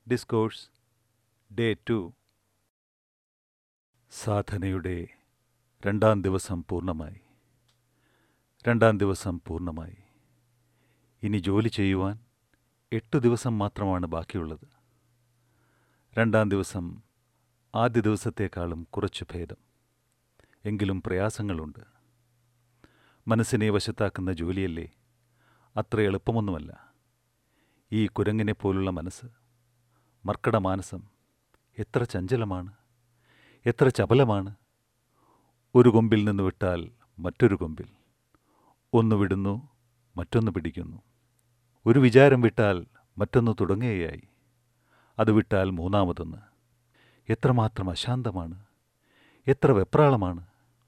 discourse day to സാധനയുടെ രണ്ടാം ദിവസം പൂർണ്ണമായി രണ്ടാം ദിവസം പൂർണ്ണമായി ഇനി ജോലി ചെയ്യുവാൻ എട്ട് ദിവസം മാത്രമാണ് ബാക്കിയുള്ളത് രണ്ടാം ദിവസം ആദ്യ ദിവസത്തേക്കാളും കുറച്ചു ഭേദം എങ്കിലും പ്രയാസങ്ങളുണ്ട് മനസ്സിനെ വശത്താക്കുന്ന ജോലിയല്ലേ അത്ര എളുപ്പമൊന്നുമല്ല ഈ കുരങ്ങിനെ പോലുള്ള മനസ്സ് മർക്കട മാനസം എത്ര ചഞ്ചലമാണ് എത്ര ചപലമാണ് ഒരു കൊമ്പിൽ നിന്ന് വിട്ടാൽ മറ്റൊരു കൊമ്പിൽ ഒന്ന് വിടുന്നു മറ്റൊന്ന് പിടിക്കുന്നു ഒരു വിചാരം വിട്ടാൽ മറ്റൊന്ന് തുടങ്ങുകയായി അത് വിട്ടാൽ മൂന്നാമതൊന്ന് എത്രമാത്രം അശാന്തമാണ് എത്ര വെപ്രാളമാണ്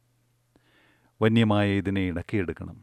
വന്യമായ ഇതിനെ ഇണക്കിയെടുക്കണം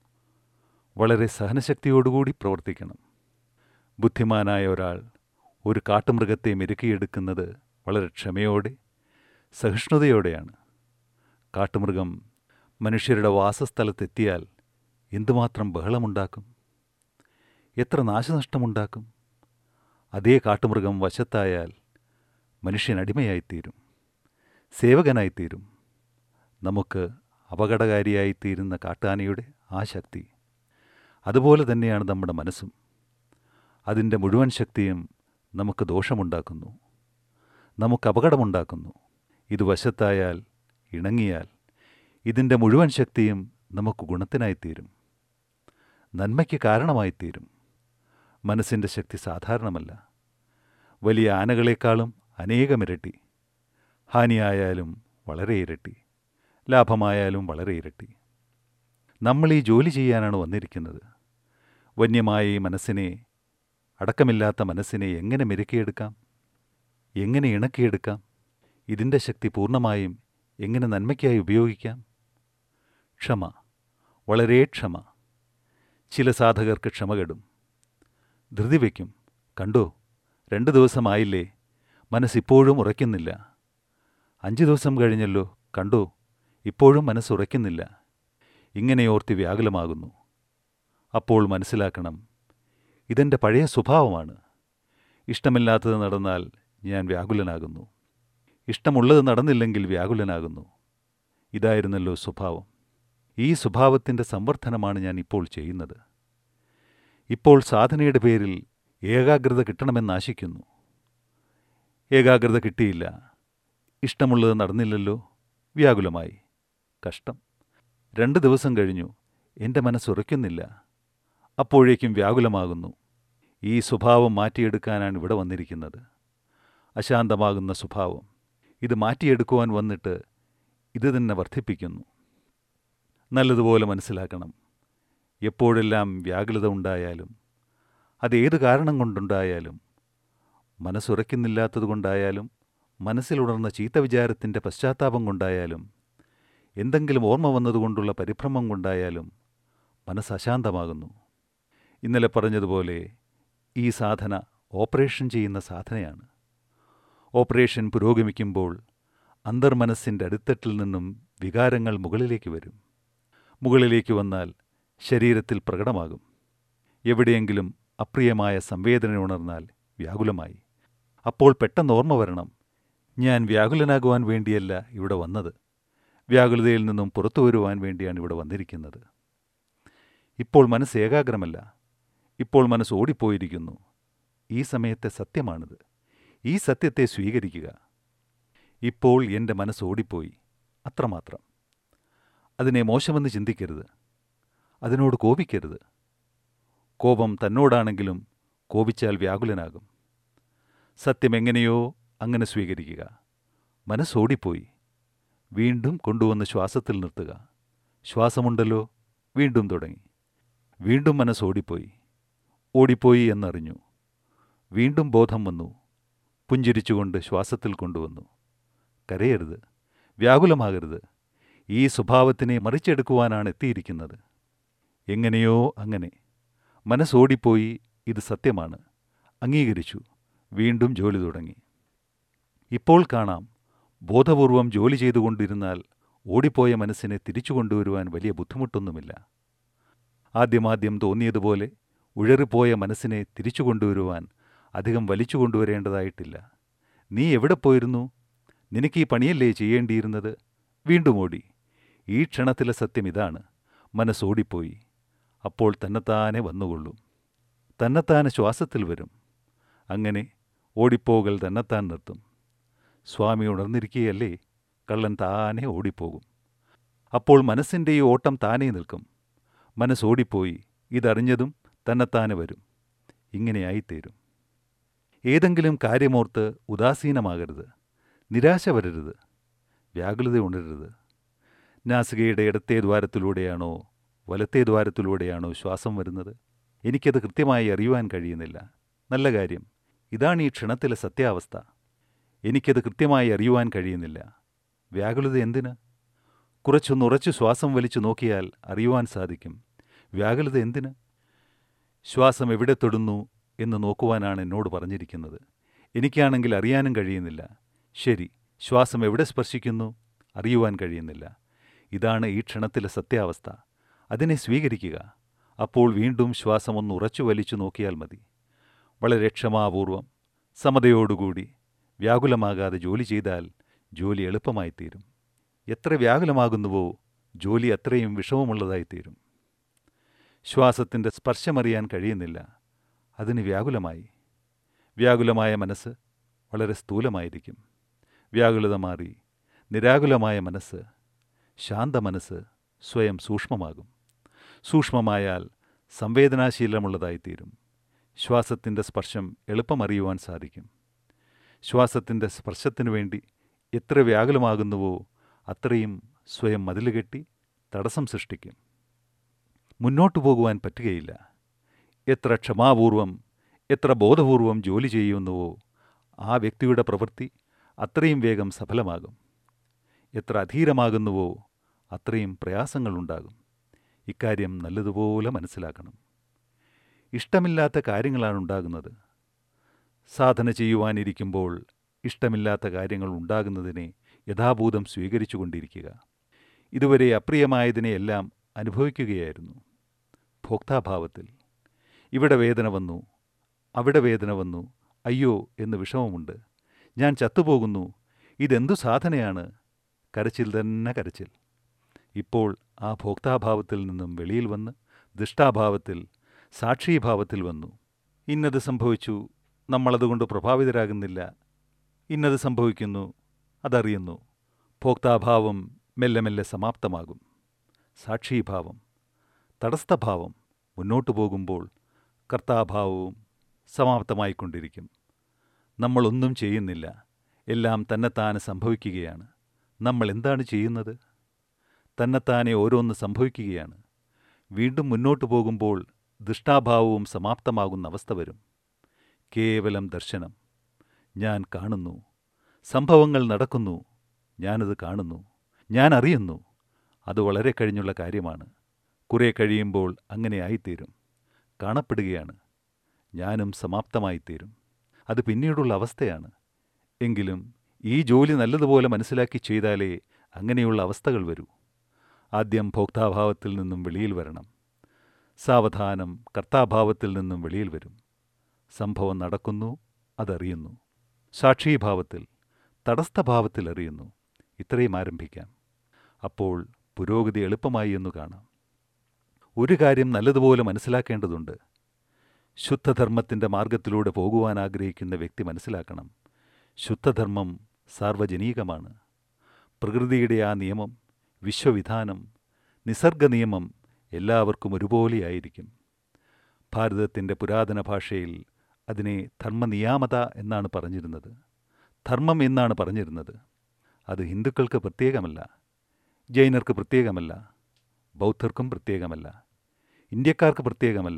വളരെ സഹനശക്തിയോടുകൂടി പ്രവർത്തിക്കണം ബുദ്ധിമാനായ ഒരാൾ ഒരു കാട്ടുമൃഗത്തെ മെരുക്കിയെടുക്കുന്നത് വളരെ ക്ഷമയോടെ സഹിഷ്ണുതയോടെയാണ് കാട്ടുമൃഗം മനുഷ്യരുടെ വാസസ്ഥലത്തെത്തിയാൽ എന്തുമാത്രം ബഹളമുണ്ടാക്കും എത്ര നാശനഷ്ടമുണ്ടാക്കും അതേ കാട്ടുമൃഗം വശത്തായാൽ മനുഷ്യൻ അടിമയായിത്തീരും സേവകനായിത്തീരും നമുക്ക് അപകടകാരിയായിത്തീരുന്ന കാട്ടാനയുടെ ആ ശക്തി അതുപോലെ തന്നെയാണ് നമ്മുടെ മനസ്സും അതിൻ്റെ മുഴുവൻ ശക്തിയും നമുക്ക് ദോഷമുണ്ടാക്കുന്നു നമുക്ക് അപകടമുണ്ടാക്കുന്നു ഇത് വശത്തായാൽ ഇണങ്ങിയാൽ ഇതിൻ്റെ മുഴുവൻ ശക്തിയും നമുക്ക് ഗുണത്തിനായിത്തീരും നന്മയ്ക്ക് കാരണമായിത്തീരും മനസ്സിൻ്റെ ശക്തി സാധാരണമല്ല വലിയ ആനകളെക്കാളും അനേകമിരട്ടി ഹാനിയായാലും വളരെ ഇരട്ടി ലാഭമായാലും വളരെ ഇരട്ടി നമ്മൾ ഈ ജോലി ചെയ്യാനാണ് വന്നിരിക്കുന്നത് വന്യമായ ഈ മനസ്സിനെ അടക്കമില്ലാത്ത മനസ്സിനെ എങ്ങനെ മെരുക്കിയെടുക്കാം എങ്ങനെ ഇണക്കിയെടുക്കാം ഇതിൻ്റെ ശക്തി പൂർണ്ണമായും എങ്ങനെ നന്മയ്ക്കായി ഉപയോഗിക്കാം ക്ഷമ വളരെ ക്ഷമ ചില സാധകർക്ക് ക്ഷമ കെടും ധൃതി വയ്ക്കും കണ്ടോ രണ്ട് ദിവസമായില്ലേ മനസ്സിപ്പോഴും ഉറയ്ക്കുന്നില്ല അഞ്ച് ദിവസം കഴിഞ്ഞല്ലോ കണ്ടോ ഇപ്പോഴും മനസ്സുറയ്ക്കുന്നില്ല ഇങ്ങനെ ഓർത്തി വ്യാകുലമാകുന്നു അപ്പോൾ മനസ്സിലാക്കണം ഇതെൻ്റെ പഴയ സ്വഭാവമാണ് ഇഷ്ടമില്ലാത്തത് നടന്നാൽ ഞാൻ വ്യാകുലനാകുന്നു ഇഷ്ടമുള്ളത് നടന്നില്ലെങ്കിൽ വ്യാകുലനാകുന്നു ഇതായിരുന്നല്ലോ സ്വഭാവം ഈ സ്വഭാവത്തിൻ്റെ സംവർദ്ധനമാണ് ഞാൻ ഇപ്പോൾ ചെയ്യുന്നത് ഇപ്പോൾ സാധനയുടെ പേരിൽ ഏകാഗ്രത കിട്ടണമെന്ന് ആശിക്കുന്നു ഏകാഗ്രത കിട്ടിയില്ല ഇഷ്ടമുള്ളത് നടന്നില്ലല്ലോ വ്യാകുലമായി കഷ്ടം രണ്ട് ദിവസം കഴിഞ്ഞു എൻ്റെ മനസ്സുറയ്ക്കുന്നില്ല അപ്പോഴേക്കും വ്യാകുലമാകുന്നു ഈ സ്വഭാവം മാറ്റിയെടുക്കാനാണ് ഇവിടെ വന്നിരിക്കുന്നത് അശാന്തമാകുന്ന സ്വഭാവം ഇത് മാറ്റിയെടുക്കുവാൻ വന്നിട്ട് ഇത് തന്നെ വർദ്ധിപ്പിക്കുന്നു നല്ലതുപോലെ മനസ്സിലാക്കണം എപ്പോഴെല്ലാം വ്യാകുലത ഉണ്ടായാലും അതേത് കാരണം കൊണ്ടുണ്ടായാലും മനസ്സുറയ്ക്കുന്നില്ലാത്തതുകൊണ്ടായാലും മനസ്സിലുണർന്ന ചീത്ത വിചാരത്തിൻ്റെ പശ്ചാത്താപം കൊണ്ടായാലും എന്തെങ്കിലും ഓർമ്മ വന്നതുകൊണ്ടുള്ള പരിഭ്രമം കൊണ്ടായാലും മനസ്സ് അശാന്തമാകുന്നു ഇന്നലെ പറഞ്ഞതുപോലെ ഈ സാധന ഓപ്പറേഷൻ ചെയ്യുന്ന സാധനയാണ് ഓപ്പറേഷൻ പുരോഗമിക്കുമ്പോൾ അന്തർമനസ്സിൻ്റെ അടിത്തട്ടിൽ നിന്നും വികാരങ്ങൾ മുകളിലേക്ക് വരും മുകളിലേക്ക് വന്നാൽ ശരീരത്തിൽ പ്രകടമാകും എവിടെയെങ്കിലും അപ്രിയമായ സംവേദന ഉണർന്നാൽ വ്യാകുലമായി അപ്പോൾ പെട്ടെന്ന് ഓർമ്മ വരണം ഞാൻ വ്യാകുലനാകുവാൻ വേണ്ടിയല്ല ഇവിടെ വന്നത് വ്യാകുലതയിൽ നിന്നും പുറത്തു വരുവാൻ വേണ്ടിയാണ് ഇവിടെ വന്നിരിക്കുന്നത് ഇപ്പോൾ മനസ്സ് ഏകാഗ്രമല്ല ഇപ്പോൾ മനസ്സ് ഓടിപ്പോയിരിക്കുന്നു ഈ സമയത്തെ സത്യമാണിത് ഈ സത്യത്തെ സ്വീകരിക്കുക ഇപ്പോൾ എൻ്റെ മനസ്സ് ഓടിപ്പോയി അത്രമാത്രം അതിനെ മോശമെന്ന് ചിന്തിക്കരുത് അതിനോട് കോപിക്കരുത് കോപം തന്നോടാണെങ്കിലും കോപിച്ചാൽ വ്യാകുലനാകും സത്യം എങ്ങനെയോ അങ്ങനെ സ്വീകരിക്കുക മനസ്സോടിപ്പോയി വീണ്ടും കൊണ്ടുവന്ന് ശ്വാസത്തിൽ നിർത്തുക ശ്വാസമുണ്ടല്ലോ വീണ്ടും തുടങ്ങി വീണ്ടും മനസ്സോടിപ്പോയി ഓടിപ്പോയി എന്നറിഞ്ഞു വീണ്ടും ബോധം വന്നു പുഞ്ചിരിച്ചുകൊണ്ട് ശ്വാസത്തിൽ കൊണ്ടുവന്നു കരയരുത് വ്യാകുലമാകരുത് ഈ സ്വഭാവത്തിനെ മറിച്ചെടുക്കുവാനാണ് എത്തിയിരിക്കുന്നത് എങ്ങനെയോ അങ്ങനെ മനസ്സോടിപ്പോയി ഇത് സത്യമാണ് അംഗീകരിച്ചു വീണ്ടും ജോലി തുടങ്ങി ഇപ്പോൾ കാണാം ബോധപൂർവം ജോലി ചെയ്തുകൊണ്ടിരുന്നാൽ ഓടിപ്പോയ മനസ്സിനെ തിരിച്ചു കൊണ്ടുവരുവാൻ വലിയ ബുദ്ധിമുട്ടൊന്നുമില്ല ആദ്യമാദ്യം തോന്നിയതുപോലെ ഉഴറിപ്പോയ മനസ്സിനെ തിരിച്ചു കൊണ്ടുവരുവാൻ അധികം വലിച്ചു കൊണ്ടുവരേണ്ടതായിട്ടില്ല നീ എവിടെ പോയിരുന്നു നിനക്ക് ഈ പണിയല്ലേ ചെയ്യേണ്ടിയിരുന്നത് വീണ്ടും ഓടി ഈ ക്ഷണത്തിലെ സത്യം ഇതാണ് മനസ്സോടിപ്പോയി അപ്പോൾ തന്നെത്താനെ വന്നുകൊള്ളും തന്നെത്താനെ ശ്വാസത്തിൽ വരും അങ്ങനെ ഓടിപ്പോകൽ തന്നെത്താൻ നിർത്തും സ്വാമി ഉണർന്നിരിക്കുകയല്ലേ കള്ളൻ താനെ ഓടിപ്പോകും അപ്പോൾ മനസ്സിൻ്റെ ഈ ഓട്ടം താനേ നിൽക്കും മനസ്സോടിപ്പോയി ഇതറിഞ്ഞതും തന്നെത്താനെ വരും ഇങ്ങനെയായിത്തീരും ഏതെങ്കിലും കാര്യമോർത്ത് ഉദാസീനമാകരുത് നിരാശ വരരുത് വ്യാകുലത ഉണരരുത് നാസികയുടെ ഇടത്തെ ദ്വാരത്തിലൂടെയാണോ വലത്തെ ദ്വാരത്തിലൂടെയാണോ ശ്വാസം വരുന്നത് എനിക്കത് കൃത്യമായി അറിയുവാൻ കഴിയുന്നില്ല നല്ല കാര്യം ഇതാണ് ഈ ക്ഷണത്തിലെ സത്യാവസ്ഥ എനിക്കത് കൃത്യമായി അറിയുവാൻ കഴിയുന്നില്ല വ്യാകുലത എന്തിന് കുറച്ചൊന്നുറച്ചു ശ്വാസം വലിച്ചു നോക്കിയാൽ അറിയുവാൻ സാധിക്കും വ്യാകുലത എന്തിന് ശ്വാസം എവിടെ തൊടുന്നു എന്ന് നോക്കുവാനാണ് എന്നോട് പറഞ്ഞിരിക്കുന്നത് എനിക്കാണെങ്കിൽ അറിയാനും കഴിയുന്നില്ല ശരി ശ്വാസം എവിടെ സ്പർശിക്കുന്നു അറിയുവാൻ കഴിയുന്നില്ല ഇതാണ് ഈ ക്ഷണത്തിലെ സത്യാവസ്ഥ അതിനെ സ്വീകരിക്കുക അപ്പോൾ വീണ്ടും ശ്വാസം ഒന്ന് ഉറച്ചു വലിച്ചു നോക്കിയാൽ മതി വളരെ ക്ഷമാപൂർവം സമതയോടുകൂടി വ്യാകുലമാകാതെ ജോലി ചെയ്താൽ ജോലി എളുപ്പമായിത്തീരും എത്ര വ്യാകുലമാകുന്നുവോ ജോലി അത്രയും വിഷമമുള്ളതായിത്തീരും ശ്വാസത്തിൻ്റെ സ്പർശമറിയാൻ കഴിയുന്നില്ല അതിന് വ്യാകുലമായി വ്യാകുലമായ മനസ്സ് വളരെ സ്ഥൂലമായിരിക്കും വ്യാകുലത മാറി നിരാകുലമായ മനസ്സ് ശാന്ത മനസ്സ് സ്വയം സൂക്ഷ്മമാകും സൂക്ഷ്മമായാൽ സംവേദനാശീലമുള്ളതായിത്തീരും ശ്വാസത്തിൻ്റെ സ്പർശം എളുപ്പമറിയുവാൻ സാധിക്കും ശ്വാസത്തിൻ്റെ സ്പർശത്തിനു വേണ്ടി എത്ര വ്യാകുലമാകുന്നുവോ അത്രയും സ്വയം മതിലുകെട്ടി തടസ്സം സൃഷ്ടിക്കും മുന്നോട്ടു പോകുവാൻ പറ്റുകയില്ല എത്ര ക്ഷമാപൂർവം എത്ര ബോധപൂർവം ജോലി ചെയ്യുന്നുവോ ആ വ്യക്തിയുടെ പ്രവൃത്തി അത്രയും വേഗം സഫലമാകും എത്ര അധീരമാകുന്നുവോ അത്രയും പ്രയാസങ്ങളുണ്ടാകും ഇക്കാര്യം നല്ലതുപോലെ മനസ്സിലാക്കണം ഇഷ്ടമില്ലാത്ത കാര്യങ്ങളാണ് ഉണ്ടാകുന്നത് സാധന ചെയ്യുവാനിരിക്കുമ്പോൾ ഇഷ്ടമില്ലാത്ത കാര്യങ്ങൾ ഉണ്ടാകുന്നതിനെ യഥാഭൂതം സ്വീകരിച്ചു കൊണ്ടിരിക്കുക ഇതുവരെ അപ്രിയമായതിനെയെല്ലാം അനുഭവിക്കുകയായിരുന്നു ഭോക്താഭാവത്തിൽ ഇവിടെ വേദന വന്നു അവിടെ വേദന വന്നു അയ്യോ എന്ന് വിഷമമുണ്ട് ഞാൻ ചത്തുപോകുന്നു ഇതെന്തു സാധനയാണ് കരച്ചിൽ തന്നെ കരച്ചിൽ ഇപ്പോൾ ആ ഭോക്താഭാവത്തിൽ നിന്നും വെളിയിൽ വന്ന് ദുഷ്ടാഭാവത്തിൽ സാക്ഷീഭാവത്തിൽ വന്നു ഇന്നത് സംഭവിച്ചു നമ്മളതുകൊണ്ട് പ്രഭാവിതരാകുന്നില്ല ഇന്നത് സംഭവിക്കുന്നു അതറിയുന്നു ഭോക്താഭാവം മെല്ലെ മെല്ലെ സമാപ്തമാകും സാക്ഷീഭാവം തടസ്ഥഭാവം മുന്നോട്ടു പോകുമ്പോൾ കർത്താഭാവവും സമാപ്തമായിക്കൊണ്ടിരിക്കും നമ്മളൊന്നും ചെയ്യുന്നില്ല എല്ലാം തന്നെത്താനെ സംഭവിക്കുകയാണ് നമ്മൾ എന്താണ് ചെയ്യുന്നത് തന്നെത്താനെ ഓരോന്ന് സംഭവിക്കുകയാണ് വീണ്ടും മുന്നോട്ടു പോകുമ്പോൾ ദുഷ്ടാഭാവവും സമാപ്തമാകുന്ന അവസ്ഥ വരും കേവലം ദർശനം ഞാൻ കാണുന്നു സംഭവങ്ങൾ നടക്കുന്നു ഞാനത് കാണുന്നു ഞാൻ അറിയുന്നു അത് വളരെ കഴിഞ്ഞുള്ള കാര്യമാണ് കുറെ കഴിയുമ്പോൾ അങ്ങനെ ആയിത്തീരും കാണപ്പെടുകയാണ് ഞാനും സമാപ്തമായിത്തീരും അത് പിന്നീടുള്ള അവസ്ഥയാണ് എങ്കിലും ഈ ജോലി നല്ലതുപോലെ മനസ്സിലാക്കി ചെയ്താലേ അങ്ങനെയുള്ള അവസ്ഥകൾ വരൂ ആദ്യം ഭോക്താഭാവത്തിൽ നിന്നും വെളിയിൽ വരണം സാവധാനം കർത്താഭാവത്തിൽ നിന്നും വെളിയിൽ വരും സംഭവം നടക്കുന്നു അതറിയുന്നു സാക്ഷീഭാവത്തിൽ തടസ്ഥഭാവത്തിൽ അറിയുന്നു ഇത്രയും ആരംഭിക്കാം അപ്പോൾ പുരോഗതി എളുപ്പമായി എന്നു കാണാം ഒരു കാര്യം നല്ലതുപോലെ മനസ്സിലാക്കേണ്ടതുണ്ട് ശുദ്ധധർമ്മത്തിൻ്റെ മാർഗത്തിലൂടെ പോകുവാൻ ആഗ്രഹിക്കുന്ന വ്യക്തി മനസ്സിലാക്കണം ശുദ്ധധർമ്മം സാർവജനീകമാണ് പ്രകൃതിയുടെ ആ നിയമം വിശ്വവിധാനം നിസർഗ നിയമം എല്ലാവർക്കും ഒരുപോലെയായിരിക്കും ഭാരതത്തിൻ്റെ പുരാതന ഭാഷയിൽ അതിനെ ധർമ്മനിയാമത എന്നാണ് പറഞ്ഞിരുന്നത് ധർമ്മം എന്നാണ് പറഞ്ഞിരുന്നത് അത് ഹിന്ദുക്കൾക്ക് പ്രത്യേകമല്ല ജൈനർക്ക് പ്രത്യേകമല്ല ബൗദ്ധർക്കും പ്രത്യേകമല്ല ഇന്ത്യക്കാർക്ക് പ്രത്യേകമല്ല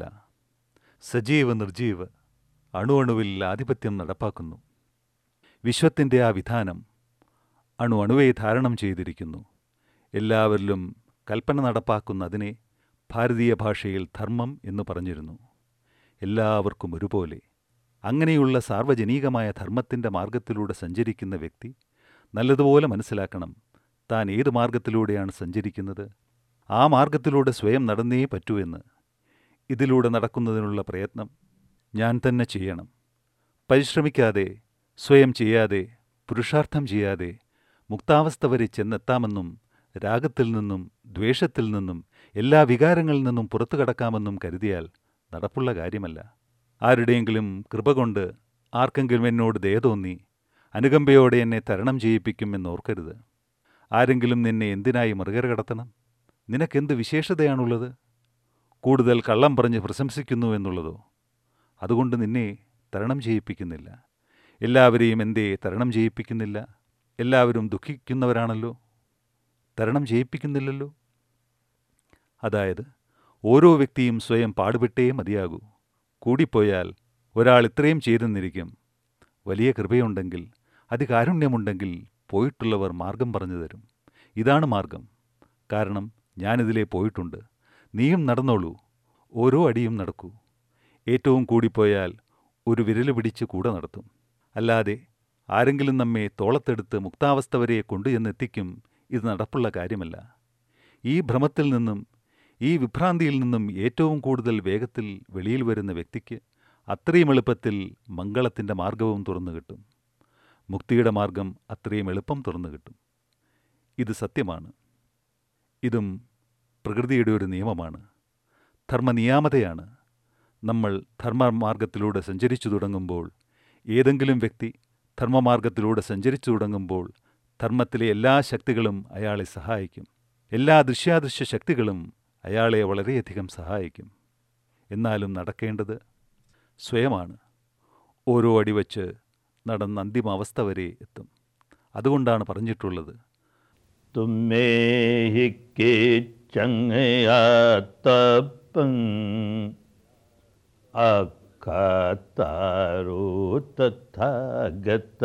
സജീവ് നിർജീവ് അണുഅണുവിൽ ആധിപത്യം നടപ്പാക്കുന്നു വിശ്വത്തിൻ്റെ ആ വിധാനം അണു അണുവെ ധാരണം ചെയ്തിരിക്കുന്നു എല്ലാവരിലും കൽപ്പന നടപ്പാക്കുന്ന അതിനെ ഭാരതീയ ഭാഷയിൽ ധർമ്മം എന്ന് പറഞ്ഞിരുന്നു എല്ലാവർക്കും ഒരുപോലെ അങ്ങനെയുള്ള സാർവജനീകമായ ധർമ്മത്തിൻ്റെ മാർഗത്തിലൂടെ സഞ്ചരിക്കുന്ന വ്യക്തി നല്ലതുപോലെ മനസ്സിലാക്കണം താൻ ഏത് മാർഗത്തിലൂടെയാണ് സഞ്ചരിക്കുന്നത് ആ മാർഗത്തിലൂടെ സ്വയം നടന്നേ പറ്റൂ എന്ന് ഇതിലൂടെ നടക്കുന്നതിനുള്ള പ്രയത്നം ഞാൻ തന്നെ ചെയ്യണം പരിശ്രമിക്കാതെ സ്വയം ചെയ്യാതെ പുരുഷാർത്ഥം ചെയ്യാതെ മുക്താവസ്ഥ വരെ ചെന്നെത്താമെന്നും രാഗത്തിൽ നിന്നും ദ്വേഷത്തിൽ നിന്നും എല്ലാ വികാരങ്ങളിൽ നിന്നും പുറത്തു കടക്കാമെന്നും കരുതിയാൽ നടപ്പുള്ള കാര്യമല്ല ആരുടെയെങ്കിലും കൃപ കൊണ്ട് ആർക്കെങ്കിലും എന്നോട് ദയ തോന്നി അനുകമ്പയോടെ എന്നെ തരണം ചെയ്യിപ്പിക്കുമെന്നോർക്കരുത് ആരെങ്കിലും നിന്നെ എന്തിനായി മറുകര കടത്തണം നിനക്കെന്ത് വിശേഷതയാണുള്ളത് കൂടുതൽ കള്ളം പറഞ്ഞ് പ്രശംസിക്കുന്നു എന്നുള്ളതോ അതുകൊണ്ട് നിന്നെ തരണം ചെയ്യിപ്പിക്കുന്നില്ല എല്ലാവരെയും എന്തേ തരണം ചെയ്യിപ്പിക്കുന്നില്ല എല്ലാവരും ദുഃഖിക്കുന്നവരാണല്ലോ തരണം ചെയ്യിപ്പിക്കുന്നില്ലല്ലോ അതായത് ഓരോ വ്യക്തിയും സ്വയം പാടുപെട്ടേ മതിയാകൂ കൂടിപ്പോയാൽ ഒരാൾ ഇത്രയും ചെയ്തെന്നിരിക്കും വലിയ കൃപയുണ്ടെങ്കിൽ അതികാരുണ്യമുണ്ടെങ്കിൽ പോയിട്ടുള്ളവർ മാർഗം പറഞ്ഞു തരും ഇതാണ് മാർഗം കാരണം ഞാനിതിലെ പോയിട്ടുണ്ട് നീയും നടന്നോളൂ ഓരോ അടിയും നടക്കൂ ഏറ്റവും കൂടിപ്പോയാൽ ഒരു വിരല് പിടിച്ച് കൂടെ നടത്തും അല്ലാതെ ആരെങ്കിലും നമ്മെ തോളത്തെടുത്ത് മുക്താവസ്ഥ വരെ കൊണ്ടുചെന്നെത്തിക്കും ഇത് നടപ്പുള്ള കാര്യമല്ല ഈ ഭ്രമത്തിൽ നിന്നും ഈ വിഭ്രാന്തിയിൽ നിന്നും ഏറ്റവും കൂടുതൽ വേഗത്തിൽ വെളിയിൽ വരുന്ന വ്യക്തിക്ക് അത്രയും എളുപ്പത്തിൽ മംഗളത്തിൻ്റെ മാർഗവും തുറന്നു കിട്ടും മുക്തിയുടെ മാർഗം അത്രയും എളുപ്പം തുറന്നു കിട്ടും ഇത് സത്യമാണ് ഇതും പ്രകൃതിയുടെ ഒരു നിയമമാണ് ധർമ്മനിയാമതയാണ് നമ്മൾ ധർമ്മമാർഗത്തിലൂടെ സഞ്ചരിച്ചു തുടങ്ങുമ്പോൾ ഏതെങ്കിലും വ്യക്തി ധർമ്മമാർഗത്തിലൂടെ സഞ്ചരിച്ചു തുടങ്ങുമ്പോൾ ധർമ്മത്തിലെ എല്ലാ ശക്തികളും അയാളെ സഹായിക്കും എല്ലാ ദൃശ്യാദൃശ്യ ശക്തികളും അയാളെ വളരെയധികം സഹായിക്കും എന്നാലും നടക്കേണ്ടത് സ്വയമാണ് ഓരോ അടിവച്ച് നടന്ന അന്തിമ അവസ്ഥ വരെ എത്തും അതുകൊണ്ടാണ് പറഞ്ഞിട്ടുള്ളത് തുമ്മേ ഹിക്കേ ചങ്ങയാത്തപ്പൻ അക്കാത്താരോ തഥാഗത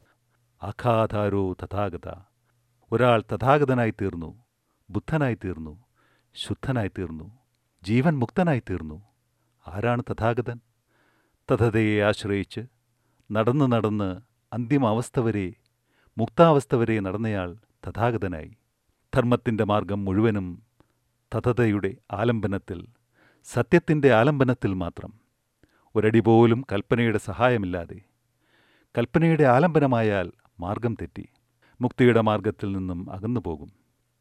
ആഘാതാരോ തഥാഗത ഒരാൾ തഥാഗതനായി തീർന്നു ബുദ്ധനായി തീർന്നു ശുദ്ധനായി തീർന്നു ജീവൻ മുക്തനായി തീർന്നു ആരാണ് തഥാഗതൻ തഥതയെ ആശ്രയിച്ച് നടന്ന് നടന്ന് അന്തിമ അവസ്ഥ വരെ മുക്താവസ്ഥ വരെ നടന്നയാൾ തഥാഗതനായി ധർമ്മത്തിൻ്റെ മാർഗം മുഴുവനും തഥതയുടെ ആലംബനത്തിൽ സത്യത്തിൻ്റെ ആലംബനത്തിൽ മാത്രം ഒരടി പോലും കൽപ്പനയുടെ സഹായമില്ലാതെ കൽപ്പനയുടെ ആലംബനമായാൽ മാർഗം തെറ്റി മുക്തിയുടെ മാർഗത്തിൽ നിന്നും അകന്നു പോകും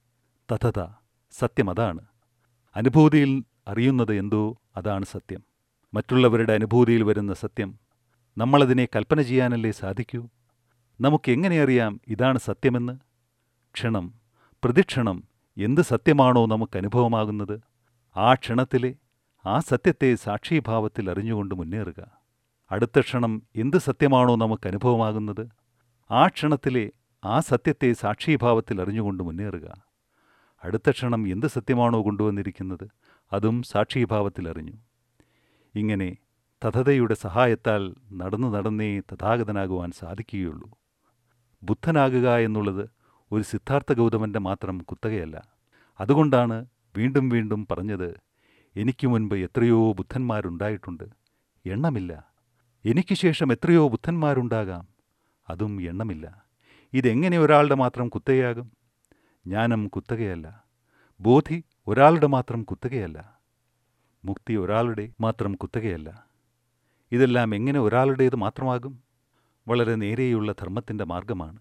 തഥത സത്യം അതാണ് അനുഭൂതിയിൽ അറിയുന്നത് എന്തോ അതാണ് സത്യം മറ്റുള്ളവരുടെ അനുഭൂതിയിൽ വരുന്ന സത്യം നമ്മളതിനെ കൽപ്പന ചെയ്യാനല്ലേ സാധിക്കൂ നമുക്കെങ്ങനെ അറിയാം ഇതാണ് സത്യമെന്ന് ക്ഷണം പ്രതിക്ഷണം എന്ത് സത്യമാണോ നമുക്ക് അനുഭവമാകുന്നത് ആ ക്ഷണത്തിലെ ആ സത്യത്തെ സാക്ഷീഭാവത്തിൽ അറിഞ്ഞുകൊണ്ട് മുന്നേറുക അടുത്ത ക്ഷണം എന്ത് സത്യമാണോ നമുക്ക് അനുഭവമാകുന്നത് ആ ക്ഷണത്തിലെ ആ സത്യത്തെ സാക്ഷീഭാവത്തിൽ അറിഞ്ഞുകൊണ്ട് മുന്നേറുക അടുത്ത ക്ഷണം എന്ത് സത്യമാണോ കൊണ്ടുവന്നിരിക്കുന്നത് അതും സാക്ഷീഭാവത്തിൽ അറിഞ്ഞു ഇങ്ങനെ തഥതയുടെ സഹായത്താൽ നടന്നു നടന്നേ തഥാഗതനാകുവാൻ സാധിക്കുകയുള്ളൂ ബുദ്ധനാകുക എന്നുള്ളത് ഒരു സിദ്ധാർത്ഥ ഗൗതമൻ്റെ മാത്രം കുത്തകയല്ല അതുകൊണ്ടാണ് വീണ്ടും വീണ്ടും പറഞ്ഞത് എനിക്ക് മുൻപ് എത്രയോ ബുദ്ധന്മാരുണ്ടായിട്ടുണ്ട് എണ്ണമില്ല എനിക്ക് ശേഷം എത്രയോ ബുദ്ധന്മാരുണ്ടാകാം അതും എണ്ണമില്ല ഇതെങ്ങനെ ഒരാളുടെ മാത്രം കുത്തകയാകും ജ്ഞാനം കുത്തകയല്ല ബോധി ഒരാളുടെ മാത്രം കുത്തകയല്ല മുക്തി ഒരാളുടെ മാത്രം കുത്തകയല്ല ഇതെല്ലാം എങ്ങനെ ഒരാളുടേത് മാത്രമാകും വളരെ നേരെയുള്ള ധർമ്മത്തിൻ്റെ മാർഗമാണ്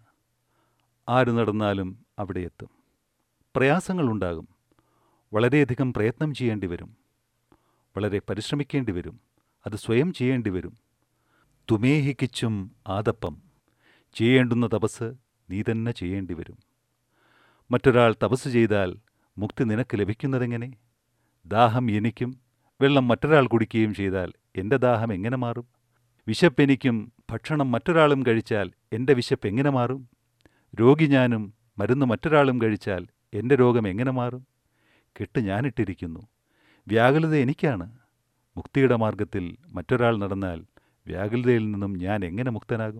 ആര് നടന്നാലും അവിടെ എത്തും പ്രയാസങ്ങളുണ്ടാകും വളരെയധികം പ്രയത്നം ചെയ്യേണ്ടി വരും വളരെ പരിശ്രമിക്കേണ്ടി വരും അത് സ്വയം ചെയ്യേണ്ടി വരും തുമേഹിക്കിച്ചും ആദപ്പം ചെയ്യേണ്ടുന്ന തപസ് നീ തന്നെ ചെയ്യേണ്ടി വരും മറ്റൊരാൾ തപസ് ചെയ്താൽ മുക്തി നിനക്ക് ലഭിക്കുന്നതെങ്ങനെ ദാഹം എനിക്കും വെള്ളം മറ്റൊരാൾ കുടിക്കുകയും ചെയ്താൽ എൻ്റെ ദാഹം എങ്ങനെ മാറും വിശപ്പെനിക്കും ഭക്ഷണം മറ്റൊരാളും കഴിച്ചാൽ എൻ്റെ വിശപ്പ് എങ്ങനെ മാറും രോഗി ഞാനും മരുന്ന് മറ്റൊരാളും കഴിച്ചാൽ എൻ്റെ രോഗം എങ്ങനെ മാറും കെട്ട് ഞാനിട്ടിരിക്കുന്നു വ്യാകുലത എനിക്കാണ് മുക്തിയുടെ മാർഗത്തിൽ മറ്റൊരാൾ നടന്നാൽ വ്യാകുലതയിൽ നിന്നും ഞാൻ എങ്ങനെ മുക്തനാകും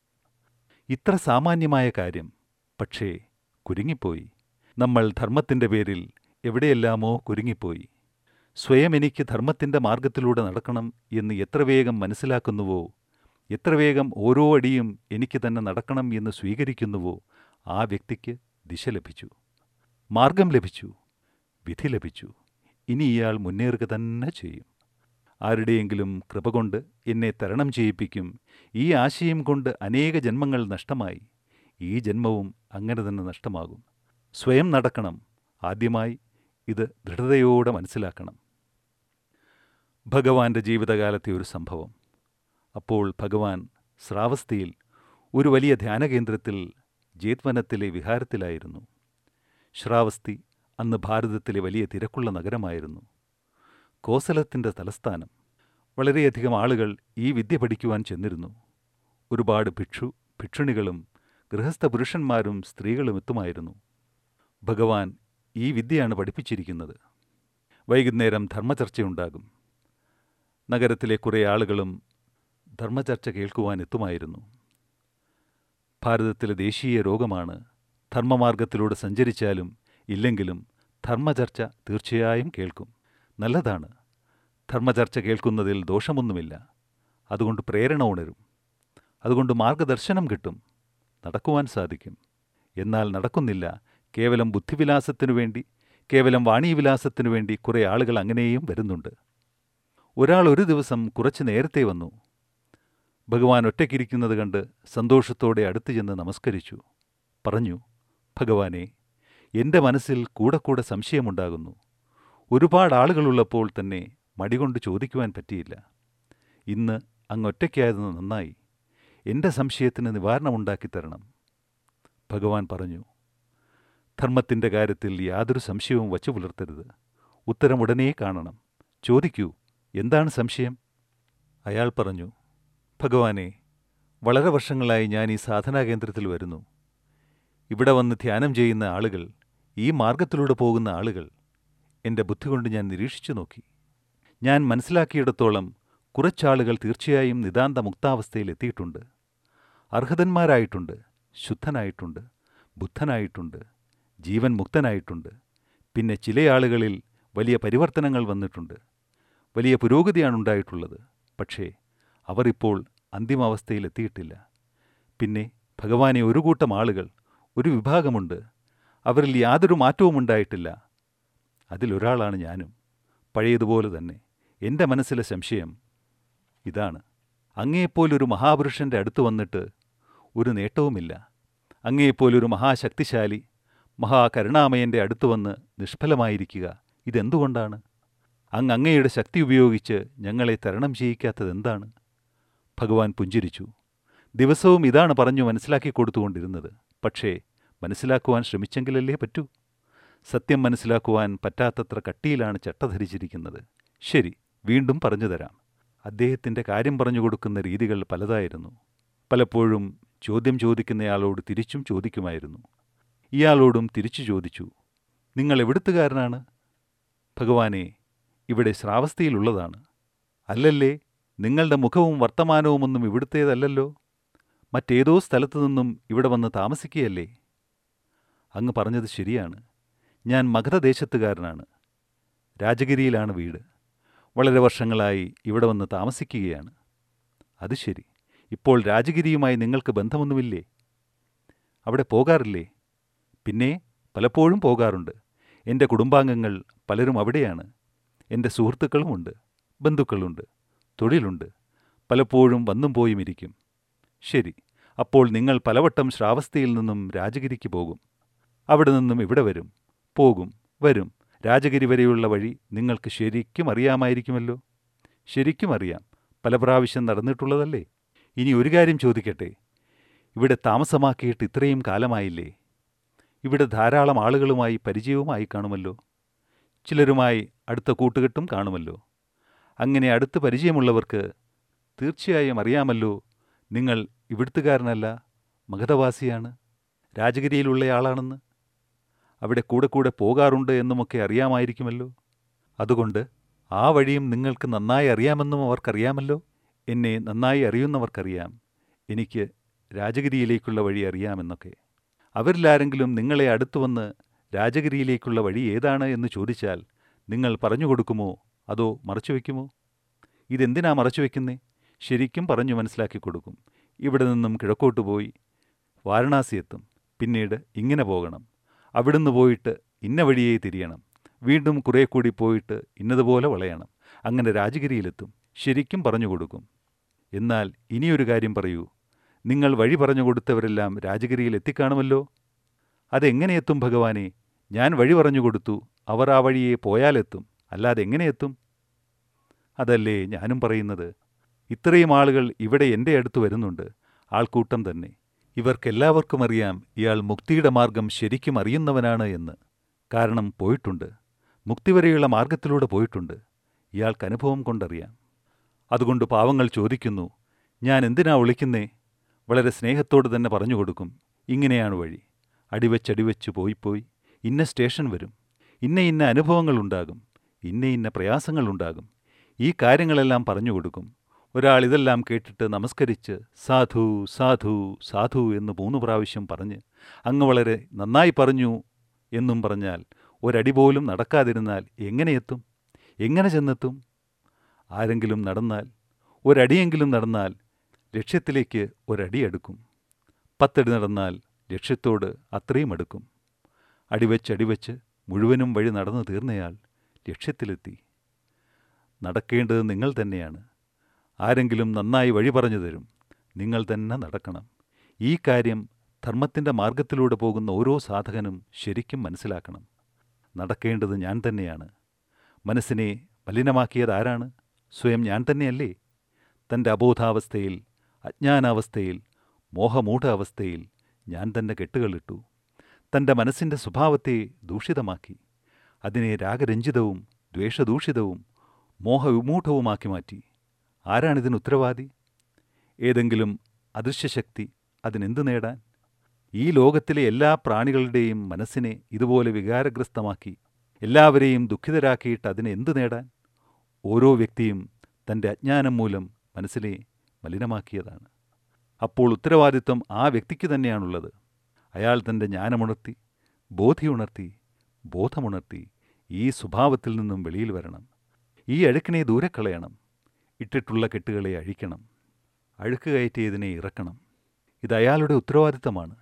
ഇത്ര സാമാന്യമായ കാര്യം പക്ഷേ കുരുങ്ങിപ്പോയി നമ്മൾ ധർമ്മത്തിൻ്റെ പേരിൽ എവിടെയെല്ലാമോ കുരുങ്ങിപ്പോയി സ്വയം എനിക്ക് ധർമ്മത്തിൻ്റെ മാർഗത്തിലൂടെ നടക്കണം എന്ന് എത്ര വേഗം മനസ്സിലാക്കുന്നുവോ എത്ര വേഗം ഓരോ അടിയും എനിക്ക് തന്നെ നടക്കണം എന്ന് സ്വീകരിക്കുന്നുവോ ആ വ്യക്തിക്ക് ദിശ ലഭിച്ചു മാർഗം ലഭിച്ചു വിധി ലഭിച്ചു ഇനി ഇയാൾ മുന്നേറുക തന്നെ ചെയ്യും ആരുടെയെങ്കിലും കൃപ കൊണ്ട് എന്നെ തരണം ചെയ്യിപ്പിക്കും ഈ ആശയം കൊണ്ട് അനേക ജന്മങ്ങൾ നഷ്ടമായി ഈ ജന്മവും അങ്ങനെ തന്നെ നഷ്ടമാകും സ്വയം നടക്കണം ആദ്യമായി ഇത് ദൃഢതയോടെ മനസ്സിലാക്കണം ഭഗവാന്റെ ജീവിതകാലത്തെ ഒരു സംഭവം അപ്പോൾ ഭഗവാൻ ശ്രാവസ്തിയിൽ ഒരു വലിയ ധ്യാനകേന്ദ്രത്തിൽ ജേത്വനത്തിലെ വിഹാരത്തിലായിരുന്നു ശ്രാവസ്തി അന്ന് ഭാരതത്തിലെ വലിയ തിരക്കുള്ള നഗരമായിരുന്നു കോസലത്തിൻ്റെ തലസ്ഥാനം വളരെയധികം ആളുകൾ ഈ വിദ്യ പഠിക്കുവാൻ ചെന്നിരുന്നു ഒരുപാട് ഭിക്ഷു ഭിക്ഷുണികളും ഗൃഹസ്ഥ പുരുഷന്മാരും സ്ത്രീകളും എത്തുമായിരുന്നു ഭഗവാൻ ഈ വിദ്യയാണ് പഠിപ്പിച്ചിരിക്കുന്നത് വൈകുന്നേരം ധർമ്മചർച്ചയുണ്ടാകും നഗരത്തിലെ കുറേ ആളുകളും ധർമ്മചർച്ച കേൾക്കുവാൻ എത്തുമായിരുന്നു ഭാരതത്തിലെ ദേശീയ രോഗമാണ് ധർമ്മമാർഗത്തിലൂടെ സഞ്ചരിച്ചാലും ഇല്ലെങ്കിലും ധർമ്മചർച്ച തീർച്ചയായും കേൾക്കും നല്ലതാണ് ധർമ്മചർച്ച കേൾക്കുന്നതിൽ ദോഷമൊന്നുമില്ല അതുകൊണ്ട് പ്രേരണ ഉണരും അതുകൊണ്ട് മാർഗദർശനം കിട്ടും നടക്കുവാൻ സാധിക്കും എന്നാൽ നടക്കുന്നില്ല കേവലം ബുദ്ധിവിലാസത്തിനു വേണ്ടി കേവലം വാണീവിലാസത്തിനു വേണ്ടി കുറേ ആളുകൾ അങ്ങനെയും വരുന്നുണ്ട് ഒരാൾ ഒരു ദിവസം കുറച്ച് നേരത്തെ വന്നു ഭഗവാൻ ഒറ്റയ്ക്കിരിക്കുന്നത് കണ്ട് സന്തോഷത്തോടെ അടുത്തു ചെന്ന് നമസ്കരിച്ചു പറഞ്ഞു ഭഗവാനെ എൻ്റെ മനസ്സിൽ കൂടെ കൂടെ സംശയമുണ്ടാകുന്നു ഒരുപാട് ആളുകളുള്ളപ്പോൾ തന്നെ മടികൊണ്ട് ചോദിക്കുവാൻ പറ്റിയില്ല ഇന്ന് അങ്ങ് ഒറ്റയ്ക്കായത് നന്നായി എൻ്റെ സംശയത്തിന് നിവാരണമുണ്ടാക്കി തരണം ഭഗവാൻ പറഞ്ഞു ധർമ്മത്തിൻ്റെ കാര്യത്തിൽ യാതൊരു സംശയവും വച്ചു പുലർത്തരുത് ഉത്തരം ഉടനെ കാണണം ചോദിക്കൂ എന്താണ് സംശയം അയാൾ പറഞ്ഞു ഭഗവാനെ വളരെ വർഷങ്ങളായി ഞാൻ ഈ സാധനാ കേന്ദ്രത്തിൽ വരുന്നു ഇവിടെ വന്ന് ധ്യാനം ചെയ്യുന്ന ആളുകൾ ഈ മാർഗത്തിലൂടെ പോകുന്ന ആളുകൾ എൻ്റെ ബുദ്ധി കൊണ്ട് ഞാൻ നിരീക്ഷിച്ചു നോക്കി ഞാൻ മനസ്സിലാക്കിയിടത്തോളം കുറച്ചാളുകൾ തീർച്ചയായും നിതാന്ത മുക്താവസ്ഥയിൽ എത്തിയിട്ടുണ്ട് അർഹതന്മാരായിട്ടുണ്ട് ശുദ്ധനായിട്ടുണ്ട് ബുദ്ധനായിട്ടുണ്ട് ജീവൻ മുക്തനായിട്ടുണ്ട് പിന്നെ ചില ആളുകളിൽ വലിയ പരിവർത്തനങ്ങൾ വന്നിട്ടുണ്ട് വലിയ പുരോഗതിയാണ് ഉണ്ടായിട്ടുള്ളത് പക്ഷേ അവർ ഇപ്പോൾ അന്തിമാവസ്ഥയിൽ എത്തിയിട്ടില്ല പിന്നെ ഭഗവാനെ ഒരു കൂട്ടം ആളുകൾ ഒരു വിഭാഗമുണ്ട് അവരിൽ യാതൊരു മാറ്റവും ഉണ്ടായിട്ടില്ല അതിലൊരാളാണ് ഞാനും പഴയതുപോലെ തന്നെ എൻ്റെ മനസ്സിലെ സംശയം ഇതാണ് അങ്ങയെപ്പോലൊരു മഹാപുരുഷൻ്റെ അടുത്ത് വന്നിട്ട് ഒരു നേട്ടവുമില്ല അങ്ങയെപ്പോലൊരു മഹാശക്തിശാലി മഹാകരുണാമയൻ്റെ അടുത്ത് വന്ന് നിഷ്ഫലമായിരിക്കുക ഇതെന്തുകൊണ്ടാണ് അങ്ങ് അങ്ങയുടെ ശക്തി ഉപയോഗിച്ച് ഞങ്ങളെ തരണം ചെയ്യിക്കാത്തതെന്താണ് ഭഗവാൻ പുഞ്ചിരിച്ചു ദിവസവും ഇതാണ് പറഞ്ഞു മനസ്സിലാക്കി കൊടുത്തുകൊണ്ടിരുന്നത് പക്ഷേ മനസ്സിലാക്കുവാൻ ശ്രമിച്ചെങ്കിലല്ലേ പറ്റൂ സത്യം മനസ്സിലാക്കുവാൻ പറ്റാത്തത്ര കട്ടിയിലാണ് ചട്ട ധരിച്ചിരിക്കുന്നത് ശരി വീണ്ടും പറഞ്ഞു തരാം അദ്ദേഹത്തിൻ്റെ കാര്യം പറഞ്ഞു കൊടുക്കുന്ന രീതികൾ പലതായിരുന്നു പലപ്പോഴും ചോദ്യം ചോദിക്കുന്നയാളോട് തിരിച്ചും ചോദിക്കുമായിരുന്നു ഇയാളോടും തിരിച്ചു ചോദിച്ചു നിങ്ങൾ എവിടുത്തുകാരനാണ് ഭഗവാനെ ഇവിടെ ശ്രാവസ്തിയിലുള്ളതാണ് അല്ലല്ലേ നിങ്ങളുടെ മുഖവും വർത്തമാനവുമൊന്നും ഇവിടുത്തേതല്ലല്ലോ മറ്റേതോ സ്ഥലത്തു നിന്നും ഇവിടെ വന്ന് താമസിക്കുകയല്ലേ അങ്ങ് പറഞ്ഞത് ശരിയാണ് ഞാൻ മഗധദേശത്തുകാരനാണ് രാജഗിരിയിലാണ് വീട് വളരെ വർഷങ്ങളായി ഇവിടെ വന്ന് താമസിക്കുകയാണ് അത് ശരി ഇപ്പോൾ രാജഗിരിയുമായി നിങ്ങൾക്ക് ബന്ധമൊന്നുമില്ലേ അവിടെ പോകാറില്ലേ പിന്നെ പലപ്പോഴും പോകാറുണ്ട് എൻ്റെ കുടുംബാംഗങ്ങൾ പലരും അവിടെയാണ് എൻ്റെ സുഹൃത്തുക്കളുമുണ്ട് ബന്ധുക്കളുണ്ട് തൊഴിലുണ്ട് പലപ്പോഴും വന്നും പോയും ഇരിക്കും ശരി അപ്പോൾ നിങ്ങൾ പലവട്ടം ശ്രാവസ്തിയിൽ നിന്നും രാജഗിരിക്ക് പോകും അവിടെ നിന്നും ഇവിടെ വരും പോകും വരും രാജഗിരി വരെയുള്ള വഴി നിങ്ങൾക്ക് ശരിക്കും അറിയാമായിരിക്കുമല്ലോ ശരിക്കും അറിയാം പല പ്രാവശ്യം നടന്നിട്ടുള്ളതല്ലേ ഇനി ഒരു കാര്യം ചോദിക്കട്ടെ ഇവിടെ താമസമാക്കിയിട്ട് ഇത്രയും കാലമായില്ലേ ഇവിടെ ധാരാളം ആളുകളുമായി പരിചയവുമായി കാണുമല്ലോ ചിലരുമായി അടുത്ത കൂട്ടുകെട്ടും കാണുമല്ലോ അങ്ങനെ അടുത്ത് പരിചയമുള്ളവർക്ക് തീർച്ചയായും അറിയാമല്ലോ നിങ്ങൾ ഇവിടുത്തുകാരനല്ല മഗധവാസിയാണ് രാജഗിരിയിലുള്ളയാളാണെന്ന് അവിടെ കൂടെ കൂടെ പോകാറുണ്ട് എന്നുമൊക്കെ അറിയാമായിരിക്കുമല്ലോ അതുകൊണ്ട് ആ വഴിയും നിങ്ങൾക്ക് നന്നായി അറിയാമെന്നും അവർക്കറിയാമല്ലോ എന്നെ നന്നായി അറിയുന്നവർക്കറിയാം എനിക്ക് രാജഗിരിയിലേക്കുള്ള വഴി അറിയാമെന്നൊക്കെ അവരിലാരെങ്കിലും നിങ്ങളെ അടുത്തു വന്ന് രാജഗിരിയിലേക്കുള്ള വഴി ഏതാണ് എന്ന് ചോദിച്ചാൽ നിങ്ങൾ പറഞ്ഞു കൊടുക്കുമോ അതോ മറച്ചുവെക്കുമോ ഇതെന്തിനാ മറച്ചുവെക്കുന്നേ ശരിക്കും പറഞ്ഞു മനസ്സിലാക്കി കൊടുക്കും ഇവിടെ നിന്നും കിഴക്കോട്ട് പോയി വാരണാസി എത്തും പിന്നീട് ഇങ്ങനെ പോകണം അവിടുന്ന് പോയിട്ട് ഇന്ന വഴിയേ തിരിയണം വീണ്ടും കുറേ കൂടി പോയിട്ട് ഇന്നതുപോലെ വളയണം അങ്ങനെ രാജഗിരിയിലെത്തും ശരിക്കും പറഞ്ഞു കൊടുക്കും എന്നാൽ ഇനിയൊരു കാര്യം പറയൂ നിങ്ങൾ വഴി പറഞ്ഞു കൊടുത്തവരെല്ലാം രാജഗിരിയിൽ എത്തിക്കാണുമല്ലോ അതെങ്ങനെ എത്തും ഭഗവാനെ ഞാൻ വഴി പറഞ്ഞു കൊടുത്തു അവർ ആ വഴിയെ പോയാലെത്തും അല്ലാതെ എങ്ങനെ എത്തും അതല്ലേ ഞാനും പറയുന്നത് ഇത്രയും ആളുകൾ ഇവിടെ എൻ്റെ അടുത്ത് വരുന്നുണ്ട് ആൾക്കൂട്ടം തന്നെ ഇവർക്കെല്ലാവർക്കും അറിയാം ഇയാൾ മുക്തിയുടെ മാർഗം ശരിക്കും അറിയുന്നവനാണ് എന്ന് കാരണം പോയിട്ടുണ്ട് മുക്തി വരെയുള്ള മാർഗത്തിലൂടെ പോയിട്ടുണ്ട് ഇയാൾക്ക് അനുഭവം കൊണ്ടറിയാം അതുകൊണ്ട് പാവങ്ങൾ ചോദിക്കുന്നു ഞാൻ എന്തിനാ വിളിക്കുന്നേ വളരെ സ്നേഹത്തോട് തന്നെ പറഞ്ഞു കൊടുക്കും ഇങ്ങനെയാണ് വഴി അടിവച്ചടിവച്ച് പോയി പോയി ഇന്ന സ്റ്റേഷൻ വരും ഇന്ന ഇന്ന അനുഭവങ്ങളുണ്ടാകും ഇന്ന ഇന്ന പ്രയാസങ്ങളുണ്ടാകും ഈ കാര്യങ്ങളെല്ലാം പറഞ്ഞു കൊടുക്കും ഒരാൾ ഇതെല്ലാം കേട്ടിട്ട് നമസ്കരിച്ച് സാധു സാധു സാധു എന്ന് മൂന്ന് പ്രാവശ്യം പറഞ്ഞ് അങ്ങ് വളരെ നന്നായി പറഞ്ഞു എന്നും പറഞ്ഞാൽ ഒരടി പോലും നടക്കാതിരുന്നാൽ എങ്ങനെ എത്തും എങ്ങനെ ചെന്നെത്തും ആരെങ്കിലും നടന്നാൽ ഒരടിയെങ്കിലും നടന്നാൽ ലക്ഷ്യത്തിലേക്ക് ഒരടി എടുക്കും പത്തടി നടന്നാൽ ലക്ഷ്യത്തോട് അത്രയും അടുക്കും അടിവച്ച് അടിവച്ച് മുഴുവനും വഴി നടന്നു തീർന്നയാൾ ലക്ഷ്യത്തിലെത്തി നടക്കേണ്ടത് നിങ്ങൾ തന്നെയാണ് ആരെങ്കിലും നന്നായി വഴി പറഞ്ഞു തരും നിങ്ങൾ തന്നെ നടക്കണം ഈ കാര്യം ധർമ്മത്തിൻ്റെ മാർഗത്തിലൂടെ പോകുന്ന ഓരോ സാധകനും ശരിക്കും മനസ്സിലാക്കണം നടക്കേണ്ടത് ഞാൻ തന്നെയാണ് മനസ്സിനെ മലിനമാക്കിയത് ആരാണ് സ്വയം ഞാൻ തന്നെയല്ലേ തൻ്റെ അബോധാവസ്ഥയിൽ അജ്ഞാനാവസ്ഥയിൽ മോഹമൂഢ അവസ്ഥയിൽ ഞാൻ തന്നെ കെട്ടുകളിട്ടു തൻ്റെ മനസ്സിൻ്റെ സ്വഭാവത്തെ ദൂഷിതമാക്കി അതിനെ രാഗരഞ്ജിതവും ദ്വേഷദൂഷിതവും മോഹവിമൂഢവുമാക്കി മാറ്റി ആരാണിതിന് ഉത്തരവാദി ഏതെങ്കിലും അദൃശ്യശക്തി അതിനെന്ത് നേടാൻ ഈ ലോകത്തിലെ എല്ലാ പ്രാണികളുടെയും മനസ്സിനെ ഇതുപോലെ വികാരഗ്രസ്തമാക്കി എല്ലാവരെയും ദുഃഖിതരാക്കിയിട്ട് അതിന് എന്ത് നേടാൻ ഓരോ വ്യക്തിയും തൻ്റെ അജ്ഞാനം മൂലം മനസ്സിനെ മലിനമാക്കിയതാണ് അപ്പോൾ ഉത്തരവാദിത്വം ആ വ്യക്തിക്ക് തന്നെയാണുള്ളത് അയാൾ തൻ്റെ ജ്ഞാനമുണർത്തി ബോധിയുണർത്തി ബോധമുണർത്തി ഈ സ്വഭാവത്തിൽ നിന്നും വെളിയിൽ വരണം ഈ അഴുക്കിനെ ദൂരെ കളയണം ഇട്ടിട്ടുള്ള കെട്ടുകളെ അഴിക്കണം അഴുക്ക് കയറ്റിയതിനെ ഇറക്കണം ഇത് അയാളുടെ ഉത്തരവാദിത്തമാണ്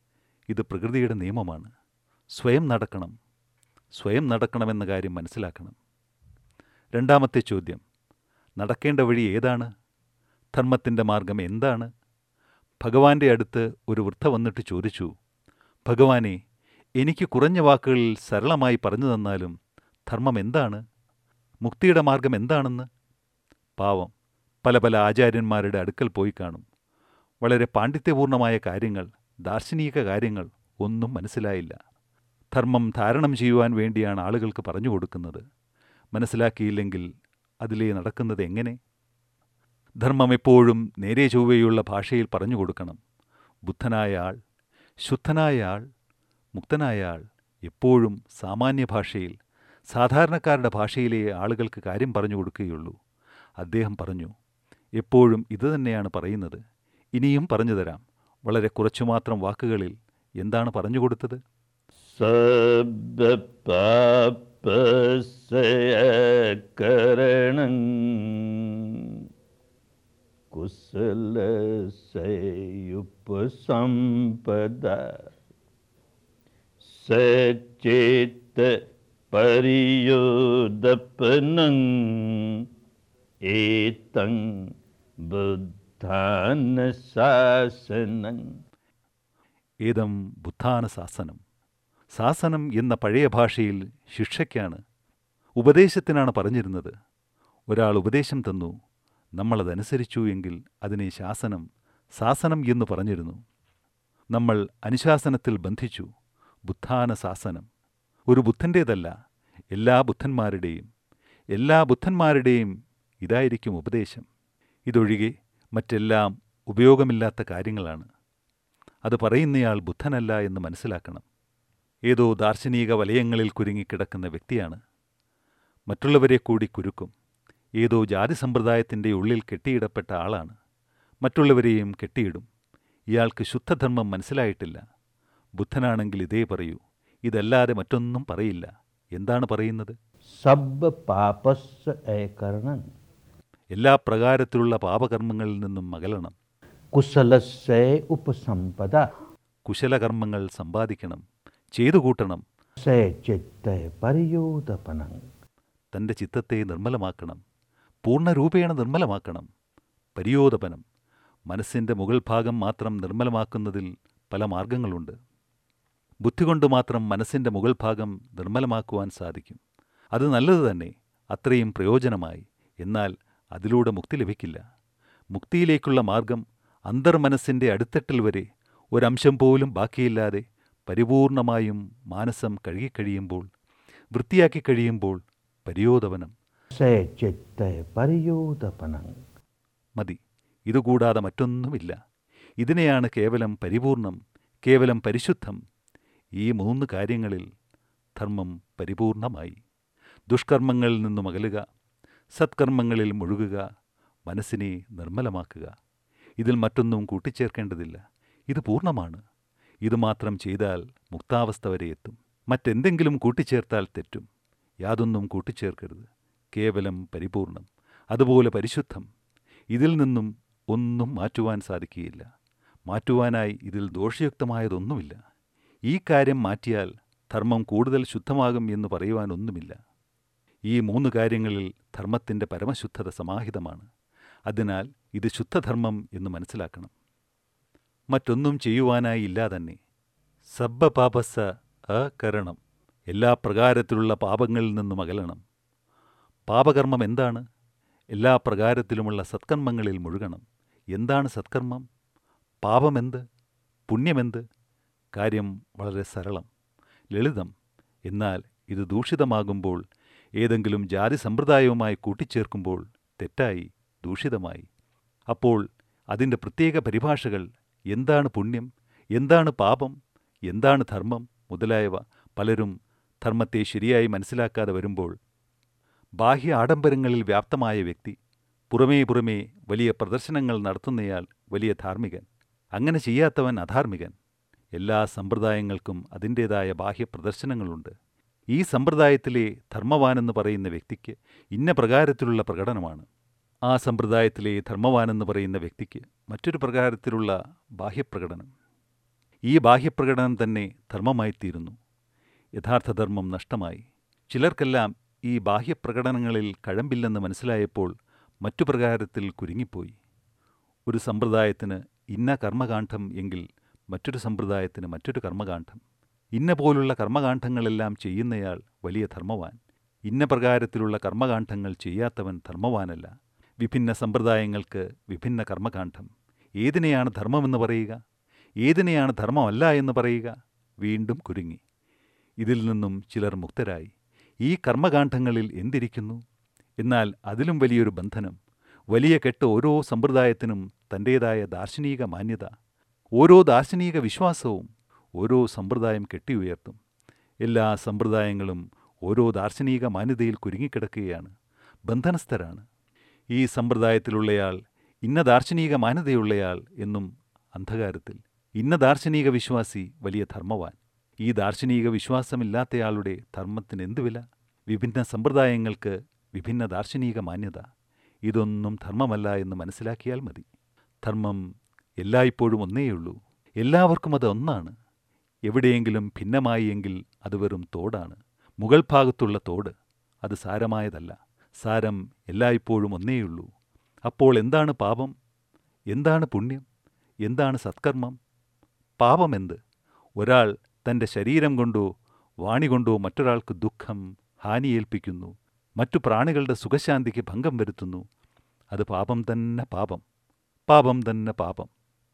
ഇത് പ്രകൃതിയുടെ നിയമമാണ് സ്വയം നടക്കണം സ്വയം നടക്കണമെന്ന കാര്യം മനസ്സിലാക്കണം രണ്ടാമത്തെ ചോദ്യം നടക്കേണ്ട വഴി ഏതാണ് ധർമ്മത്തിൻ്റെ മാർഗം എന്താണ് ഭഗവാന്റെ അടുത്ത് ഒരു വൃദ്ധ വന്നിട്ട് ചോദിച്ചു ഭഗവാനെ എനിക്ക് കുറഞ്ഞ വാക്കുകളിൽ സരളമായി പറഞ്ഞു തന്നാലും ധർമ്മം എന്താണ് മുക്തിയുടെ മാർഗം എന്താണെന്ന് പാവം പല പല ആചാര്യന്മാരുടെ അടുക്കൽ പോയി കാണും വളരെ പാണ്ഡിത്യപൂർണമായ കാര്യങ്ങൾ ദാർശനിക കാര്യങ്ങൾ ഒന്നും മനസ്സിലായില്ല ധർമ്മം ധാരണം ചെയ്യുവാൻ വേണ്ടിയാണ് ആളുകൾക്ക് പറഞ്ഞു കൊടുക്കുന്നത് മനസ്സിലാക്കിയില്ലെങ്കിൽ അതിലേ നടക്കുന്നത് എങ്ങനെ ധർമ്മം എപ്പോഴും നേരെ ചൊവ്വയുള്ള ഭാഷയിൽ പറഞ്ഞു കൊടുക്കണം ബുദ്ധനായ ആൾ ശുദ്ധനായ ആൾ മുക്തനായ ആൾ എപ്പോഴും സാമാന്യ ഭാഷയിൽ സാധാരണക്കാരുടെ ഭാഷയിലെ ആളുകൾക്ക് കാര്യം പറഞ്ഞു കൊടുക്കുകയുള്ളൂ അദ്ദേഹം പറഞ്ഞു എപ്പോഴും ഇത് തന്നെയാണ് പറയുന്നത് ഇനിയും പറഞ്ഞു തരാം വളരെ കുറച്ചു മാത്രം വാക്കുകളിൽ എന്താണ് പറഞ്ഞു കൊടുത്തത് സബപസയകരണം കുശലസയുപസമ്പദ സചേത പരിയോദപനം ഏതം ബുദ്ധാനശാസനം ഏതം ബുദ്ധാന സാസനം സാസനം എന്ന പഴയ ഭാഷയിൽ ശിക്ഷയ്ക്കാണ് ഉപദേശത്തിനാണ് പറഞ്ഞിരുന്നത് ഒരാൾ ഉപദേശം തന്നു നമ്മളതനുസരിച്ചു എങ്കിൽ അതിനെ ശാസനം സാസനം എന്ന് പറഞ്ഞിരുന്നു നമ്മൾ അനുശാസനത്തിൽ ബന്ധിച്ചു ബുദ്ധാന സാസനം ഒരു ബുദ്ധൻ്റേതല്ല എല്ലാ ബുദ്ധന്മാരുടെയും എല്ലാ ബുദ്ധന്മാരുടെയും ഇതായിരിക്കും ഉപദേശം ഇതൊഴികെ മറ്റെല്ലാം ഉപയോഗമില്ലാത്ത കാര്യങ്ങളാണ് അത് പറയുന്നയാൾ ബുദ്ധനല്ല എന്ന് മനസ്സിലാക്കണം ഏതോ ദാർശനിക വലയങ്ങളിൽ കുരുങ്ങിക്കിടക്കുന്ന വ്യക്തിയാണ് മറ്റുള്ളവരെ കൂടി കുരുക്കും ഏതോ ജാതി സമ്പ്രദായത്തിൻ്റെ ഉള്ളിൽ കെട്ടിയിടപ്പെട്ട ആളാണ് മറ്റുള്ളവരെയും കെട്ടിയിടും ഇയാൾക്ക് ശുദ്ധധർമ്മം മനസ്സിലായിട്ടില്ല ബുദ്ധനാണെങ്കിൽ ഇതേ പറയൂ ഇതല്ലാതെ മറ്റൊന്നും പറയില്ല എന്താണ് പറയുന്നത് സബ് പാപസ് ഏകരണം എല്ലാ പ്രകാരത്തിലുള്ള പാപകർമ്മങ്ങളിൽ നിന്നും അകലണം കുശലസേ ഉപസമ്പദ കുശലകർമ്മങ്ങൾ സമ്പാദിക്കണം ചെയ്തു കൂട്ടണം സേ ചിത്ത പരിയോദപനം തൻ്റെ ചിത്തത്തെ നിർമ്മലമാക്കണം പൂർണ്ണരൂപേണ നിർമ്മലമാക്കണം പരിയോദപനം മനസ്സിൻ്റെ മുകൾ ഭാഗം മാത്രം നിർമ്മലമാക്കുന്നതിൽ പല മാർഗങ്ങളുണ്ട് ബുദ്ധി കൊണ്ട് മാത്രം മനസ്സിൻ്റെ മുകൾ ഭാഗം നിർമ്മലമാക്കുവാൻ സാധിക്കും അത് നല്ലത് തന്നെ അത്രയും പ്രയോജനമായി എന്നാൽ അതിലൂടെ മുക്തി ലഭിക്കില്ല മുക്തിയിലേക്കുള്ള മാർഗം അന്തർമനസ്സിൻ്റെ അടിത്തട്ടിൽ വരെ ഒരംശം പോലും ബാക്കിയില്ലാതെ പരിപൂർണമായും മാനസം കഴുകിക്കഴിയുമ്പോൾ വൃത്തിയാക്കി കഴിയുമ്പോൾ പരിയോദവനം से चित्त पर्योदपनं മതി ഇതുകൂടാതെ മറ്റൊന്നുമില്ല ഇതിനെയാണ് കേവലം പരിപൂർണം കേവലം പരിശുദ്ധം ഈ മൂന്ന് കാര്യങ്ങളിൽ ധർമ്മം പരിപൂർണമായി ദുഷ്കർമ്മങ്ങളിൽ നിന്നും അകലുക സത്കർമ്മങ്ങളിൽ മുഴുകുക മനസ്സിനെ നിർമ്മലമാക്കുക ഇതിൽ മറ്റൊന്നും കൂട്ടിച്ചേർക്കേണ്ടതില്ല ഇത് പൂർണ്ണമാണ് ഇത് മാത്രം ചെയ്താൽ മുക്താവസ്ഥ വരെ എത്തും മറ്റെന്തെങ്കിലും കൂട്ടിച്ചേർത്താൽ തെറ്റും യാതൊന്നും കൂട്ടിച്ചേർക്കരുത് കേവലം പരിപൂർണം അതുപോലെ പരിശുദ്ധം ഇതിൽ നിന്നും ഒന്നും മാറ്റുവാൻ സാധിക്കുകയില്ല മാറ്റുവാനായി ഇതിൽ ദോഷയുക്തമായതൊന്നുമില്ല ഈ കാര്യം മാറ്റിയാൽ ധർമ്മം കൂടുതൽ ശുദ്ധമാകും എന്ന് പറയുവാനൊന്നുമില്ല ഈ മൂന്ന് കാര്യങ്ങളിൽ ധർമ്മത്തിൻ്റെ പരമശുദ്ധത സമാഹിതമാണ് അതിനാൽ ഇത് ശുദ്ധധർമ്മം എന്ന് മനസ്സിലാക്കണം മറ്റൊന്നും ചെയ്യുവാനായി ഇല്ല തന്നെ സബ്ബപാപസ അകരണം എല്ലാ പ്രകാരത്തിലുള്ള പാപങ്ങളിൽ നിന്നും അകലണം പാപകർമ്മം എന്താണ് എല്ലാ പ്രകാരത്തിലുമുള്ള സത്കർമ്മങ്ങളിൽ മുഴുകണം എന്താണ് സത്കർമ്മം പാപമെന്ത് പുണ്യമെന്ത് കാര്യം വളരെ സരളം ലളിതം എന്നാൽ ഇത് ദൂഷിതമാകുമ്പോൾ ഏതെങ്കിലും ജാതി സമ്പ്രദായവുമായി കൂട്ടിച്ചേർക്കുമ്പോൾ തെറ്റായി ദൂഷിതമായി അപ്പോൾ അതിൻ്റെ പ്രത്യേക പരിഭാഷകൾ എന്താണ് പുണ്യം എന്താണ് പാപം എന്താണ് ധർമ്മം മുതലായവ പലരും ധർമ്മത്തെ ശരിയായി മനസ്സിലാക്കാതെ വരുമ്പോൾ ബാഹ്യ ആഡംബരങ്ങളിൽ വ്യാപ്തമായ വ്യക്തി പുറമേ പുറമേ വലിയ പ്രദർശനങ്ങൾ നടത്തുന്നയാൾ വലിയ ധാർമ്മികൻ അങ്ങനെ ചെയ്യാത്തവൻ അധാർമികൻ എല്ലാ സമ്പ്രദായങ്ങൾക്കും അതിൻ്റേതായ ബാഹ്യ പ്രദർശനങ്ങളുണ്ട് ഈ സമ്പ്രദായത്തിലെ ധർമ്മവാനെന്ന് പറയുന്ന വ്യക്തിക്ക് ഇന്ന പ്രകാരത്തിലുള്ള പ്രകടനമാണ് ആ സമ്പ്രദായത്തിലെ ധർമ്മവാനെന്ന് പറയുന്ന വ്യക്തിക്ക് മറ്റൊരു പ്രകാരത്തിലുള്ള ബാഹ്യപ്രകടനം ഈ ബാഹ്യപ്രകടനം തന്നെ ധർമ്മമായിത്തീരുന്നു യഥാർത്ഥ ധർമ്മം നഷ്ടമായി ചിലർക്കെല്ലാം ഈ ബാഹ്യപ്രകടനങ്ങളിൽ കഴമ്പില്ലെന്ന് മനസ്സിലായപ്പോൾ മറ്റു പ്രകാരത്തിൽ കുരുങ്ങിപ്പോയി ഒരു സമ്പ്രദായത്തിന് ഇന്ന കർമ്മകാന്ഡം എങ്കിൽ മറ്റൊരു സമ്പ്രദായത്തിന് മറ്റൊരു കർമ്മകാന്ഡം ഇന്ന പോലുള്ള കർമ്മകാന്ഡങ്ങളെല്ലാം ചെയ്യുന്നയാൾ വലിയ ധർമ്മവാൻ ഇന്ന പ്രകാരത്തിലുള്ള കർമ്മകാന്ഡങ്ങൾ ചെയ്യാത്തവൻ ധർമ്മവാനല്ല വിഭിന്ന സമ്പ്രദായങ്ങൾക്ക് വിഭിന്ന കർമ്മകാന്ഡം ഏതിനെയാണ് ധർമ്മമെന്ന് പറയുക ഏതിനെയാണ് ധർമ്മമല്ല എന്ന് പറയുക വീണ്ടും കുരുങ്ങി ഇതിൽ നിന്നും ചിലർ മുക്തരായി ഈ കർമ്മകാന്ഡങ്ങളിൽ എന്തിരിക്കുന്നു എന്നാൽ അതിലും വലിയൊരു ബന്ധനം വലിയ കെട്ട് ഓരോ സമ്പ്രദായത്തിനും തൻ്റേതായ ദാർശനിക മാന്യത ഓരോ ദാർശനിക വിശ്വാസവും ഓരോ സമ്പ്രദായം കെട്ടിയുയർത്തും എല്ലാ സമ്പ്രദായങ്ങളും ഓരോ ദാർശനിക മാന്യതയിൽ കുരുങ്ങിക്കിടക്കുകയാണ് ബന്ധനസ്ഥരാണ് ഈ സമ്പ്രദായത്തിലുള്ളയാൾ ഇന്ന ദാർശനിക മാന്യതയുള്ളയാൾ എന്നും അന്ധകാരത്തിൽ ഇന്ന ദാർശനിക വിശ്വാസി വലിയ ധർമ്മവാൻ ഈ ദാർശനിക വിശ്വാസമില്ലാത്തയാളുടെ ധർമ്മത്തിന് എന്തു വില വിഭിന്ന സമ്പ്രദായങ്ങൾക്ക് വിഭിന്ന ദാർശനിക മാന്യത ഇതൊന്നും ധർമ്മമല്ല എന്ന് മനസ്സിലാക്കിയാൽ മതി ധർമ്മം എല്ലായ്പ്പോഴും ഒന്നേയുള്ളൂ എല്ലാവർക്കും അത് ഒന്നാണ് എവിടെയെങ്കിലും ഭിന്നമായി എങ്കിൽ അത് വെറും തോടാണ് മുകൾ ഭാഗത്തുള്ള തോട് അത് സാരമായതല്ല സാരം എല്ലായ്പ്പോഴും ഒന്നേയുള്ളൂ അപ്പോൾ എന്താണ് പാപം എന്താണ് പുണ്യം എന്താണ് സത്കർമ്മം പാപമെന്ത് ഒരാൾ തൻ്റെ ശരീരം കൊണ്ടോ വാണി കൊണ്ടോ മറ്റൊരാൾക്ക് ദുഃഖം ഹാനിയേൽപ്പിക്കുന്നു മറ്റു പ്രാണികളുടെ സുഖശാന്തിക്ക് ഭംഗം വരുത്തുന്നു അത് പാപം തന്നെ പാപം പാപം തന്നെ പാപം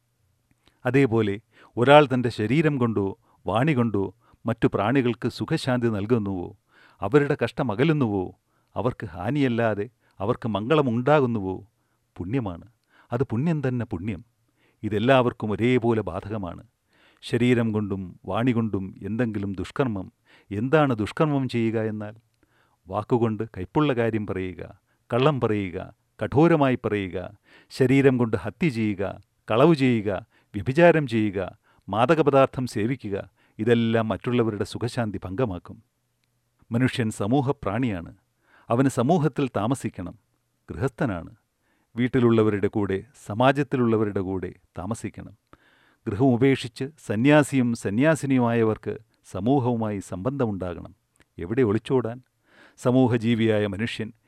അതേപോലെ ഒരാൾ തൻ്റെ ശരീരം കൊണ്ടോ വാണി കൊണ്ടോ മറ്റു പ്രാണികൾക്ക് സുഖശാന്തി നൽകുന്നുവോ അവരുടെ കഷ്ടം അകലുന്നുവോ അവർക്ക് ഹാനിയല്ലാതെ അവർക്ക് മംഗളമുണ്ടാകുന്നുവോ പുണ്യമാണ് അത് പുണ്യം തന്നെ പുണ്യം ഇതെല്ലാവർക്കും ഒരേപോലെ ബാധകമാണ് ശരീരം കൊണ്ടും വാണി കൊണ്ടും എന്തെങ്കിലും ദുഷ്കർമ്മം എന്താണ് ദുഷ്കർമ്മം ചെയ്യുക എന്നാൽ വാക്കുകൊണ്ട് കൈപ്പുള്ള കാര്യം പറയുക കള്ളം പറയുക കഠോരമായി പറയുക ശരീരം കൊണ്ട് ഹത്യ ചെയ്യുക കളവ് ചെയ്യുക വ്യഭിചാരം ചെയ്യുക മാദകപദാർത്ഥം സേവിക്കുക ഇതെല്ലാം മറ്റുള്ളവരുടെ സുഖശാന്തി ഭംഗമാക്കും മനുഷ്യൻ സമൂഹപ്രാണിയാണ് അവന് സമൂഹത്തിൽ താമസിക്കണം ഗൃഹസ്ഥനാണ് വീട്ടിലുള്ളവരുടെ കൂടെ സമാജത്തിലുള്ളവരുടെ കൂടെ താമസിക്കണം ഗൃഹം ഉപേക്ഷിച്ച് സന്യാസിയും സന്യാസിനിയുമായവർക്ക് സമൂഹവുമായി സംബന്ധമുണ്ടാകണം എവിടെ ഒളിച്ചോടാൻ സമൂഹജീവിയായ മനുഷ്യൻ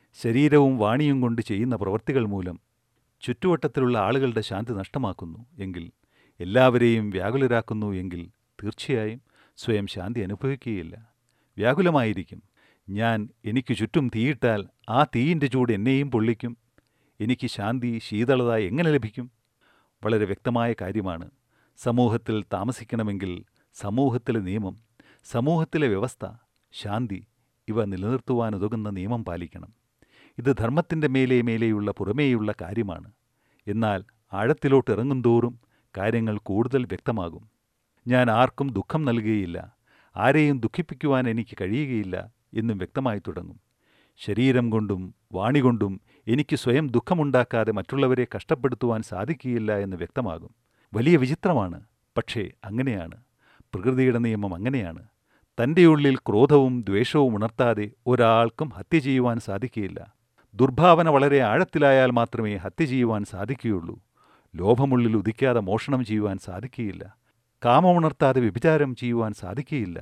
ശരീരവും വാണിയും കൊണ്ട് ചെയ്യുന്ന പ്രവൃത്തികൾ മൂലം ചുറ്റുവട്ടത്തിലുള്ള ആളുകളുടെ ശാന്തി നഷ്ടമാക്കുന്നു എങ്കിൽ എല്ലാവരെയും വ്യാകുലരാക്കുന്നു എങ്കിൽ തീർച്ചയായും സ്വയം ശാന്തി അനുഭവിക്കുകയില്ല വ്യാകുലമായിരിക്കും ഞാൻ എനിക്ക് ചുറ്റും തീയിട്ടാൽ ആ തീയിൻ്റെ ചൂട് എന്നെയും പൊള്ളിക്കും എനിക്ക് ശാന്തി ശീതളത എങ്ങനെ ലഭിക്കും വളരെ വ്യക്തമായ കാര്യമാണ് സമൂഹത്തിൽ താമസിക്കണമെങ്കിൽ സമൂഹത്തിലെ നിയമം സമൂഹത്തിലെ വ്യവസ്ഥ ശാന്തി ഇവ നിലനിർത്തുവാനുതകുന്ന നിയമം പാലിക്കണം ഇത് ധർമ്മത്തിൻ്റെ മേലെ മേലെയുള്ള പുറമേയുള്ള കാര്യമാണ് എന്നാൽ ആഴത്തിലോട്ട് ഇറങ്ങുന്തോറും കാര്യങ്ങൾ കൂടുതൽ വ്യക്തമാകും ഞാൻ ആർക്കും ദുഃഖം നൽകുകയില്ല ആരെയും ദുഃഖിപ്പിക്കുവാൻ എനിക്ക് കഴിയുകയില്ല എന്നും വ്യക്തമായി തുടങ്ങും ശരീരം കൊണ്ടും വാണി കൊണ്ടും എനിക്ക് സ്വയം ദുഃഖമുണ്ടാക്കാതെ മറ്റുള്ളവരെ കഷ്ടപ്പെടുത്തുവാൻ സാധിക്കുകയില്ല എന്ന് വ്യക്തമാകും വലിയ വിചിത്രമാണ് പക്ഷേ അങ്ങനെയാണ് പ്രകൃതിയുടെ നിയമം അങ്ങനെയാണ് തൻ്റെ ഉള്ളിൽ ക്രോധവും ദ്വേഷവും ഉണർത്താതെ ഒരാൾക്കും ഹത്യ ചെയ്യുവാൻ സാധിക്കുകയില്ല ദുർഭാവന വളരെ ആഴത്തിലായാൽ മാത്രമേ ഹത്യ ചെയ്യുവാൻ സാധിക്കുകയുള്ളൂ ലോഭമുള്ളിൽ ഉദിക്കാതെ മോഷണം ചെയ്യുവാൻ സാധിക്കുകയില്ല കാമമുണർത്താതെ വ്യഭിചാരം ചെയ്യുവാൻ സാധിക്കുകയില്ല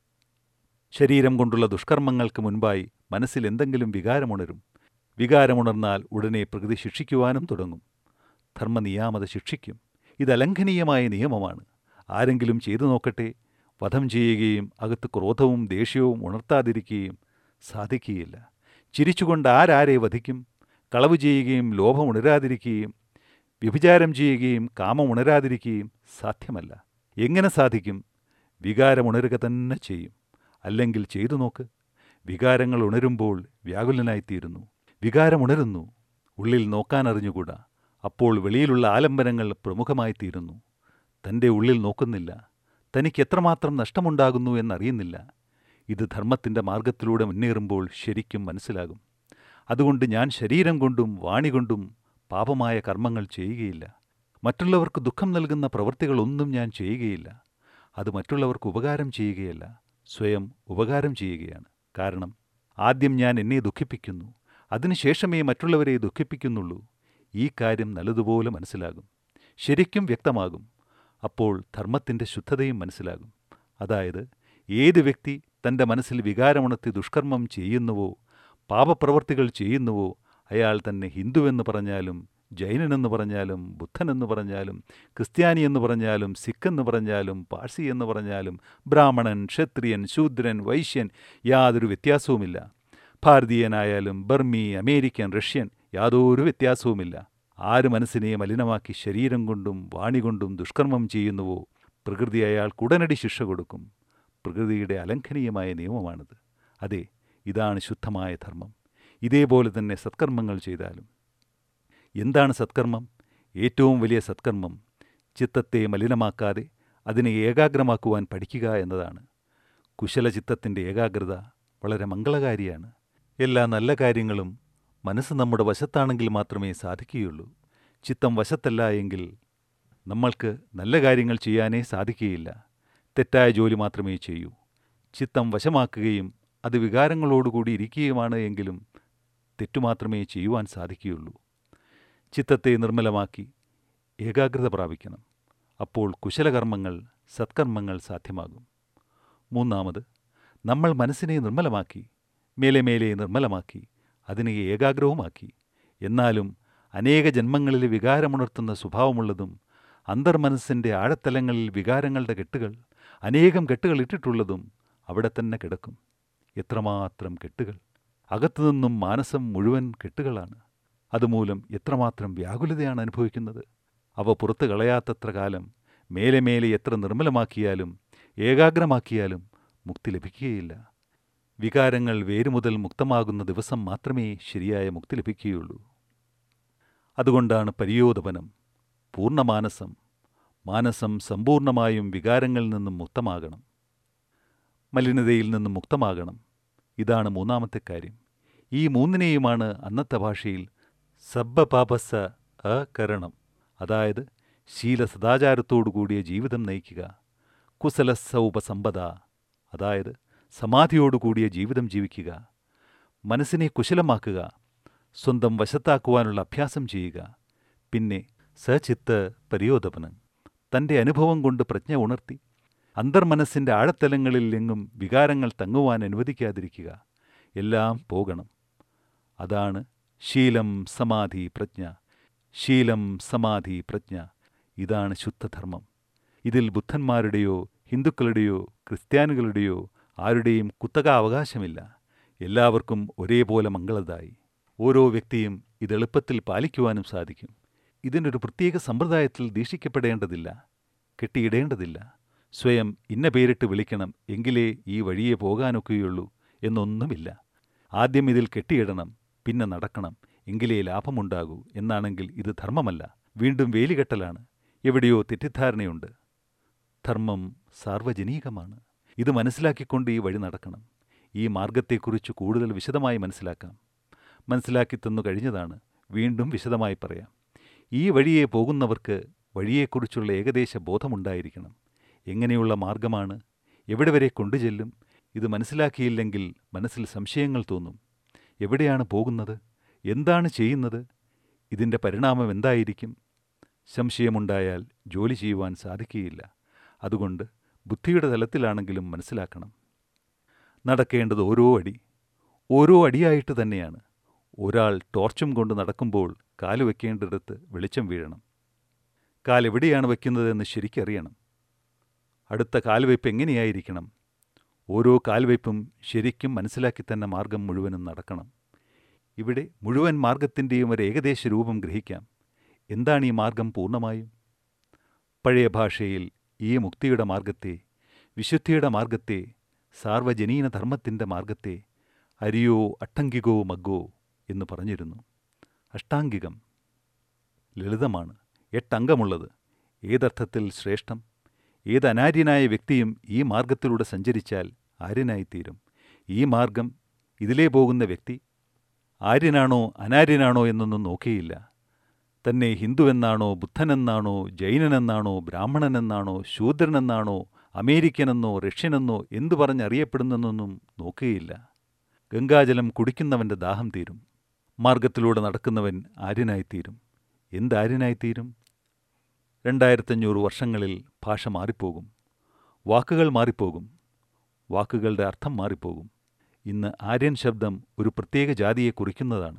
ശരീരം കൊണ്ടുള്ള ദുഷ്കർമ്മങ്ങൾക്ക് മുൻപായി മനസ്സിൽ എന്തെങ്കിലും വികാരമുണരും വികാരമുണർന്നാൽ ഉടനെ പ്രകൃതി ശിക്ഷിക്കുവാനും തുടങ്ങും ധർമ്മനിയാമത ശിക്ഷിക്കും ഇത് അലംഘനീയമായ നിയമമാണ് ആരെങ്കിലും ചെയ്തു നോക്കട്ടെ വധം ചെയ്യുകയും അകത്ത് ക്രോധവും ദേഷ്യവും ഉണർത്താതിരിക്കുകയും സാധിക്കുകയില്ല ചിരിച്ചുകൊണ്ട് ആരാരെ വധിക്കും കളവ് ചെയ്യുകയും ലോഭം ഉണരാതിരിക്കുകയും വ്യഭിചാരം ചെയ്യുകയും കാമം ഉണരാതിരിക്കുകയും സാധ്യമല്ല എങ്ങനെ സാധിക്കും വികാരമുണരുക തന്നെ ചെയ്യും അല്ലെങ്കിൽ ചെയ്തു നോക്ക് വികാരങ്ങൾ ഉണരുമ്പോൾ വ്യാകുലനായിത്തീരുന്നു വികാരമുണരുന്നു ഉള്ളിൽ നോക്കാനറിഞ്ഞുകൂടാ അപ്പോൾ വെളിയിലുള്ള ആലംബനങ്ങൾ പ്രമുഖമായിത്തീരുന്നു തൻ്റെ ഉള്ളിൽ നോക്കുന്നില്ല തനിക്ക് എത്രമാത്രം നഷ്ടമുണ്ടാകുന്നു എന്നറിയുന്നില്ല ഇത് ധർമ്മത്തിൻ്റെ മാർഗത്തിലൂടെ മുന്നേറുമ്പോൾ ശരിക്കും മനസ്സിലാകും അതുകൊണ്ട് ഞാൻ ശരീരം കൊണ്ടും വാണി കൊണ്ടും പാപമായ കർമ്മങ്ങൾ ചെയ്യുകയില്ല മറ്റുള്ളവർക്ക് ദുഃഖം നൽകുന്ന പ്രവൃത്തികളൊന്നും ഞാൻ ചെയ്യുകയില്ല അത് മറ്റുള്ളവർക്ക് ഉപകാരം ചെയ്യുകയല്ല സ്വയം ഉപകാരം ചെയ്യുകയാണ് കാരണം ആദ്യം ഞാൻ എന്നെ ദുഃഖിപ്പിക്കുന്നു അതിനുശേഷമേ മറ്റുള്ളവരെ ദുഃഖിപ്പിക്കുന്നുള്ളൂ ഈ കാര്യം നല്ലതുപോലെ മനസ്സിലാകും ശരിക്കും വ്യക്തമാകും അപ്പോൾ ധർമ്മത്തിൻ്റെ ശുദ്ധതയും മനസ്സിലാകും അതായത് ഏത് വ്യക്തി തൻ്റെ മനസ്സിൽ വികാരമുണർത്തി ദുഷ്കർമ്മം ചെയ്യുന്നുവോ പാപപ്രവർത്തികൾ ചെയ്യുന്നുവോ അയാൾ തന്നെ ഹിന്ദുവെന്ന് പറഞ്ഞാലും ജൈനനെന്ന് പറഞ്ഞാലും ബുദ്ധനെന്ന് പറഞ്ഞാലും ക്രിസ്ത്യാനി എന്ന് പറഞ്ഞാലും സിഖ് എന്ന് പറഞ്ഞാലും പാഴ്സി എന്ന് പറഞ്ഞാലും ബ്രാഹ്മണൻ ക്ഷത്രിയൻ ശൂദ്രൻ വൈശ്യൻ യാതൊരു വ്യത്യാസവുമില്ല ഭാരതീയനായാലും ബർമി അമേരിക്കൻ റഷ്യൻ യാതൊരു വ്യത്യാസവുമില്ല ആര് മനസ്സിനെ മലിനമാക്കി ശരീരം കൊണ്ടും വാണി കൊണ്ടും ദുഷ്കർമ്മം ചെയ്യുന്നുവോ പ്രകൃതി അയാൾക്ക് ഉടനടി ശിക്ഷ കൊടുക്കും പ്രകൃതിയുടെ അലംഘനീയമായ നിയമമാണിത് അതെ ഇതാണ് ശുദ്ധമായ ധർമ്മം ഇതേപോലെ തന്നെ സത്കർമ്മങ്ങൾ ചെയ്താലും എന്താണ് സത്കർമ്മം ഏറ്റവും വലിയ സത്കർമ്മം ചിത്തത്തെ മലിനമാക്കാതെ അതിനെ ഏകാഗ്രമാക്കുവാൻ പഠിക്കുക എന്നതാണ് കുശലചിത്തത്തിൻ്റെ ഏകാഗ്രത വളരെ മംഗളകാരിയാണ് എല്ലാ നല്ല കാര്യങ്ങളും മനസ്സ് നമ്മുടെ വശത്താണെങ്കിൽ മാത്രമേ സാധിക്കുകയുള്ളൂ ചിത്തം വശത്തല്ല എങ്കിൽ നമ്മൾക്ക് നല്ല കാര്യങ്ങൾ ചെയ്യാനേ സാധിക്കുകയില്ല തെറ്റായ ജോലി മാത്രമേ ചെയ്യൂ ചിത്തം വശമാക്കുകയും അത് വികാരങ്ങളോടുകൂടി ഇരിക്കുകയുമാണ് എങ്കിലും തെറ്റുമാത്രമേ ചെയ്യുവാൻ സാധിക്കുകയുള്ളൂ ചിത്തത്തെ നിർമ്മലമാക്കി ഏകാഗ്രത പ്രാപിക്കണം അപ്പോൾ കുശലകർമ്മങ്ങൾ സത്കർമ്മങ്ങൾ സാധ്യമാകും മൂന്നാമത് നമ്മൾ മനസ്സിനെ നിർമ്മലമാക്കി മേലെ മേലെ നിർമ്മലമാക്കി അതിനെ ഏകാഗ്രവുമാക്കി എന്നാലും അനേക ജന്മങ്ങളിൽ വികാരമുണർത്തുന്ന സ്വഭാവമുള്ളതും അന്തർമനസ്സിൻ്റെ ആഴത്തലങ്ങളിൽ വികാരങ്ങളുടെ കെട്ടുകൾ അനേകം കെട്ടുകൾ ഇട്ടിട്ടുള്ളതും അവിടെ തന്നെ കിടക്കും എത്രമാത്രം കെട്ടുകൾ അകത്തുനിന്നും മാനസം മുഴുവൻ കെട്ടുകളാണ് അതുമൂലം എത്രമാത്രം വ്യാകുലതയാണ് അനുഭവിക്കുന്നത് അവ പുറത്തു കളയാത്തത്ര കാലം മേലെ മേലെ എത്ര നിർമ്മലമാക്കിയാലും ഏകാഗ്രമാക്കിയാലും മുക്തി ലഭിക്കുകയില്ല വികാരങ്ങൾ വേരുമുതൽ മുക്തമാകുന്ന ദിവസം മാത്രമേ ശരിയായ മുക്തി ലഭിക്കുകയുള്ളൂ അതുകൊണ്ടാണ് പരിയോദപനം പൂർണ്ണമാനസം മാനസം സമ്പൂർണമായും വികാരങ്ങളിൽ നിന്നും മുക്തമാകണം മലിനതയിൽ നിന്നും മുക്തമാകണം ഇതാണ് മൂന്നാമത്തെ കാര്യം ഈ മൂന്നിനെയുമാണ് അന്നത്തെ ഭാഷയിൽ സബ്ബപാപസ അകരണം അതായത് ശീല സദാചാരത്തോടു കൂടിയ ജീവിതം നയിക്കുക കുശലസൗപസമ്പദ അതായത് സമാധിയോടുകൂടിയ ജീവിതം ജീവിക്കുക മനസ്സിനെ കുശലമാക്കുക സ്വന്തം വശത്താക്കുവാനുള്ള അഭ്യാസം ചെയ്യുക പിന്നെ സചിത്ത് പരിയോദപനം തൻ്റെ അനുഭവം കൊണ്ട് പ്രജ്ഞ ഉണർത്തി അന്തർമനസ്സിൻ്റെ ആഴത്തലങ്ങളിൽ എങ്ങും വികാരങ്ങൾ തങ്ങുവാൻ അനുവദിക്കാതിരിക്കുക എല്ലാം പോകണം അതാണ് ശീലം സമാധി പ്രജ്ഞ ശീലം സമാധി പ്രജ്ഞ ഇതാണ് ശുദ്ധധർമ്മം ഇതിൽ ബുദ്ധന്മാരുടെയോ ഹിന്ദുക്കളുടെയോ ക്രിസ്ത്യാനികളുടെയോ ആരുടെയും കുത്തക അവകാശമില്ല എല്ലാവർക്കും ഒരേപോലെ മംഗളതായി ഓരോ വ്യക്തിയും ഇത് എളുപ്പത്തിൽ പാലിക്കുവാനും സാധിക്കും ഇതിനൊരു പ്രത്യേക സമ്പ്രദായത്തിൽ ദീക്ഷിക്കപ്പെടേണ്ടതില്ല കെട്ടിയിടേണ്ടതില്ല സ്വയം ഇന്ന പേരിട്ട് വിളിക്കണം എങ്കിലേ ഈ വഴിയെ പോകാനൊക്കുകയുള്ളൂ എന്നൊന്നുമില്ല ആദ്യം ഇതിൽ കെട്ടിയിടണം പിന്നെ നടക്കണം എങ്കിലേ ലാഭമുണ്ടാകൂ എന്നാണെങ്കിൽ ഇത് ധർമ്മമല്ല വീണ്ടും വേലികെട്ടലാണ് എവിടെയോ തെറ്റിദ്ധാരണയുണ്ട് ധർമ്മം സാർവജനീകമാണ് ഇത് മനസ്സിലാക്കിക്കൊണ്ട് ഈ വഴി നടക്കണം ഈ മാർഗത്തെക്കുറിച്ച് കൂടുതൽ വിശദമായി മനസ്സിലാക്കാം മനസ്സിലാക്കി തന്നു കഴിഞ്ഞതാണ് വീണ്ടും വിശദമായി പറയാം ഈ വഴിയെ പോകുന്നവർക്ക് വഴിയെക്കുറിച്ചുള്ള ഏകദേശ ബോധമുണ്ടായിരിക്കണം എങ്ങനെയുള്ള മാർഗമാണ് എവിടെ വരെ കൊണ്ടുചെല്ലും ഇത് മനസ്സിലാക്കിയില്ലെങ്കിൽ മനസ്സിൽ സംശയങ്ങൾ തോന്നും എവിടെയാണ് പോകുന്നത് എന്താണ് ചെയ്യുന്നത് ഇതിൻ്റെ പരിണാമം എന്തായിരിക്കും സംശയമുണ്ടായാൽ ജോലി ചെയ്യുവാൻ സാധിക്കുകയില്ല അതുകൊണ്ട് ബുദ്ധിയുടെ തലത്തിലാണെങ്കിലും മനസ്സിലാക്കണം നടക്കേണ്ടത് ഓരോ അടി ഓരോ അടിയായിട്ട് തന്നെയാണ് ഒരാൾ ടോർച്ചും കൊണ്ട് നടക്കുമ്പോൾ കാല് വയ്ക്കേണ്ടിടത്ത് വെളിച്ചം വീഴണം കാലെവിടെയാണ് വയ്ക്കുന്നതെന്ന് ശരിക്കറിയണം അടുത്ത കാൽവയ്പ് എങ്ങനെയായിരിക്കണം ഓരോ കാൽവയ്പും ശരിക്കും മനസ്സിലാക്കി തന്നെ മാർഗം മുഴുവനും നടക്കണം ഇവിടെ മുഴുവൻ മാർഗത്തിൻ്റെയും ഒരു ഏകദേശ രൂപം ഗ്രഹിക്കാം എന്താണ് ഈ മാർഗം പൂർണ്ണമായും പഴയ ഭാഷയിൽ ഈ മുക്തിയുടെ മാർഗത്തെ വിശുദ്ധിയുടെ മാർഗത്തെ സാർവജനീന ധർമ്മത്തിൻ്റെ മാർഗത്തെ അരിയോ അട്ടങ്കികോ മഗ്ഗോ എന്ന് പറഞ്ഞിരുന്നു അഷ്ടാംഗികം ലളിതമാണ് എട്ടംഗമുള്ളത് ഏതർത്ഥത്തിൽ ശ്രേഷ്ഠം ഏത് അനാര്യനായ വ്യക്തിയും ഈ മാർഗത്തിലൂടെ സഞ്ചരിച്ചാൽ ആര്യനായിത്തീരും ഈ മാർഗം ഇതിലേ പോകുന്ന വ്യക്തി ആര്യനാണോ അനാര്യനാണോ എന്നൊന്നും നോക്കിയില്ല തന്നെ ഹിന്ദുവെന്നാണോ ബുദ്ധനെന്നാണോ ജൈനനെന്നാണോ ബ്രാഹ്മണനെന്നാണോ ശൂദ്രനെന്നാണോ അമേരിക്കനെന്നോ റഷ്യനെന്നോ എന്തു പറഞ്ഞറിയപ്പെടുന്നെന്നൊന്നും നോക്കുകയില്ല ഗംഗാജലം കുടിക്കുന്നവൻ്റെ ദാഹം തീരും മാർഗത്തിലൂടെ നടക്കുന്നവൻ ആര്യനായിത്തീരും എന്താര്യനായിത്തീരും രണ്ടായിരത്തഞ്ഞൂറ് വർഷങ്ങളിൽ ഭാഷ മാറിപ്പോകും വാക്കുകൾ മാറിപ്പോകും വാക്കുകളുടെ അർത്ഥം മാറിപ്പോകും ഇന്ന് ആര്യൻ ശബ്ദം ഒരു പ്രത്യേക ജാതിയെ കുറിക്കുന്നതാണ്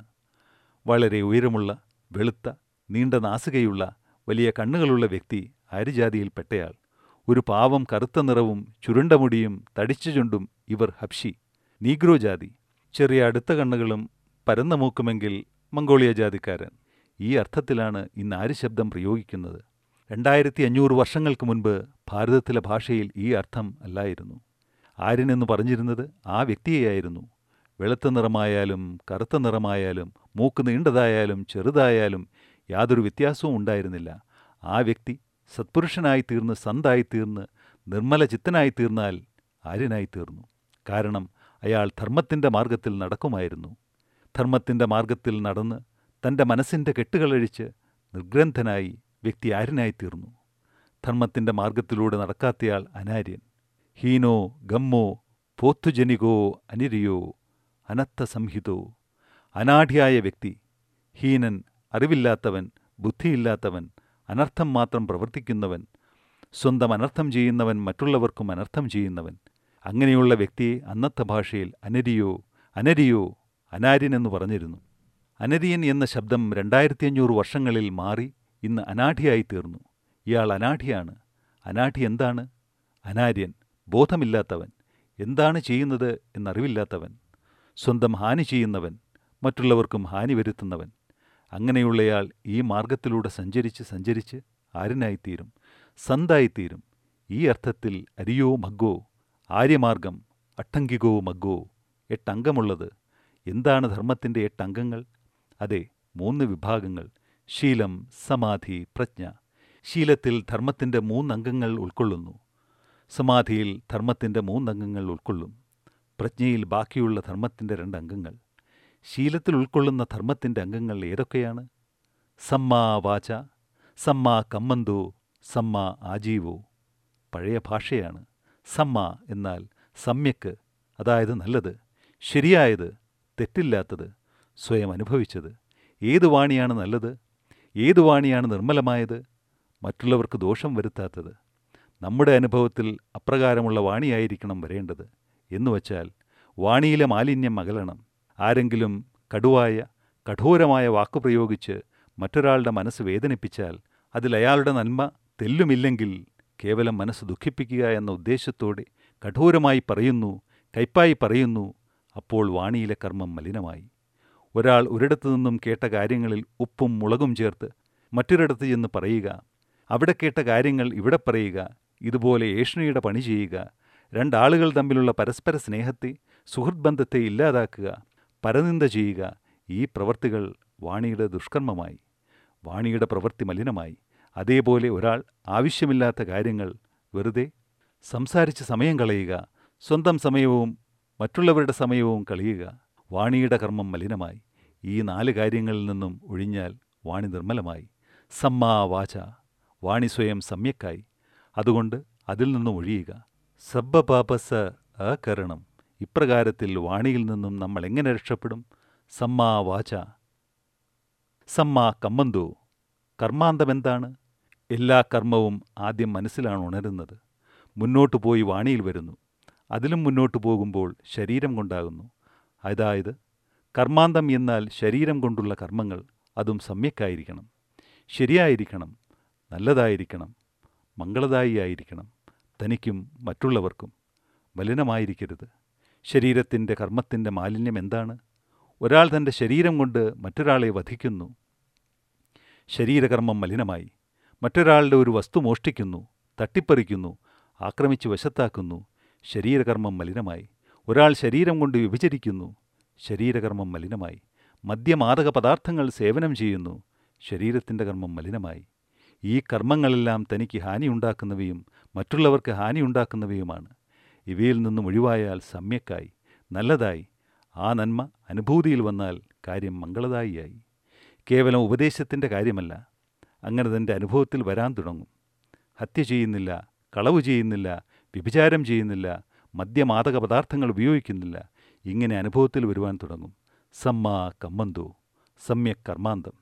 വളരെ ഉയരമുള്ള വെളുത്ത നീണ്ട നാസികയുള്ള വലിയ കണ്ണുകളുള്ള വ്യക്തി ആര്യജാതിയിൽപ്പെട്ടയാൾ ഒരു പാവം കറുത്ത നിറവും ചുരുണ്ട മുടിയും തടിച്ച ചുണ്ടും ഇവർ ഹബ്ഷി നീഗ്രോ ജാതി ചെറിയ അടുത്ത കണ്ണുകളും പരന്ന മൂക്കുമെങ്കിൽ മംഗോളിയ ജാതിക്കാരൻ ഈ അർത്ഥത്തിലാണ് ഇന്ന് ആര്യശബ്ദം പ്രയോഗിക്കുന്നത് രണ്ടായിരത്തി അഞ്ഞൂറ് വർഷങ്ങൾക്ക് മുൻപ് ഭാരതത്തിലെ ഭാഷയിൽ ഈ അർത്ഥം അല്ലായിരുന്നു ആര്യനെന്ന് പറഞ്ഞിരുന്നത് ആ വ്യക്തിയെയായിരുന്നു വെളുത്ത നിറമായാലും കറുത്ത നിറമായാലും മൂക്ക് നീണ്ടതായാലും ചെറുതായാലും യാതൊരു വ്യത്യാസവും ഉണ്ടായിരുന്നില്ല ആ വ്യക്തി സത്പുരുഷനായി തീർന്ന് സന്തായി തീർന്ന് നിർമ്മല ചിത്തനായി തീർന്നാൽ ആര്യനായി തീർന്നു കാരണം അയാൾ ധർമ്മത്തിൻ്റെ മാർഗത്തിൽ നടക്കുമായിരുന്നു ധർമ്മത്തിൻ്റെ മാർഗത്തിൽ നടന്ന് തൻ്റെ മനസ്സിൻ്റെ കെട്ടുകളഴിച്ച് നിർഗ്രന്ഥനായി വ്യക്തി ആര്യനായി തീർന്നു ധർമ്മത്തിൻ്റെ മാർഗത്തിലൂടെ നടക്കാത്തയാൾ അനാര്യൻ ഹീനോ ഗമ്മോ പോത്തുജനികോ അനിരിയോ അനത്ത സംഹിതോ അനാഢ്യായ വ്യക്തി ഹീനൻ അറിവില്ലാത്തവൻ ബുദ്ധിയില്ലാത്തവൻ അനർത്ഥം മാത്രം പ്രവർത്തിക്കുന്നവൻ സ്വന്തം അനർത്ഥം ചെയ്യുന്നവൻ മറ്റുള്ളവർക്കും അനർത്ഥം ചെയ്യുന്നവൻ അങ്ങനെയുള്ള വ്യക്തിയെ അന്നത്തെ ഭാഷയിൽ അനരിയോ അനരിയോ അനാര്യൻ എന്ന് പറഞ്ഞിരുന്നു അനരിയൻ എന്ന ശബ്ദം രണ്ടായിരത്തി അഞ്ഞൂറ് വർഷങ്ങളിൽ മാറി ഇന്ന് അനാഠിയായി തീർന്നു ഇയാൾ അനാഠിയാണ് അനാഠി എന്താണ് അനാര്യൻ ബോധമില്ലാത്തവൻ എന്താണ് ചെയ്യുന്നത് എന്നറിവില്ലാത്തവൻ സ്വന്തം ഹാനി ചെയ്യുന്നവൻ മറ്റുള്ളവർക്കും ഹാനി വരുത്തുന്നവൻ അങ്ങനെയുള്ളയാൾ ഈ മാർഗത്തിലൂടെ സഞ്ചരിച്ച് സഞ്ചരിച്ച് ആര്യനായിത്തീരും സന്തായിത്തീരും ഈ അർത്ഥത്തിൽ അരിയോ മഗ്ഗോ ആര്യമാർഗം അട്ടങ്കികോ മഗ്ഗോ എട്ടംഗമുള്ളത് എന്താണ് ധർമ്മത്തിൻ്റെ എട്ടംഗങ്ങൾ അതെ മൂന്ന് വിഭാഗങ്ങൾ ശീലം സമാധി പ്രജ്ഞ ശീലത്തിൽ ധർമ്മത്തിൻ്റെ മൂന്നംഗങ്ങൾ ഉൾക്കൊള്ളുന്നു സമാധിയിൽ ധർമ്മത്തിൻ്റെ മൂന്നംഗങ്ങൾ ഉൾക്കൊള്ളും പ്രജ്ഞയിൽ ബാക്കിയുള്ള ധർമ്മത്തിൻ്റെ രണ്ടംഗങ്ങൾ ശീലത്തിൽ ഉൾക്കൊള്ളുന്ന ധർമ്മത്തിൻ്റെ അംഗങ്ങൾ ഏതൊക്കെയാണ് സമ്മാ വാച സമ്മാ കമ്മന്തോ സമ്മാ ആജീവോ പഴയ ഭാഷയാണ് സമ്മ എന്നാൽ സമ്യക്ക് അതായത് നല്ലത് ശരിയായത് തെറ്റില്ലാത്തത് സ്വയം അനുഭവിച്ചത് ഏത് വാണിയാണ് നല്ലത് ഏത് വാണിയാണ് നിർമ്മലമായത് മറ്റുള്ളവർക്ക് ദോഷം വരുത്താത്തത് നമ്മുടെ അനുഭവത്തിൽ അപ്രകാരമുള്ള വാണിയായിരിക്കണം വരേണ്ടത് എന്നുവച്ചാൽ വാണിയിലെ മാലിന്യം അകലണം ആരെങ്കിലും കടുവായ കഠോരമായ വാക്കു പ്രയോഗിച്ച് മറ്റൊരാളുടെ മനസ്സ് വേദനിപ്പിച്ചാൽ അതിൽ അയാളുടെ നന്മ തെല്ലുമില്ലെങ്കിൽ കേവലം മനസ്സ് ദുഃഖിപ്പിക്കുക എന്ന ഉദ്ദേശത്തോടെ കഠോരമായി പറയുന്നു കയ്പായി പറയുന്നു അപ്പോൾ വാണിയിലെ കർമ്മം മലിനമായി ഒരാൾ ഒരിടത്തു നിന്നും കേട്ട കാര്യങ്ങളിൽ ഉപ്പും മുളകും ചേർത്ത് മറ്റൊരിടത്ത് ചെന്ന് പറയുക അവിടെ കേട്ട കാര്യങ്ങൾ ഇവിടെ പറയുക ഇതുപോലെ ഏഷ്ണിയുടെ പണി ചെയ്യുക രണ്ടാളുകൾ തമ്മിലുള്ള പരസ്പര സ്നേഹത്തെ സുഹൃത്ത് ബന്ധത്തെ ഇല്ലാതാക്കുക പരനിന്ദ ചെയ്യുക ഈ പ്രവർത്തികൾ വാണിയുടെ ദുഷ്കർമ്മമായി വാണിയുടെ പ്രവൃത്തി മലിനമായി അതേപോലെ ഒരാൾ ആവശ്യമില്ലാത്ത കാര്യങ്ങൾ വെറുതെ സംസാരിച്ച് സമയം കളയുക സ്വന്തം സമയവും മറ്റുള്ളവരുടെ സമയവും കളയുക വാണിയുടെ കർമ്മം മലിനമായി ഈ നാല് കാര്യങ്ങളിൽ നിന്നും ഒഴിഞ്ഞാൽ വാണി നിർമ്മലമായി സമ്മാ വാച വാണി സ്വയം സമ്യക്കായി അതുകൊണ്ട് അതിൽ നിന്നും ഒഴിയുക സബ്ബപാപസ അകരണം ഇപ്രകാരത്തിൽ വാണിയിൽ നിന്നും നമ്മൾ എങ്ങനെ രക്ഷപ്പെടും സമ്മാ വാച സമ്മാ കമ്മന്തോ കർമാന്തമെന്താണ് എല്ലാ കർമ്മവും ആദ്യം മനസ്സിലാണ് ഉണരുന്നത് മുന്നോട്ടു പോയി വാണിയിൽ വരുന്നു അതിലും മുന്നോട്ടു പോകുമ്പോൾ ശരീരം കൊണ്ടാകുന്നു അതായത് കർമാന്തം എന്നാൽ ശരീരം കൊണ്ടുള്ള കർമ്മങ്ങൾ അതും സമ്യക്കായിരിക്കണം ശരിയായിരിക്കണം നല്ലതായിരിക്കണം മംഗളദായിയായിരിക്കണം തനിക്കും മറ്റുള്ളവർക്കും മലിനമായിരിക്കരുത് ശരീരത്തിൻ്റെ കർമ്മത്തിൻ്റെ മാലിന്യം എന്താണ് ഒരാൾ തൻ്റെ ശരീരം കൊണ്ട് മറ്റൊരാളെ വധിക്കുന്നു ശരീരകർമ്മം മലിനമായി മറ്റൊരാളുടെ ഒരു വസ്തു മോഷ്ടിക്കുന്നു തട്ടിപ്പറിക്കുന്നു ആക്രമിച്ച് വശത്താക്കുന്നു ശരീരകർമ്മം മലിനമായി ഒരാൾ ശരീരം കൊണ്ട് വിഭജിക്കുന്നു ശരീരകർമ്മം മലിനമായി മദ്യമാദക പദാർത്ഥങ്ങൾ സേവനം ചെയ്യുന്നു ശരീരത്തിൻ്റെ കർമ്മം മലിനമായി ഈ കർമ്മങ്ങളെല്ലാം തനിക്ക് ഹാനിയുണ്ടാക്കുന്നവയും മറ്റുള്ളവർക്ക് ഹാനിയുണ്ടാക്കുന്നവയുമാണ് ഇവയിൽ നിന്നും ഒഴിവായാൽ സമ്യക്കായി നല്ലതായി ആ നന്മ അനുഭൂതിയിൽ വന്നാൽ കാര്യം മംഗളദായിയായി കേവലം ഉപദേശത്തിൻ്റെ കാര്യമല്ല അങ്ങനെ തൻ്റെ അനുഭവത്തിൽ വരാൻ തുടങ്ങും ഹത്യ ചെയ്യുന്നില്ല കളവ് ചെയ്യുന്നില്ല വ്യഭിചാരം ചെയ്യുന്നില്ല മദ്യമാദക പദാർത്ഥങ്ങൾ ഉപയോഗിക്കുന്നില്ല ഇങ്ങനെ അനുഭവത്തിൽ വരുവാൻ തുടങ്ങും സമ്മ കമ്മന്തോ സമ്യക് കർമാന്തം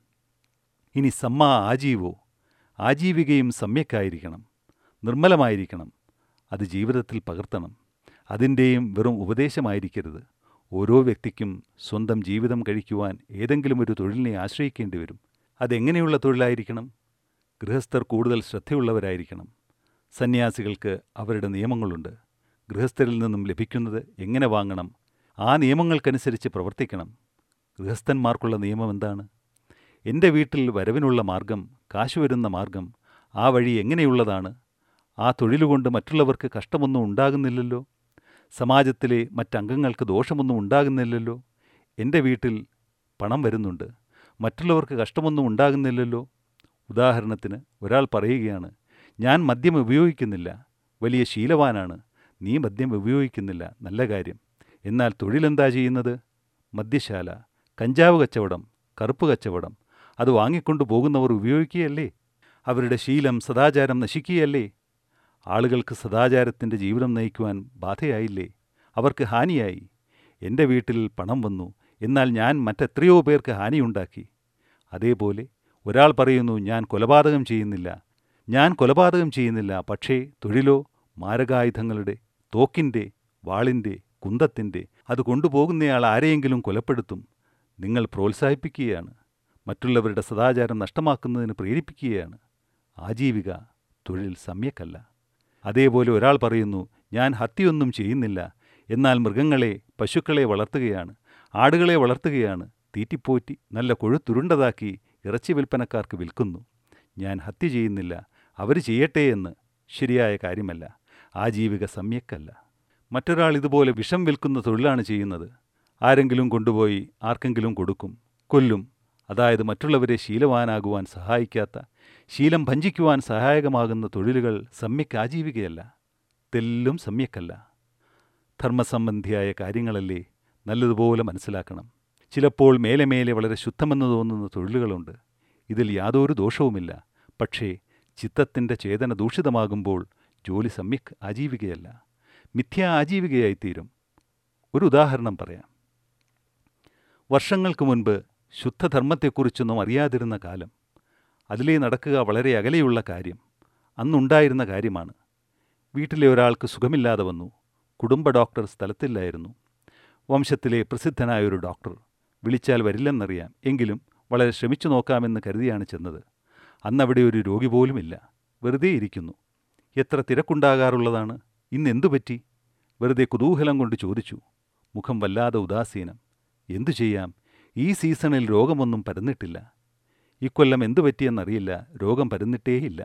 ഇനി സമ്മ ആജീവോ ആജീവികയും സമ്യക്കായിരിക്കണം നിർമ്മലമായിരിക്കണം അത് ജീവിതത്തിൽ പകർത്തണം അതിൻ്റെയും വെറും ഉപദേശമായിരിക്കരുത് ഓരോ വ്യക്തിക്കും സ്വന്തം ജീവിതം കഴിക്കുവാൻ ഏതെങ്കിലും ഒരു തൊഴിലിനെ ആശ്രയിക്കേണ്ടി വരും അതെങ്ങനെയുള്ള തൊഴിലായിരിക്കണം ഗൃഹസ്ഥർ കൂടുതൽ ശ്രദ്ധയുള്ളവരായിരിക്കണം സന്യാസികൾക്ക് അവരുടെ നിയമങ്ങളുണ്ട് ഗൃഹസ്ഥരിൽ നിന്നും ലഭിക്കുന്നത് എങ്ങനെ വാങ്ങണം ആ നിയമങ്ങൾക്കനുസരിച്ച് പ്രവർത്തിക്കണം ഗൃഹസ്ഥന്മാർക്കുള്ള നിയമം എന്താണ് എൻ്റെ വീട്ടിൽ വരവിനുള്ള മാർഗം കാശ് വരുന്ന മാർഗം ആ വഴി എങ്ങനെയുള്ളതാണ് ആ തൊഴിലുകൊണ്ട് മറ്റുള്ളവർക്ക് കഷ്ടമൊന്നും ഉണ്ടാകുന്നില്ലല്ലോ സമാജത്തിലെ മറ്റംഗങ്ങൾക്ക് ദോഷമൊന്നും ഉണ്ടാകുന്നില്ലല്ലോ എൻ്റെ വീട്ടിൽ പണം വരുന്നുണ്ട് മറ്റുള്ളവർക്ക് കഷ്ടമൊന്നും ഉണ്ടാകുന്നില്ലല്ലോ ഉദാഹരണത്തിന് ഒരാൾ പറയുകയാണ് ഞാൻ മദ്യം ഉപയോഗിക്കുന്നില്ല വലിയ ശീലവാനാണ് നീ മദ്യം ഉപയോഗിക്കുന്നില്ല നല്ല കാര്യം എന്നാൽ തൊഴിലെന്താ ചെയ്യുന്നത് മദ്യശാല കഞ്ചാവ് കച്ചവടം കറുപ്പ് കച്ചവടം അത് വാങ്ങിക്കൊണ്ടു പോകുന്നവർ ഉപയോഗിക്കുകയല്ലേ അവരുടെ ശീലം സദാചാരം നശിക്കുകയല്ലേ ആളുകൾക്ക് സദാചാരത്തിൻ്റെ ജീവിതം നയിക്കുവാൻ ബാധയായില്ലേ അവർക്ക് ഹാനിയായി എൻ്റെ വീട്ടിൽ പണം വന്നു എന്നാൽ ഞാൻ മറ്റെത്രയോ പേർക്ക് ഹാനിയുണ്ടാക്കി അതേപോലെ ഒരാൾ പറയുന്നു ഞാൻ കൊലപാതകം ചെയ്യുന്നില്ല ഞാൻ കൊലപാതകം ചെയ്യുന്നില്ല പക്ഷേ തൊഴിലോ മാരകായുധങ്ങളുടെ തോക്കിൻ്റെ വാളിൻ്റെ കുന്തത്തിൻ്റെ അത് കൊണ്ടുപോകുന്നയാൾ ആരെയെങ്കിലും കൊലപ്പെടുത്തും നിങ്ങൾ പ്രോത്സാഹിപ്പിക്കുകയാണ് മറ്റുള്ളവരുടെ സദാചാരം നഷ്ടമാക്കുന്നതിന് പ്രേരിപ്പിക്കുകയാണ് ആജീവിക തൊഴിൽ സമ്യക്കല്ല അതേപോലെ ഒരാൾ പറയുന്നു ഞാൻ ഹത്യയൊന്നും ചെയ്യുന്നില്ല എന്നാൽ മൃഗങ്ങളെ പശുക്കളെ വളർത്തുകയാണ് ആടുകളെ വളർത്തുകയാണ് തീറ്റിപ്പോറ്റി നല്ല കൊഴുത്തുരുണ്ടതാക്കി ഇറച്ചി വിൽപ്പനക്കാർക്ക് വിൽക്കുന്നു ഞാൻ ഹത്യ ചെയ്യുന്നില്ല അവർ ചെയ്യട്ടെ എന്ന് ശരിയായ കാര്യമല്ല ആജീവിക സമ്യക്കല്ല മറ്റൊരാൾ ഇതുപോലെ വിഷം വിൽക്കുന്ന തൊഴിലാണ് ചെയ്യുന്നത് ആരെങ്കിലും കൊണ്ടുപോയി ആർക്കെങ്കിലും കൊടുക്കും കൊല്ലും അതായത് മറ്റുള്ളവരെ ശീലവാനാകുവാൻ സഹായിക്കാത്ത ശീലം ഭഞ്ചിക്കുവാൻ സഹായകമാകുന്ന തൊഴിലുകൾ സമ്യക്ക് ആജീവികയല്ല തെല്ലും സമ്യക്കല്ല ധർമ്മസംബന്ധിയായ കാര്യങ്ങളല്ലേ നല്ലതുപോലെ മനസ്സിലാക്കണം ചിലപ്പോൾ മേലെ മേലെ വളരെ ശുദ്ധമെന്ന് തോന്നുന്ന തൊഴിലുകളുണ്ട് ഇതിൽ യാതൊരു ദോഷവുമില്ല പക്ഷേ ചിത്തത്തിൻ്റെ ചേതന ദൂഷിതമാകുമ്പോൾ ജോലി സമ്യക് ആജീവികയല്ല മിഥ്യാ ആജീവികയായിത്തീരും ഒരു ഉദാഹരണം പറയാം വർഷങ്ങൾക്ക് മുൻപ് ശുദ്ധധർമ്മത്തെക്കുറിച്ചൊന്നും അറിയാതിരുന്ന കാലം അതിലേ നടക്കുക വളരെ അകലെയുള്ള കാര്യം അന്നുണ്ടായിരുന്ന കാര്യമാണ് വീട്ടിലെ ഒരാൾക്ക് സുഖമില്ലാതെ വന്നു കുടുംബ ഡോക്ടർ സ്ഥലത്തില്ലായിരുന്നു വംശത്തിലെ പ്രസിദ്ധനായൊരു ഡോക്ടർ വിളിച്ചാൽ വരില്ലെന്നറിയാം എങ്കിലും വളരെ ശ്രമിച്ചു നോക്കാമെന്ന് കരുതിയാണ് ചെന്നത് അന്നവിടെ ഒരു രോഗി പോലുമില്ല വെറുതെ ഇരിക്കുന്നു എത്ര തിരക്കുണ്ടാകാറുള്ളതാണ് ഇന്ന് എന്തു പറ്റി വെറുതെ കുതൂഹലം കൊണ്ട് ചോദിച്ചു മുഖം വല്ലാതെ ഉദാസീനം എന്തു ചെയ്യാം ഈ സീസണിൽ രോഗമൊന്നും പരന്നിട്ടില്ല ഇക്കൊല്ലം എന്തു പറ്റിയെന്നറിയില്ല രോഗം പരന്നിട്ടേയില്ല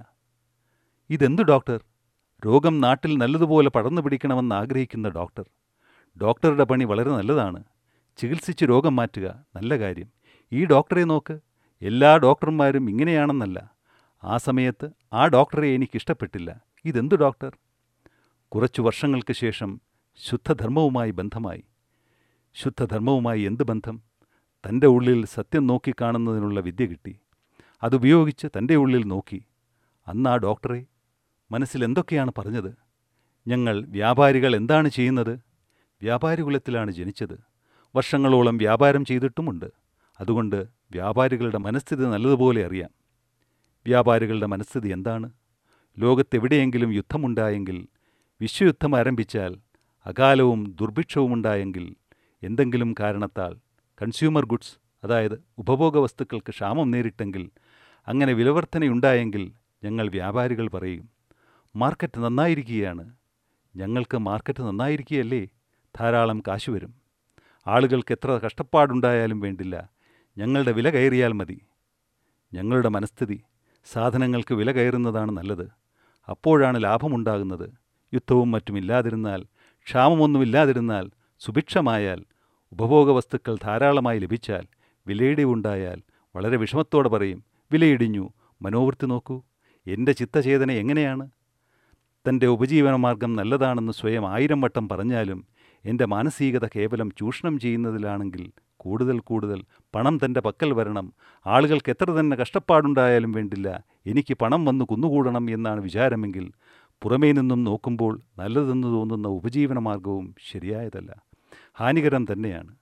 ഇതെന്തു ഡോക്ടർ രോഗം നാട്ടിൽ നല്ലതുപോലെ പടർന്നു പിടിക്കണമെന്ന് ആഗ്രഹിക്കുന്ന ഡോക്ടർ ഡോക്ടറുടെ പണി വളരെ നല്ലതാണ് ചികിത്സിച്ച് രോഗം മാറ്റുക നല്ല കാര്യം ഈ ഡോക്ടറെ നോക്ക് എല്ലാ ഡോക്ടർമാരും ഇങ്ങനെയാണെന്നല്ല ആ സമയത്ത് ആ ഡോക്ടറെ എനിക്കിഷ്ടപ്പെട്ടില്ല ഇതെന്തു ഡോക്ടർ കുറച്ചു വർഷങ്ങൾക്ക് ശേഷം ശുദ്ധധർമ്മവുമായി ബന്ധമായി ശുദ്ധധർമ്മവുമായി എന്ത് ബന്ധം തൻ്റെ ഉള്ളിൽ സത്യം നോക്കിക്കാണുന്നതിനുള്ള വിദ്യ കിട്ടി അതുപയോഗിച്ച് തൻ്റെ ഉള്ളിൽ നോക്കി അന്ന് ആ ഡോക്ടറെ മനസ്സിൽ എന്തൊക്കെയാണ് പറഞ്ഞത് ഞങ്ങൾ വ്യാപാരികൾ എന്താണ് ചെയ്യുന്നത് വ്യാപാരി കുലത്തിലാണ് ജനിച്ചത് വർഷങ്ങളോളം വ്യാപാരം ചെയ്തിട്ടുമുണ്ട് അതുകൊണ്ട് വ്യാപാരികളുടെ മനസ്ഥിതി നല്ലതുപോലെ അറിയാം വ്യാപാരികളുടെ മനസ്ഥിതി എന്താണ് ലോകത്തെവിടെയെങ്കിലും യുദ്ധമുണ്ടായെങ്കിൽ വിശ്വയുദ്ധം ആരംഭിച്ചാൽ അകാലവും ദുർഭിക്ഷവുമുണ്ടായെങ്കിൽ എന്തെങ്കിലും കാരണത്താൽ കൺസ്യൂമർ ഗുഡ്സ് അതായത് ഉപഭോഗ വസ്തുക്കൾക്ക് ക്ഷാമം നേരിട്ടെങ്കിൽ അങ്ങനെ വിലവർധനയുണ്ടായെങ്കിൽ ഞങ്ങൾ വ്യാപാരികൾ പറയും മാർക്കറ്റ് നന്നായിരിക്കുകയാണ് ഞങ്ങൾക്ക് മാർക്കറ്റ് നന്നായിരിക്കുകയല്ലേ ധാരാളം കാശ് വരും ആളുകൾക്ക് എത്ര കഷ്ടപ്പാടുണ്ടായാലും വേണ്ടില്ല ഞങ്ങളുടെ വില കയറിയാൽ മതി ഞങ്ങളുടെ മനസ്ഥിതി സാധനങ്ങൾക്ക് വില കയറുന്നതാണ് നല്ലത് അപ്പോഴാണ് ലാഭമുണ്ടാകുന്നത് യുദ്ധവും മറ്റുമില്ലാതിരുന്നാൽ ക്ഷാമമൊന്നുമില്ലാതിരുന്നാൽ സുഭിക്ഷമായാൽ ഉപഭോഗ വസ്തുക്കൾ ധാരാളമായി ലഭിച്ചാൽ വിലയിടിവുണ്ടായാൽ വളരെ വിഷമത്തോടെ പറയും വിലയിടിഞ്ഞു മനോവൃത്തി നോക്കൂ എൻ്റെ ചിത്തചേതന എങ്ങനെയാണ് തൻ്റെ ഉപജീവനമാർഗം നല്ലതാണെന്ന് സ്വയം ആയിരം വട്ടം പറഞ്ഞാലും എൻ്റെ മാനസികത കേവലം ചൂഷണം ചെയ്യുന്നതിലാണെങ്കിൽ കൂടുതൽ കൂടുതൽ പണം തൻ്റെ പക്കൽ വരണം ആളുകൾക്ക് എത്ര തന്നെ കഷ്ടപ്പാടുണ്ടായാലും വേണ്ടില്ല എനിക്ക് പണം വന്ന് കുന്നുകൂടണം എന്നാണ് വിചാരമെങ്കിൽ പുറമേ നിന്നും നോക്കുമ്പോൾ നല്ലതെന്ന് തോന്നുന്ന ഉപജീവനമാർഗവും ശരിയായതല്ല ഹാനികരം തന്നെയാണ്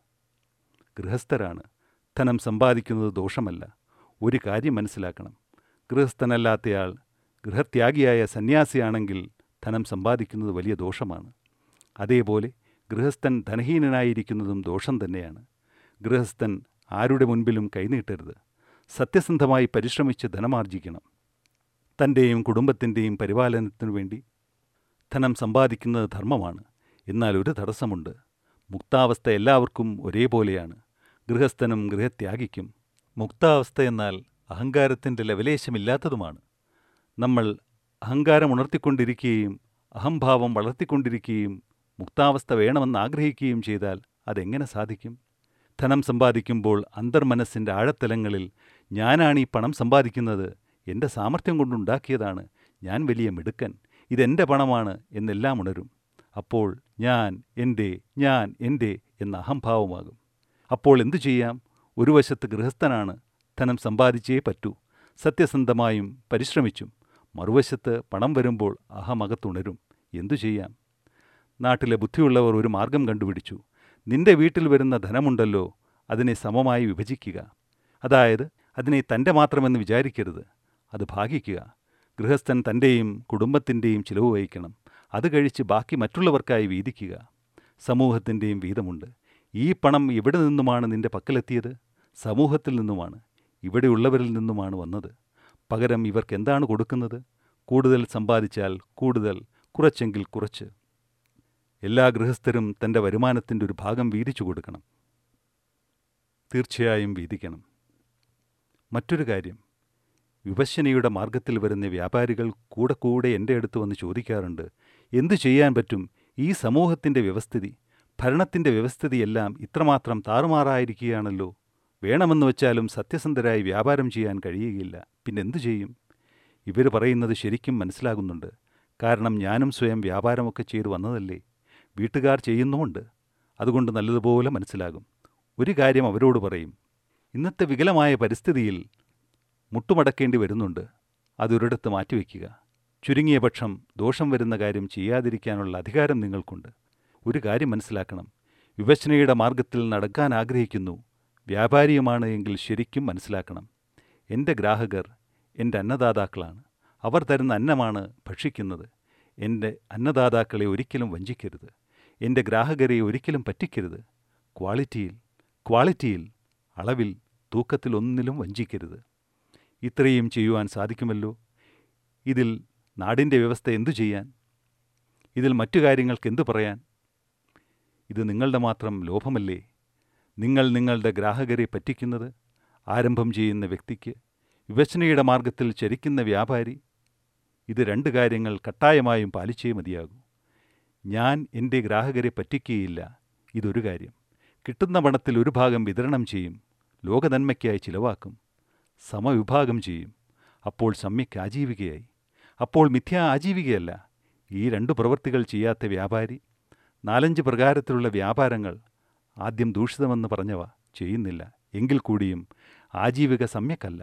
ഗൃഹസ്ഥരാണ് ധനം സമ്പാദിക്കുന്നത് ദോഷമല്ല ഒരു കാര്യം മനസ്സിലാക്കണം ഗൃഹസ്ഥനല്ലാത്തയാൾ ഗൃഹത്യാഗിയായ സന്യാസിയാണെങ്കിൽ ധനം സമ്പാദിക്കുന്നത് വലിയ ദോഷമാണ് അതേപോലെ ഗൃഹസ്ഥൻ ധനഹീനനായിരിക്കുന്നതും ദോഷം തന്നെയാണ് ഗൃഹസ്ഥൻ ആരുടെ മുൻപിലും കൈനീട്ടരുത് സത്യസന്ധമായി പരിശ്രമിച്ച് ധനമാർജിക്കണം തൻ്റെയും കുടുംബത്തിൻ്റെയും പരിപാലനത്തിനു വേണ്ടി ധനം സമ്പാദിക്കുന്നത് ധർമ്മമാണ് എന്നാൽ ഒരു തടസ്സമുണ്ട് മുക്താവസ്ഥ എല്ലാവർക്കും ഒരേപോലെയാണ് ഗൃഹസ്ഥനും ഗൃഹത്യാഗിക്കും മുക്താവസ്ഥ എന്നാൽ അഹങ്കാരത്തിൻ്റെ ലവലേശമില്ലാത്തതുമാണ് നമ്മൾ അഹങ്കാരം ഉണർത്തിക്കൊണ്ടിരിക്കുകയും അഹംഭാവം വളർത്തിക്കൊണ്ടിരിക്കുകയും മുക്താവസ്ഥ വേണമെന്ന് ആഗ്രഹിക്കുകയും ചെയ്താൽ അതെങ്ങനെ സാധിക്കും ധനം സമ്പാദിക്കുമ്പോൾ അന്തർമനസ്സിൻ്റെ ആഴത്തലങ്ങളിൽ ഞാനാണ് ഈ പണം സമ്പാദിക്കുന്നത് എൻ്റെ സാമർഥ്യം കൊണ്ടുണ്ടാക്കിയതാണ് ഞാൻ വലിയ മിടുക്കൻ ഇതെൻ്റെ പണമാണ് എന്നെല്ലാം ഉണരും അപ്പോൾ ഞാൻ എൻ്റെ ഞാൻ എൻ്റെ എന്ന അഹംഭാവമാകും അപ്പോൾ എന്തു ചെയ്യാം ഒരു വശത്ത് ഗൃഹസ്ഥനാണ് ധനം സമ്പാദിച്ചേ പറ്റൂ സത്യസന്ധമായും പരിശ്രമിച്ചും മറുവശത്ത് പണം വരുമ്പോൾ അഹമകത്തുണരും എന്തു ചെയ്യാം നാട്ടിലെ ബുദ്ധിയുള്ളവർ ഒരു മാർഗം കണ്ടുപിടിച്ചു നിന്റെ വീട്ടിൽ വരുന്ന ധനമുണ്ടല്ലോ അതിനെ സമമായി വിഭജിക്കുക അതായത് അതിനെ തൻ്റെ മാത്രമെന്ന് വിചാരിക്കരുത് അത് ഭാഗിക്കുക ഗൃഹസ്ഥൻ തൻ്റെയും കുടുംബത്തിൻ്റെയും ചിലവ് വഹിക്കണം അത് കഴിച്ച് ബാക്കി മറ്റുള്ളവർക്കായി വീതിക്കുക സമൂഹത്തിൻ്റെയും വീതമുണ്ട് ഈ പണം എവിടെ നിന്നുമാണ് നിന്റെ പക്കലെത്തിയത് സമൂഹത്തിൽ നിന്നുമാണ് ഇവിടെയുള്ളവരിൽ നിന്നുമാണ് വന്നത് പകരം ഇവർക്ക് എന്താണ് കൊടുക്കുന്നത് കൂടുതൽ സമ്പാദിച്ചാൽ കൂടുതൽ കുറച്ചെങ്കിൽ കുറച്ച് എല്ലാ ഗൃഹസ്ഥരും തൻ്റെ വരുമാനത്തിൻ്റെ ഒരു ഭാഗം വീതിച്ചു കൊടുക്കണം തീർച്ചയായും വീതിക്കണം മറ്റൊരു കാര്യം വിഭജനയുടെ മാർഗത്തിൽ വരുന്ന വ്യാപാരികൾ കൂടെ കൂടെ എൻ്റെ അടുത്ത് വന്ന് ചോദിക്കാറുണ്ട് എന്തു ചെയ്യാൻ പറ്റും ഈ സമൂഹത്തിൻ്റെ വ്യവസ്ഥിതി ഭരണത്തിൻ്റെ വ്യവസ്ഥിതിയെല്ലാം ഇത്രമാത്രം താറുമാറായിരിക്കുകയാണല്ലോ വേണമെന്ന് വെച്ചാലും സത്യസന്ധരായി വ്യാപാരം ചെയ്യാൻ കഴിയുകയില്ല പിന്നെന്തു ചെയ്യും ഇവർ പറയുന്നത് ശരിക്കും മനസ്സിലാകുന്നുണ്ട് കാരണം ഞാനും സ്വയം വ്യാപാരമൊക്കെ ചെയ്തു വന്നതല്ലേ വീട്ടുകാർ ചെയ്യുന്നുമുണ്ട് അതുകൊണ്ട് നല്ലതുപോലെ മനസ്സിലാകും ഒരു കാര്യം അവരോട് പറയും ഇന്നത്തെ വികലമായ പരിസ്ഥിതിയിൽ മുട്ടുമടക്കേണ്ടി വരുന്നുണ്ട് അതൊരിടത്ത് മാറ്റിവെക്കുക ചുരുങ്ങിയ പക്ഷം ദോഷം വരുന്ന കാര്യം ചെയ്യാതിരിക്കാനുള്ള അധികാരം നിങ്ങൾക്കുണ്ട് ഒരു കാര്യം മനസ്സിലാക്കണം വിഭജനയുടെ മാർഗത്തിൽ നടക്കാൻ ആഗ്രഹിക്കുന്നു വ്യാപാരിയുമാണ് എങ്കിൽ ശരിക്കും മനസ്സിലാക്കണം എൻ്റെ ഗ്രാഹകർ എൻ്റെ അന്നദാതാക്കളാണ് അവർ തരുന്ന അന്നമാണ് ഭക്ഷിക്കുന്നത് എൻ്റെ അന്നദാതാക്കളെ ഒരിക്കലും വഞ്ചിക്കരുത് എൻ്റെ ഗ്രാഹകരെ ഒരിക്കലും പറ്റിക്കരുത് ക്വാളിറ്റിയിൽ ക്വാളിറ്റിയിൽ അളവിൽ തൂക്കത്തിൽ ഒന്നിലും വഞ്ചിക്കരുത് ഇത്രയും ചെയ്യുവാൻ സാധിക്കുമല്ലോ ഇതിൽ നാടിൻ്റെ വ്യവസ്ഥ എന്തു ചെയ്യാൻ ഇതിൽ മറ്റു കാര്യങ്ങൾക്ക് എന്തു പറയാൻ ഇത് നിങ്ങളുടെ മാത്രം ലോഭമല്ലേ നിങ്ങൾ നിങ്ങളുടെ ഗ്രാഹകരെ പറ്റിക്കുന്നത് ആരംഭം ചെയ്യുന്ന വ്യക്തിക്ക് വിവശനയുടെ മാർഗത്തിൽ ചരിക്കുന്ന വ്യാപാരി ഇത് രണ്ട് കാര്യങ്ങൾ കട്ടായമായും പാലിച്ചേ മതിയാകൂ ഞാൻ എൻ്റെ ഗ്രാഹകരെ പറ്റിക്കുകയില്ല ഇതൊരു കാര്യം കിട്ടുന്ന പണത്തിൽ ഒരു ഭാഗം വിതരണം ചെയ്യും ലോകനന്മയ്ക്കായി ചിലവാക്കും സമവിഭാഗം ചെയ്യും അപ്പോൾ സമ്യക്ക് ആജീവികയായി അപ്പോൾ മിഥ്യാ ആജീവികയല്ല ഈ രണ്ടു പ്രവൃത്തികൾ ചെയ്യാത്ത വ്യാപാരി നാലഞ്ച് പ്രകാരത്തിലുള്ള വ്യാപാരങ്ങൾ ആദ്യം ദൂഷിതമെന്ന് പറഞ്ഞവ ചെയ്യുന്നില്ല എങ്കിൽ കൂടിയും ആജീവിക സമ്യക്കല്ല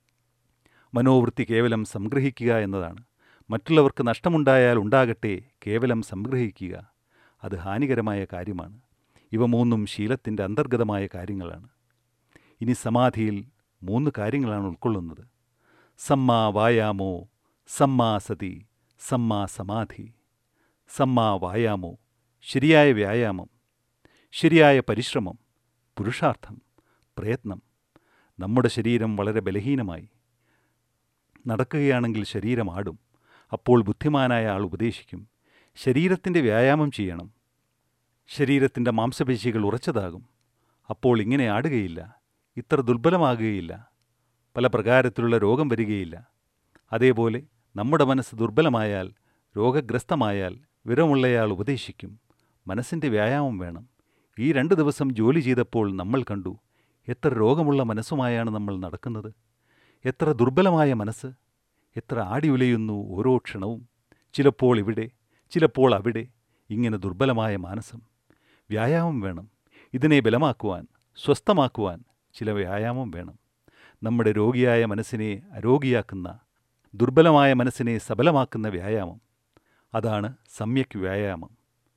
മനോവൃത്തി കേവലം സംഗ്രഹിക്കുക എന്നതാണ് മറ്റുള്ളവർക്ക് നഷ്ടമുണ്ടായാൽ ഉണ്ടാകട്ടെ കേവലം സംഗ്രഹിക്കുക അത് ഹാനികരമായ കാര്യമാണ് ഇവ മൂന്നും ശീലത്തിൻ്റെ അന്തർഗതമായ കാര്യങ്ങളാണ് ഇനി സമാധിയിൽ മൂന്ന് കാര്യങ്ങളാണ് ഉൾക്കൊള്ളുന്നത് സമ്മാ വായാമോ സമ്മാ സതി സമ്മാ സമാധി സമ്മാ വായാമോ ശരിയായ വ്യായാമം ശരിയായ പരിശ്രമം പുരുഷാർത്ഥം പ്രയത്നം നമ്മുടെ ശരീരം വളരെ ബലഹീനമായി നടക്കുകയാണെങ്കിൽ ശരീരം ആടും അപ്പോൾ ബുദ്ധിമാനായ ആൾ ഉപദേശിക്കും ശരീരത്തിൻ്റെ വ്യായാമം ചെയ്യണം ശരീരത്തിൻ്റെ മാംസപേശികൾ ഉറച്ചതാകും അപ്പോൾ ഇങ്ങനെ ആടുകയില്ല ഇത്ര ദുർബലമാകുകയില്ല പല പ്രകാരത്തിലുള്ള രോഗം വരികയില്ല അതേപോലെ നമ്മുടെ മനസ്സ് ദുർബലമായാൽ രോഗഗ്രസ്തമായാൽ വിവരമുള്ളയാൾ ഉപദേശിക്കും മനസ്സിൻ്റെ വ്യായാമം വേണം ഈ രണ്ട് ദിവസം ജോലി ചെയ്തപ്പോൾ നമ്മൾ കണ്ടു എത്ര രോഗമുള്ള മനസ്സുമായാണ് നമ്മൾ നടക്കുന്നത് എത്ര ദുർബലമായ മനസ്സ് എത്ര ആടിയുലയുന്നു ഓരോ ക്ഷണവും ചിലപ്പോൾ ഇവിടെ ചിലപ്പോൾ അവിടെ ഇങ്ങനെ ദുർബലമായ മാനസം വ്യായാമം വേണം ഇതിനെ ബലമാക്കുവാൻ സ്വസ്ഥമാക്കുവാൻ ചില വ്യായാമം വേണം നമ്മുടെ രോഗിയായ മനസ്സിനെ അരോഗിയാക്കുന്ന ദുർബലമായ മനസ്സിനെ സബലമാക്കുന്ന വ്യായാമം അതാണ് സമ്യക് വ്യായാമം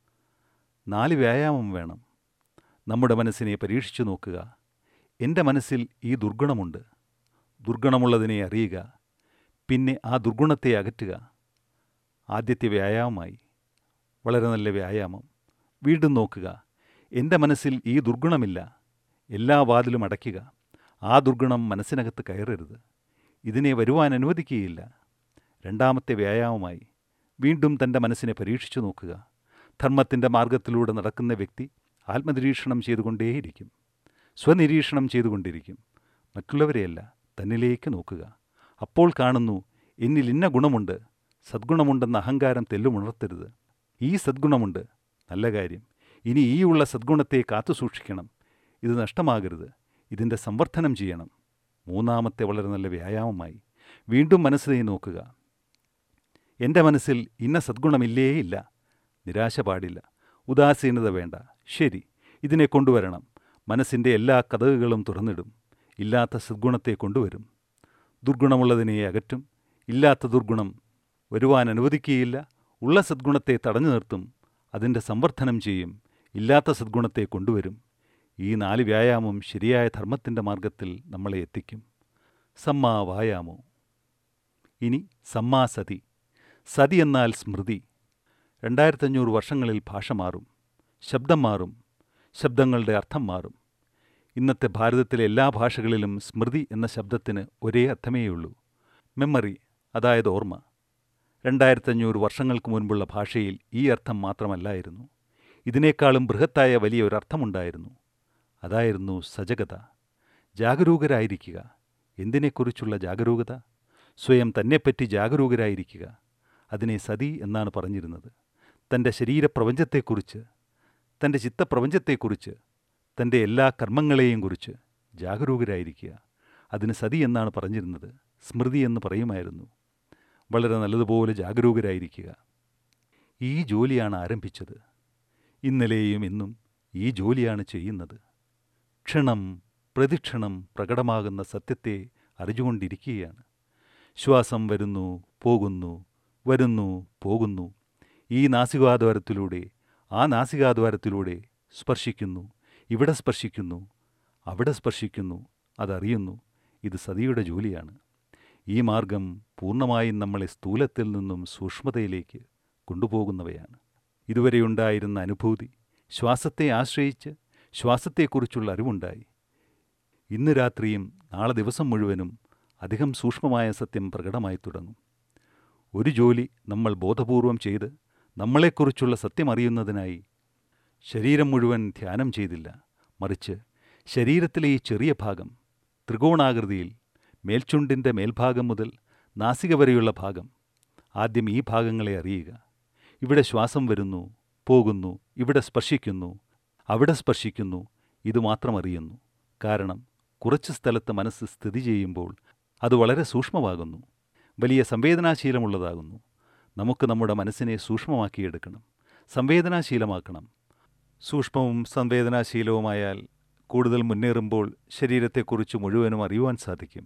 നാല് വ്യായാമം വേണം നമ്മുടെ മനസ്സിനെ പരീക്ഷിച്ചു നോക്കുക എൻ്റെ മനസ്സിൽ ഈ ദുർഗുണമുണ്ട് ദുർഗുണമുള്ളതിനെ അറിയുക പിന്നെ ആ ദുർഗുണത്തെ അകറ്റുക ആദ്യത്തെ വ്യായാമമായി വളരെ നല്ല വ്യായാമം വീണ്ടും നോക്കുക എൻ്റെ മനസ്സിൽ ഈ ദുർഗുണമില്ല എല്ലാ വാതിലും അടയ്ക്കുക ആ ദുർഗുണം മനസ്സിനകത്ത് കയറരുത് ഇതിനെ വരുവാൻ അനുവദിക്കുകയില്ല രണ്ടാമത്തെ വ്യായാമമായി വീണ്ടും തൻ്റെ മനസ്സിനെ പരീക്ഷിച്ചു നോക്കുക ധർമ്മത്തിൻ്റെ മാർഗത്തിലൂടെ നടക്കുന്ന വ്യക്തി ആത്മനിരീക്ഷണം ചെയ്തുകൊണ്ടേയിരിക്കും സ്വനിരീക്ഷണം ചെയ്തുകൊണ്ടിരിക്കും മറ്റുള്ളവരെയല്ല തന്നിലേക്ക് നോക്കുക അപ്പോൾ കാണുന്നു എന്നിൽ ഇന്ന ഗുണമുണ്ട് സദ്ഗുണമുണ്ടെന്ന അഹങ്കാരം തെല്ലുമുണർത്തരുത് ഈ സദ്ഗുണമുണ്ട് നല്ല കാര്യം ഇനി ഈ ഉള്ള സദ്ഗുണത്തെ കാത്തു സൂക്ഷിക്കണം ഇത് നഷ്ടമാകരുത് ഇതിൻ്റെ സംവർദ്ധനം ചെയ്യണം മൂന്നാമത്തെ വളരെ നല്ല വ്യായാമമായി വീണ്ടും മനസ്സിനെ നോക്കുക എൻ്റെ മനസ്സിൽ ഇന്ന സദ്ഗുണമില്ലേ ഇല്ല നിരാശ പാടില്ല ഉദാസീനത വേണ്ട ശരി ഇതിനെ കൊണ്ടുവരണം മനസ്സിൻ്റെ എല്ലാ കഥകുകളും തുറന്നിടും ഇല്ലാത്ത സദ്ഗുണത്തെ കൊണ്ടുവരും ദുർഗുണമുള്ളതിനെ അകറ്റും ഇല്ലാത്ത ദുർഗുണം വരുവാൻ അനുവദിക്കുകയില്ല ഉള്ള സദ്ഗുണത്തെ തടഞ്ഞു നിർത്തും അതിൻ്റെ സംവർദ്ധനം ചെയ്യും ഇല്ലാത്ത സദ്ഗുണത്തെ കൊണ്ടുവരും ഈ നാല് വ്യായാമം ശരിയായ ധർമ്മത്തിൻ്റെ മാർഗത്തിൽ നമ്മളെ എത്തിക്കും സമ്മാ വായാമോ ഇനി സമ്മാ സതി സതി എന്നാൽ സ്മൃതി രണ്ടായിരത്തഞ്ഞൂറ് വർഷങ്ങളിൽ ഭാഷ മാറും ശബ്ദം മാറും ശബ്ദങ്ങളുടെ അർത്ഥം മാറും ഇന്നത്തെ ഭാരതത്തിലെ എല്ലാ ഭാഷകളിലും സ്മൃതി എന്ന ശബ്ദത്തിന് ഒരേ അർത്ഥമേയുള്ളൂ മെമ്മറി അതായത് ഓർമ്മ രണ്ടായിരത്തഞ്ഞൂറ് വർഷങ്ങൾക്ക് മുൻപുള്ള ഭാഷയിൽ ഈ അർത്ഥം മാത്രമല്ലായിരുന്നു ഇതിനേക്കാളും ബൃഹത്തായ വലിയ ഒരർത്ഥമുണ്ടായിരുന്നു അതായിരുന്നു സജഗത ജാഗരൂകരായിരിക്കുക എന്തിനെക്കുറിച്ചുള്ള ജാഗരൂകത സ്വയം തന്നെപ്പറ്റി ജാഗരൂകരായിരിക്കുക അതിനെ സതി എന്നാണ് പറഞ്ഞിരുന്നത് തൻ്റെ ശരീരപ്രപഞ്ചത്തെക്കുറിച്ച് തൻ്റെ ചിത്തപ്രപഞ്ചത്തെക്കുറിച്ച് തൻ്റെ എല്ലാ കർമ്മങ്ങളെയും കുറിച്ച് ജാഗരൂകരായിരിക്കുക അതിന് സതി എന്നാണ് പറഞ്ഞിരുന്നത് സ്മൃതി എന്ന് പറയുമായിരുന്നു വളരെ നല്ലതുപോലെ ജാഗരൂകരായിരിക്കുക ഈ ജോലിയാണ് ആരംഭിച്ചത് ഇന്നലെയും ഇന്നും ഈ ജോലിയാണ് ചെയ്യുന്നത് ക്ഷണം പ്രതിക്ഷണം പ്രകടമാകുന്ന സത്യത്തെ അറിഞ്ഞുകൊണ്ടിരിക്കുകയാണ് ശ്വാസം വരുന്നു പോകുന്നു വരുന്നു പോകുന്നു ഈ നാസികാദ്വാരത്തിലൂടെ ആ നാസികാദ്വാരത്തിലൂടെ സ്പർശിക്കുന്നു ഇവിടെ സ്പർശിക്കുന്നു അവിടെ സ്പർശിക്കുന്നു അതറിയുന്നു ഇത് സതിയുടെ ജോലിയാണ് ഈ മാർഗം പൂർണ്ണമായും നമ്മളെ സ്ഥൂലത്തിൽ നിന്നും സൂക്ഷ്മതയിലേക്ക് കൊണ്ടുപോകുന്നവയാണ് ഇതുവരെയുണ്ടായിരുന്ന അനുഭൂതി ശ്വാസത്തെ ആശ്രയിച്ച് ശ്വാസത്തെക്കുറിച്ചുള്ള അറിവുണ്ടായി ഇന്ന് രാത്രിയും നാളെ ദിവസം മുഴുവനും അധികം സൂക്ഷ്മമായ സത്യം പ്രകടമായി തുടങ്ങും ഒരു ജോലി നമ്മൾ ബോധപൂർവം ചെയ്ത് നമ്മളെക്കുറിച്ചുള്ള സത്യം അറിയുന്നതിനായി ശരീരം മുഴുവൻ ധ്യാനം ചെയ്തില്ല മറിച്ച് ശരീരത്തിലെ ഈ ചെറിയ ഭാഗം ത്രികോണാകൃതിയിൽ മേൽചുണ്ടിൻ്റെ മേൽഭാഗം മുതൽ നാസിക വരെയുള്ള ഭാഗം ആദ്യം ഈ ഭാഗങ്ങളെ അറിയുക ഇവിടെ ശ്വാസം വരുന്നു പോകുന്നു ഇവിടെ സ്പർശിക്കുന്നു അവിടെ സ്പർശിക്കുന്നു ഇതുമാത്രം അറിയുന്നു കാരണം കുറച്ച് സ്ഥലത്ത് മനസ്സ് സ്ഥിതി ചെയ്യുമ്പോൾ അത് വളരെ സൂക്ഷ്മമാകുന്നു വലിയ സംവേദനാശീലമുള്ളതാകുന്നു നമുക്ക് നമ്മുടെ മനസ്സിനെ സൂക്ഷ്മമാക്കിയെടുക്കണം സംവേദനാശീലമാക്കണം സൂക്ഷ്മവും സംവേദനാശീലവുമായാൽ കൂടുതൽ മുന്നേറുമ്പോൾ ശരീരത്തെക്കുറിച്ച് മുഴുവനും അറിയുവാൻ സാധിക്കും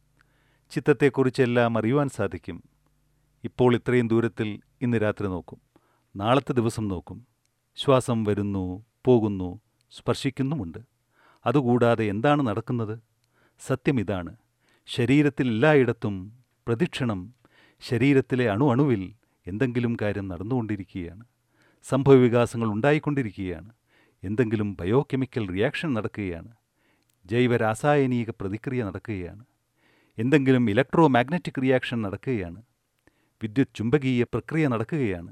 ചിത്തത്തെക്കുറിച്ചെല്ലാം അറിയുവാൻ സാധിക്കും ഇപ്പോൾ ഇത്രയും ദൂരത്തിൽ ഇന്ന് രാത്രി നോക്കും നാളത്തെ ദിവസം നോക്കും ശ്വാസം വരുന്നു പോകുന്നു സ്പർശിക്കുന്നുമുണ്ട് അതുകൂടാതെ എന്താണ് നടക്കുന്നത് സത്യം ഇതാണ് ശരീരത്തിൽ എല്ലായിടത്തും പ്രതിക്ഷണം ശരീരത്തിലെ അണു അണുവിൽ എന്തെങ്കിലും കാര്യം നടന്നുകൊണ്ടിരിക്കുകയാണ് സംഭവവികാസങ്ങൾ ഉണ്ടായിക്കൊണ്ടിരിക്കുകയാണ് എന്തെങ്കിലും ബയോകെമിക്കൽ റിയാക്ഷൻ നടക്കുകയാണ് ജൈവരാസായനിക പ്രതിക്രിയ നടക്കുകയാണ് എന്തെങ്കിലും ഇലക്ട്രോ മാഗ്നറ്റിക് റിയാക്ഷൻ നടക്കുകയാണ് വിദ്യുത് ചുംബകീയ പ്രക്രിയ നടക്കുകയാണ്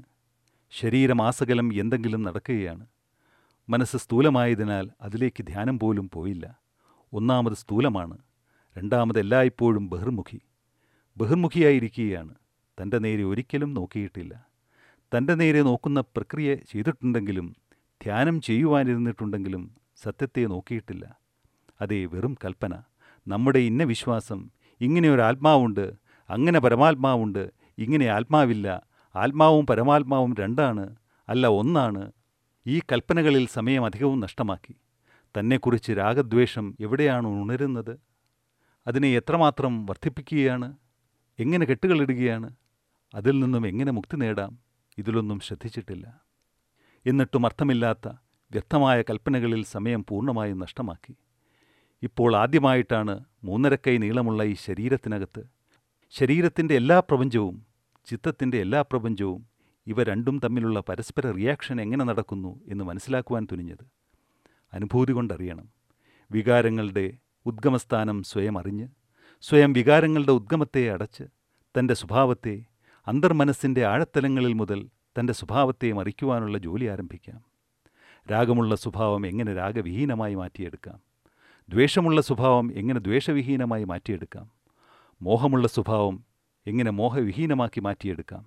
ശരീരമാസകലം എന്തെങ്കിലും നടക്കുകയാണ് മനസ്സ് സ്ഥൂലമായതിനാൽ അതിലേക്ക് ധ്യാനം പോലും പോയില്ല ഒന്നാമത് സ്ഥൂലമാണ് രണ്ടാമത് എല്ലായ്പ്പോഴും ബഹിർമുഖി ബഹിർമുഖിയായിരിക്കുകയാണ് തൻ്റെ നേരെ ഒരിക്കലും നോക്കിയിട്ടില്ല തൻ്റെ നേരെ നോക്കുന്ന പ്രക്രിയ ചെയ്തിട്ടുണ്ടെങ്കിലും ധ്യാനം ചെയ്യുവാനിരുന്നിട്ടുണ്ടെങ്കിലും സത്യത്തെ നോക്കിയിട്ടില്ല അതേ വെറും കൽപ്പന നമ്മുടെ ഇന്ന വിശ്വാസം ഇങ്ങനെ ഒരു ആത്മാവുണ്ട് അങ്ങനെ പരമാത്മാവുണ്ട് ഇങ്ങനെ ആത്മാവില്ല ആത്മാവും പരമാത്മാവും രണ്ടാണ് അല്ല ഒന്നാണ് ഈ കൽപ്പനകളിൽ സമയം അധികവും നഷ്ടമാക്കി തന്നെക്കുറിച്ച് രാഗദ്വേഷം എവിടെയാണ് ഉണരുന്നത് അതിനെ എത്രമാത്രം വർദ്ധിപ്പിക്കുകയാണ് എങ്ങനെ കെട്ടുകളിടുകയാണ് അതിൽ നിന്നും എങ്ങനെ മുക്തി നേടാം ഇതിലൊന്നും ശ്രദ്ധിച്ചിട്ടില്ല എന്നിട്ടും അർത്ഥമില്ലാത്ത വ്യക്തമായ കൽപ്പനകളിൽ സമയം പൂർണ്ണമായും നഷ്ടമാക്കി ഇപ്പോൾ ആദ്യമായിട്ടാണ് മൂന്നരക്കൈ നീളമുള്ള ഈ ശരീരത്തിനകത്ത് ശരീരത്തിൻ്റെ എല്ലാ പ്രപഞ്ചവും ചിത്തത്തിൻ്റെ എല്ലാ പ്രപഞ്ചവും ഇവ രണ്ടും തമ്മിലുള്ള പരസ്പര റിയാക്ഷൻ എങ്ങനെ നടക്കുന്നു എന്ന് മനസ്സിലാക്കുവാൻ തുനിഞ്ഞത് അനുഭൂതി കൊണ്ടറിയണം വികാരങ്ങളുടെ ഉദ്ഗമസ്ഥാനം സ്വയം അറിഞ്ഞ് സ്വയം വികാരങ്ങളുടെ ഉദ്ഗമത്തെ അടച്ച് തൻ്റെ സ്വഭാവത്തെ അന്തർമനസ്സിൻ്റെ ആഴത്തലങ്ങളിൽ മുതൽ തൻ്റെ സ്വഭാവത്തെ മറിക്കുവാനുള്ള ജോലി ആരംഭിക്കാം രാഗമുള്ള സ്വഭാവം എങ്ങനെ രാഗവിഹീനമായി മാറ്റിയെടുക്കാം ദ്വേഷമുള്ള സ്വഭാവം എങ്ങനെ ദ്വേഷവിഹീനമായി മാറ്റിയെടുക്കാം മോഹമുള്ള സ്വഭാവം എങ്ങനെ മോഹവിഹീനമാക്കി മാറ്റിയെടുക്കാം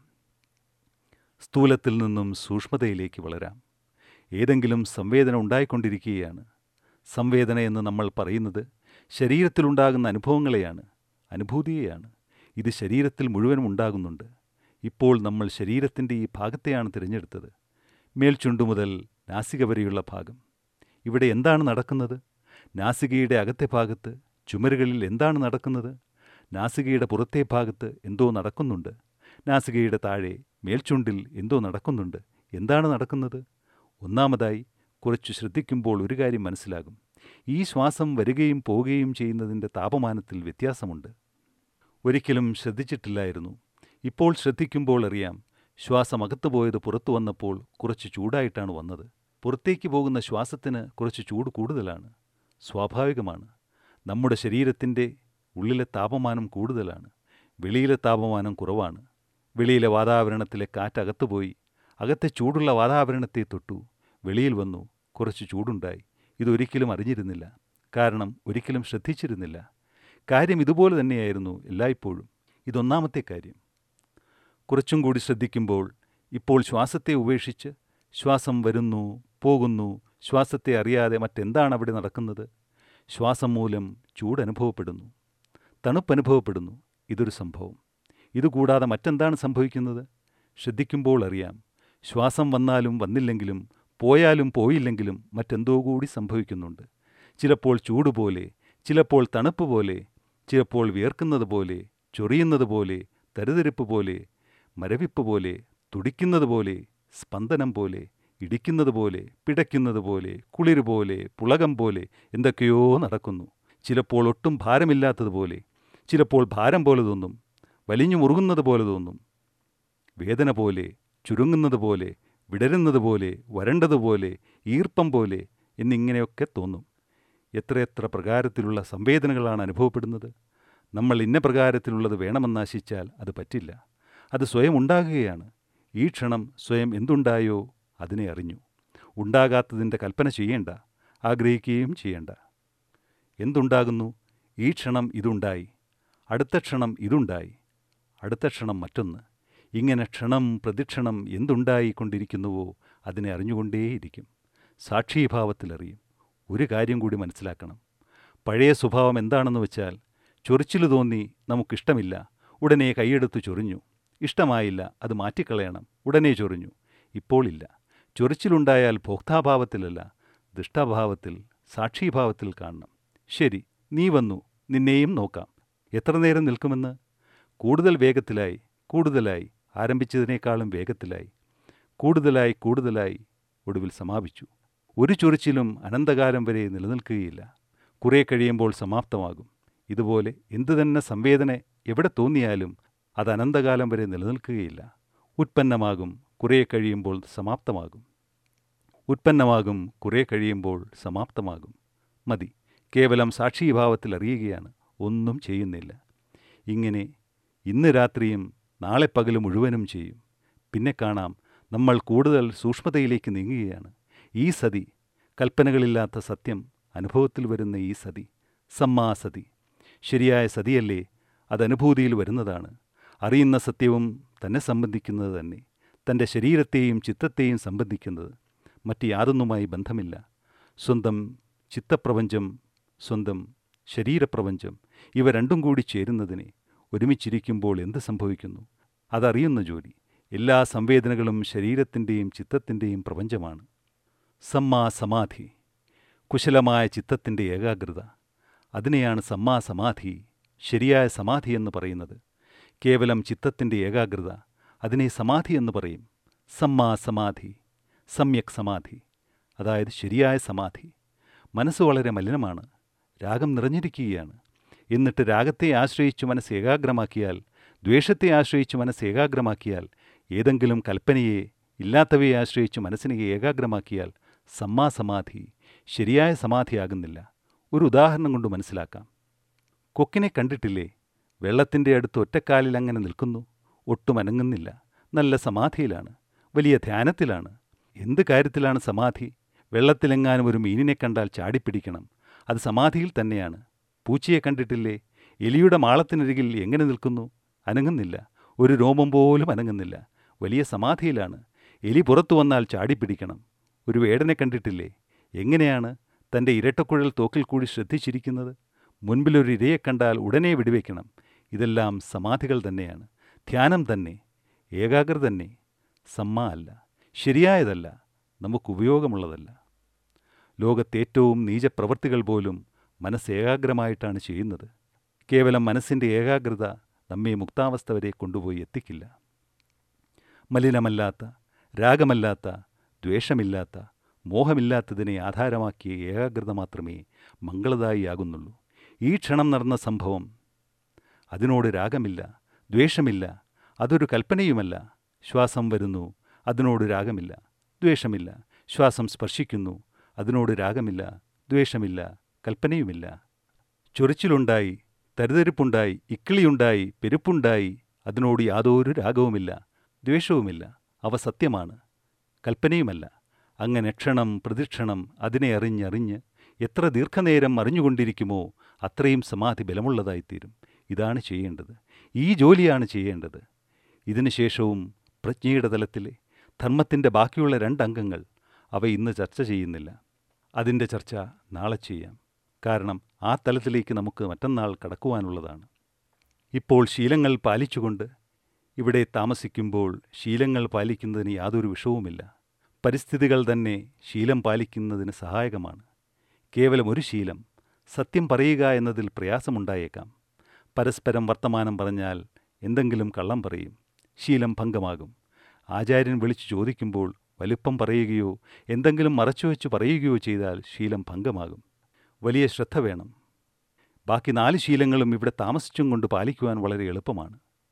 സ്ഥൂലത്തിൽ നിന്നും സൂക്ഷ്മതയിലേക്ക് വളരാം ഏതെങ്കിലും സംവേദന ഉണ്ടായിക്കൊണ്ടിരിക്കുകയാണ് സംവേദന എന്ന് നമ്മൾ പറയുന്നത് ശരീരത്തിലുണ്ടാകുന്ന അനുഭവങ്ങളെയാണ് അനുഭൂതിയെയാണ് ഇത് ശരീരത്തിൽ മുഴുവനും ഉണ്ടാകുന്നുണ്ട് ഇപ്പോൾ നമ്മൾ ശരീരത്തിൻ്റെ ഈ ഭാഗത്തെയാണ് തിരഞ്ഞെടുത്തത് മേൽചുണ്ടു മുതൽ നാസിക വരെയുള്ള ഭാഗം ഇവിടെ എന്താണ് നടക്കുന്നത് നാസികയുടെ അകത്തെ ഭാഗത്ത് ചുമരുകളിൽ എന്താണ് നടക്കുന്നത് നാസികയുടെ പുറത്തെ ഭാഗത്ത് എന്തോ നടക്കുന്നുണ്ട് നാസികയുടെ താഴെ മേൽചുണ്ടിൽ എന്തോ നടക്കുന്നുണ്ട് എന്താണ് നടക്കുന്നത് ഒന്നാമതായി കുറച്ച് ശ്രദ്ധിക്കുമ്പോൾ ഒരു കാര്യം മനസ്സിലാകും ഈ ശ്വാസം വരികയും പോവുകയും ചെയ്യുന്നതിൻ്റെ താപമാനത്തിൽ വ്യത്യാസമുണ്ട് ഒരിക്കലും ശ്രദ്ധിച്ചിട്ടില്ലായിരുന്നു ഇപ്പോൾ ശ്രദ്ധിക്കുമ്പോൾ അറിയാം ശ്വാസം അകത്തു പോയത് പുറത്തു വന്നപ്പോൾ കുറച്ച് ചൂടായിട്ടാണ് വന്നത് പുറത്തേക്ക് പോകുന്ന ശ്വാസത്തിന് കുറച്ച് ചൂട് കൂടുതലാണ് സ്വാഭാവികമാണ് നമ്മുടെ ശരീരത്തിൻ്റെ ഉള്ളിലെ താപമാനം കൂടുതലാണ് വെളിയിലെ താപമാനം കുറവാണ് വെളിയിലെ വാതാവരണത്തിലെ കാറ്റ് അകത്തുപോയി അകത്തെ ചൂടുള്ള വാതാവരണത്തെ തൊട്ടു വെളിയിൽ വന്നു കുറച്ച് ചൂടുണ്ടായി ഇതൊരിക്കലും അറിഞ്ഞിരുന്നില്ല കാരണം ഒരിക്കലും ശ്രദ്ധിച്ചിരുന്നില്ല കാര്യം ഇതുപോലെ തന്നെയായിരുന്നു എല്ലായ്പ്പോഴും ഇതൊന്നാമത്തെ കാര്യം കുറച്ചും കൂടി ശ്രദ്ധിക്കുമ്പോൾ ഇപ്പോൾ ശ്വാസത്തെ ഉപേക്ഷിച്ച് ശ്വാസം വരുന്നു പോകുന്നു ശ്വാസത്തെ അറിയാതെ മറ്റെന്താണ് അവിടെ നടക്കുന്നത് ശ്വാസം മൂലം ചൂട് അനുഭവപ്പെടുന്നു തണുപ്പ് അനുഭവപ്പെടുന്നു ഇതൊരു സംഭവം ഇതുകൂടാതെ മറ്റെന്താണ് സംഭവിക്കുന്നത് ശ്രദ്ധിക്കുമ്പോൾ അറിയാം ശ്വാസം വന്നാലും വന്നില്ലെങ്കിലും പോയാലും പോയില്ലെങ്കിലും മറ്റെന്തോ കൂടി സംഭവിക്കുന്നുണ്ട് ചിലപ്പോൾ ചൂട് പോലെ ചിലപ്പോൾ തണുപ്പ് പോലെ ചിലപ്പോൾ വിയർക്കുന്നത് പോലെ ചൊറിയുന്നത് പോലെ തരുതരിപ്പ് പോലെ മരവിപ്പ് പോലെ തുടിക്കുന്നത് പോലെ സ്പന്ദനം പോലെ ഇടിക്കുന്നത് പോലെ പിടയ്ക്കുന്നത് പോലെ കുളിര് പോലെ പുളകം പോലെ എന്തൊക്കെയോ നടക്കുന്നു ചിലപ്പോൾ ഒട്ടും ഭാരമില്ലാത്തതുപോലെ ചിലപ്പോൾ ഭാരം പോലെ തോന്നും വലിഞ്ഞു മുറുകുന്നത് പോലെ തോന്നും വേദന പോലെ ചുരുങ്ങുന്നത് പോലെ വിടരുന്നത് പോലെ വരണ്ടതുപോലെ ഈർപ്പം പോലെ എന്നിങ്ങനെയൊക്കെ തോന്നും എത്രയെത്ര പ്രകാരത്തിലുള്ള സംവേദനകളാണ് അനുഭവപ്പെടുന്നത് നമ്മൾ ഇന്ന പ്രകാരത്തിലുള്ളത് വേണമെന്നാശിച്ചാൽ അത് പറ്റില്ല അത് സ്വയം ഉണ്ടാകുകയാണ് ഈ ക്ഷണം സ്വയം എന്തുണ്ടായോ അതിനെ അറിഞ്ഞു ഉണ്ടാകാത്തതിൻ്റെ കൽപ്പന ചെയ്യേണ്ട ആഗ്രഹിക്കുകയും ചെയ്യേണ്ട എന്തുണ്ടാകുന്നു ഈ ക്ഷണം ഇതുണ്ടായി അടുത്ത ക്ഷണം ഇതുണ്ടായി അടുത്ത ക്ഷണം മറ്റൊന്ന് ഇങ്ങനെ ക്ഷണം പ്രതിക്ഷണം എന്തുണ്ടായിക്കൊണ്ടിരിക്കുന്നുവോ അതിനെ അറിഞ്ഞുകൊണ്ടേയിരിക്കും സാക്ഷീഭാവത്തിലറിയും ഒരു കാര്യം കൂടി മനസ്സിലാക്കണം പഴയ സ്വഭാവം എന്താണെന്ന് വെച്ചാൽ ചൊറിച്ചിൽ തോന്നി നമുക്കിഷ്ടമില്ല ഉടനെ കൈയെടുത്ത് ചൊറിഞ്ഞു ഇഷ്ടമായില്ല അത് മാറ്റിക്കളയണം ഉടനെ ചൊറിഞ്ഞു ഇപ്പോൾ ഇല്ല ചൊറിച്ചിലുണ്ടായാൽ ഭോക്താഭാവത്തിലല്ല ദുഷ്ടഭാവത്തിൽ സാക്ഷീഭാവത്തിൽ കാണണം ശരി നീ വന്നു നിന്നെയും നോക്കാം എത്ര നേരം നിൽക്കുമെന്ന് കൂടുതൽ വേഗത്തിലായി കൂടുതലായി ആരംഭിച്ചതിനേക്കാളും വേഗത്തിലായി കൂടുതലായി കൂടുതലായി ഒടുവിൽ സമാപിച്ചു ഒരു ചൊറിച്ചിലും അനന്തകാലം വരെ നിലനിൽക്കുകയില്ല കുറേ കഴിയുമ്പോൾ സമാപ്തമാകും ഇതുപോലെ എന്തു തന്നെ സംവേദന എവിടെ തോന്നിയാലും അത് അനന്തകാലം വരെ നിലനിൽക്കുകയില്ല ഉത്പന്നമാകും കുറേ കഴിയുമ്പോൾ സമാപ്തമാകും ഉത്പന്നമാകും കുറേ കഴിയുമ്പോൾ സമാപ്തമാകും മതി കേവലം സാക്ഷീഭാവത്തിൽ അറിയുകയാണ് ഒന്നും ചെയ്യുന്നില്ല ഇങ്ങനെ ഇന്ന് രാത്രിയും നാളെ പകൽ മുഴുവനും ചെയ്യും പിന്നെ കാണാം നമ്മൾ കൂടുതൽ സൂക്ഷ്മതയിലേക്ക് നീങ്ങുകയാണ് ഈ സതി കൽപ്പനകളില്ലാത്ത സത്യം അനുഭവത്തിൽ വരുന്ന ഈ സതി സമ്മാസതി ശരിയായ സതിയല്ലേ അത് അനുഭൂതിയിൽ വരുന്നതാണ് അറിയുന്ന സത്യവും തന്നെ സംബന്ധിക്കുന്നത് തന്നെ തൻ്റെ ശരീരത്തെയും ചിത്തത്തെയും സംബന്ധിക്കുന്നത് മറ്റ് യാതൊന്നുമായി ബന്ധമില്ല സ്വന്തം ചിത്തപ്രപഞ്ചം സ്വന്തം ശരീരപ്രപഞ്ചം ഇവ രണ്ടും കൂടി ചേരുന്നതിനെ ഒരുമിച്ചിരിക്കുമ്പോൾ എന്ത് സംഭവിക്കുന്നു അതറിയുന്ന ജോലി എല്ലാ സംവേദനകളും ശരീരത്തിൻ്റെയും ചിത്തത്തിൻ്റെയും പ്രപഞ്ചമാണ് സമ്മാ സമാധി കുശലമായ ചിത്തത്തിൻ്റെ ഏകാഗ്രത അതിനെയാണ് സമ്മാ സമാധി ശരിയായ സമാധി എന്ന് പറയുന്നത് കേവലം ചിത്തത്തിൻ്റെ ഏകാഗ്രത അതിനെ സമാധി എന്ന് പറയും സമ്മാ സമാധി സമ്യക് സമാധി അതായത് ശരിയായ സമാധി മനസ്സ് വളരെ മലിനമാണ് രാഗം നിറഞ്ഞിരിക്കുകയാണ് എന്നിട്ട് രാഗത്തെ ആശ്രയിച്ച് മനസ്സ് ഏകാഗ്രമാക്കിയാൽ ദ്വേഷത്തെ ആശ്രയിച്ച് മനസ്സ് ഏകാഗ്രമാക്കിയാൽ ഏതെങ്കിലും കൽപ്പനയെ ഇല്ലാത്തവയെ ആശ്രയിച്ച് മനസ്സിനെ ഏകാഗ്രമാക്കിയാൽ സമ്മാസമാധി ശരിയായ സമാധിയാകുന്നില്ല ഒരു ഉദാഹരണം കൊണ്ട് മനസ്സിലാക്കാം കൊക്കിനെ കണ്ടിട്ടില്ലേ വെള്ളത്തിൻ്റെ അടുത്ത് ഒറ്റക്കാലിൽ അങ്ങനെ നിൽക്കുന്നു ഒട്ടും അനങ്ങുന്നില്ല നല്ല സമാധിയിലാണ് വലിയ ധ്യാനത്തിലാണ് എന്ത് കാര്യത്തിലാണ് സമാധി വെള്ളത്തിലെങ്ങാനും ഒരു മീനിനെ കണ്ടാൽ ചാടിപ്പിടിക്കണം അത് സമാധിയിൽ തന്നെയാണ് പൂച്ചയെ കണ്ടിട്ടില്ലേ എലിയുടെ മാളത്തിനരികിൽ എങ്ങനെ നിൽക്കുന്നു അനങ്ങുന്നില്ല ഒരു രോമം പോലും അനങ്ങുന്നില്ല വലിയ സമാധിയിലാണ് എലി പുറത്തു വന്നാൽ ചാടിപ്പിടിക്കണം ഒരു വേടനെ കണ്ടിട്ടില്ലേ എങ്ങനെയാണ് തൻ്റെ ഇരട്ടക്കുഴൽ തോക്കിൽ കൂടി ശ്രദ്ധിച്ചിരിക്കുന്നത് മുൻപിലൊരു ഇരയെ കണ്ടാൽ ഉടനെ വെടിവെക്കണം ഇതെല്ലാം സമാധികൾ തന്നെയാണ് ധ്യാനം തന്നെ ഏകാഗ്രത തന്നെ സമ്മ അല്ല ശരിയായതല്ല നമുക്ക് ഉപയോഗമുള്ളതല്ല ലോകത്തേറ്റവും നീചപ്രവൃത്തികൾ പോലും മനസ്സ് ഏകാഗ്രമായിട്ടാണ് ചെയ്യുന്നത് കേവലം മനസ്സിൻ്റെ ഏകാഗ്രത നമ്മെ മുക്താവസ്ഥ വരെ കൊണ്ടുപോയി എത്തിക്കില്ല മലിനമല്ലാത്ത രാഗമല്ലാത്ത ദ്വേഷമില്ലാത്ത മോഹമില്ലാത്തതിനെ ആധാരമാക്കിയ ഏകാഗ്രത മാത്രമേ മംഗളദായിയാകുന്നുള്ളൂ ഈ ക്ഷണം നടന്ന സംഭവം അതിനോട് രാഗമില്ല ദ്വേഷമില്ല അതൊരു കൽപ്പനയുമല്ല ശ്വാസം വരുന്നു അതിനോട് രാഗമില്ല ദ്വേഷമില്ല ശ്വാസം സ്പർശിക്കുന്നു അതിനോട് രാഗമില്ല ദ്വേഷമില്ല കൽപ്പനയുമില്ല ചൊറിച്ചിലുണ്ടായി തരുതരിപ്പുണ്ടായി ഇക്കിളിയുണ്ടായി പെരുപ്പുണ്ടായി അതിനോട് യാതൊരു രാഗവുമില്ല ദ്വേഷവുമില്ല അവ സത്യമാണ് കൽപ്പനയുമല്ല അങ്ങനെ ക്ഷണം പ്രതിക്ഷണം അതിനെ അറിഞ്ഞറിഞ്ഞ് എത്ര ദീർഘനേരം അറിഞ്ഞുകൊണ്ടിരിക്കുമോ അത്രയും സമാധി ബലമുള്ളതായിത്തീരും ഇതാണ് ചെയ്യേണ്ടത് ഈ ജോലിയാണ് ചെയ്യേണ്ടത് ഇതിനുശേഷവും പ്രജ്ഞയുടെ തലത്തിലെ ധർമ്മത്തിൻ്റെ ബാക്കിയുള്ള രണ്ടംഗങ്ങൾ അവ ഇന്ന് ചർച്ച ചെയ്യുന്നില്ല അതിൻ്റെ ചർച്ച നാളെ ചെയ്യാം കാരണം ആ തലത്തിലേക്ക് നമുക്ക് മറ്റന്നാൾ കടക്കുവാനുള്ളതാണ് ഇപ്പോൾ ശീലങ്ങൾ പാലിച്ചുകൊണ്ട് ഇവിടെ താമസിക്കുമ്പോൾ ശീലങ്ങൾ പാലിക്കുന്നതിന് യാതൊരു വിഷവുമില്ല പരിസ്ഥിതികൾ തന്നെ ശീലം പാലിക്കുന്നതിന് സഹായകമാണ് കേവലം ഒരു ശീലം സത്യം പറയുക എന്നതിൽ പ്രയാസമുണ്ടായേക്കാം പരസ്പരം വർത്തമാനം പറഞ്ഞാൽ എന്തെങ്കിലും കള്ളം പറയും ശീലം ഭംഗമാകും ആചാര്യൻ വിളിച്ചു ചോദിക്കുമ്പോൾ വലുപ്പം പറയുകയോ എന്തെങ്കിലും മറച്ചുവെച്ച് പറയുകയോ ചെയ്താൽ ശീലം ഭംഗമാകും വലിയ ശ്രദ്ധ വേണം ബാക്കി നാല് ശീലങ്ങളും ഇവിടെ താമസിച്ചും കൊണ്ട് പാലിക്കുവാൻ വളരെ എളുപ്പമാണ്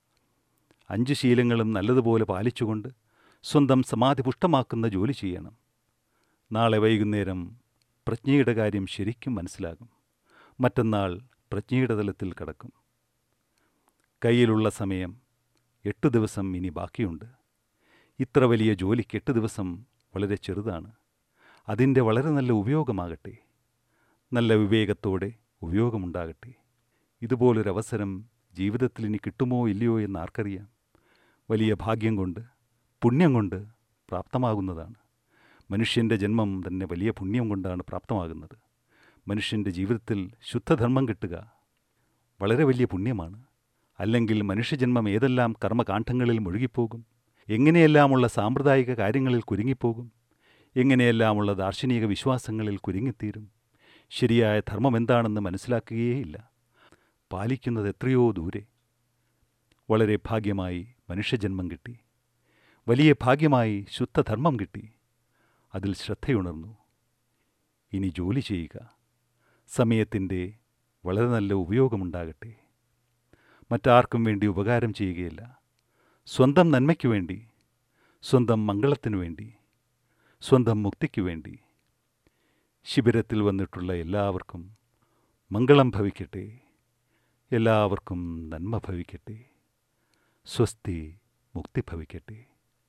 അഞ്ച് ശീലങ്ങളും നല്ലതുപോലെ പാലിച്ചുകൊണ്ട് സ്വന്തം സമാധി പുഷ്ടമാക്കുന്ന ജോലി ചെയ്യണം നാളെ വൈകുന്നേരം പ്രജ്ഞയുടെ കാര്യം ശരിക്കും മനസ്സിലാകും മറ്റന്നാൾ പ്രജ്ഞയുടെ തലത്തിൽ കടക്കും കയ്യിലുള്ള സമയം എട്ട് ദിവസം ഇനി ബാക്കിയുണ്ട് ഇത്ര വലിയ ജോലിക്ക് എട്ട് ദിവസം വളരെ ചെറുതാണ് അതിൻ്റെ വളരെ നല്ല ഉപയോഗമാകട്ടെ നല്ല വിവേകത്തോടെ ഉപയോഗമുണ്ടാകട്ടെ ഇതുപോലൊരവസരം ജീവിതത്തിൽ ഇനി കിട്ടുമോ ഇല്ലയോ എന്ന് ആർക്കറിയാം വലിയ ഭാഗ്യം കൊണ്ട് പുണ്യം കൊണ്ട് പ്രാപ്തമാകുന്നതാണ് മനുഷ്യൻ്റെ ജന്മം തന്നെ വലിയ പുണ്യം കൊണ്ടാണ് പ്രാപ്തമാകുന്നത് മനുഷ്യൻ്റെ ജീവിതത്തിൽ ശുദ്ധധർമ്മം കിട്ടുക വളരെ വലിയ പുണ്യമാണ് അല്ലെങ്കിൽ മനുഷ്യജന്മം ഏതെല്ലാം കർമ്മകാന്ഡങ്ങളിൽ മുഴുകിപ്പോകും എങ്ങനെയെല്ലാമുള്ള സാമ്പ്രദായിക കാര്യങ്ങളിൽ കുരുങ്ങിപ്പോകും എങ്ങനെയെല്ലാമുള്ള ദാർശനിക വിശ്വാസങ്ങളിൽ കുരുങ്ങിത്തീരും ശരിയായ ധർമ്മം എന്താണെന്ന് മനസ്സിലാക്കുകയേയില്ല പാലിക്കുന്നത് എത്രയോ ദൂരെ വളരെ ഭാഗ്യമായി മനുഷ്യജന്മം കിട്ടി വലിയ ഭാഗ്യമായി ശുദ്ധധർമ്മം കിട്ടി അതിൽ ശ്രദ്ധയുണർന്നു ഇനി ജോലി ചെയ്യുക സമയത്തിൻ്റെ വളരെ നല്ല ഉപയോഗമുണ്ടാകട്ടെ മറ്റാർക്കും വേണ്ടി ഉപകാരം ചെയ്യുകയില്ല സ്വന്തം നന്മയ്ക്കു വേണ്ടി സ്വന്തം മംഗളത്തിനു വേണ്ടി സ്വന്തം മുക്തിക്കു വേണ്ടി ശിബിരത്തിൽ വന്നിട്ടുള്ള എല്ലാവർക്കും മംഗളം ഭവിക്കട്ടെ എല്ലാവർക്കും നന്മ ഭവിക്കട്ടെ സ്വസ്തി മുക്തി ഭവിക്കട്ടെ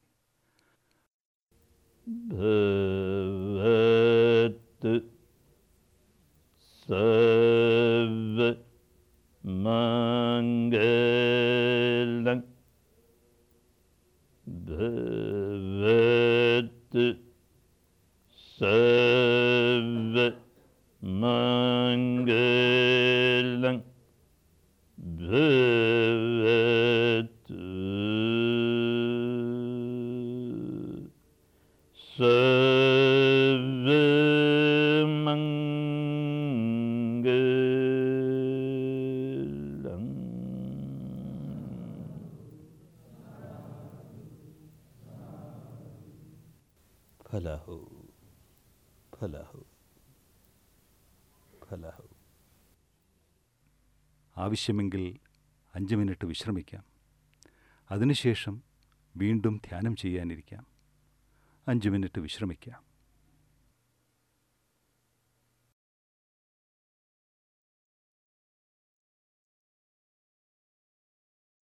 भवतु सर्वमङ्गलं भवतु सर्वमङ्गलं भवतु ഫലഹു ഫലഹു ഫലഹു ആവശ്യമെങ്കിൽ അഞ്ച് മിനിറ്റ് വിശ്രമിക്കാം അതിനുശേഷം വീണ്ടും ധ്യാനം ചെയ്യാനിരിക്കാം അഞ്ച് മിനിറ്റ് വിശ്രമിക്കാം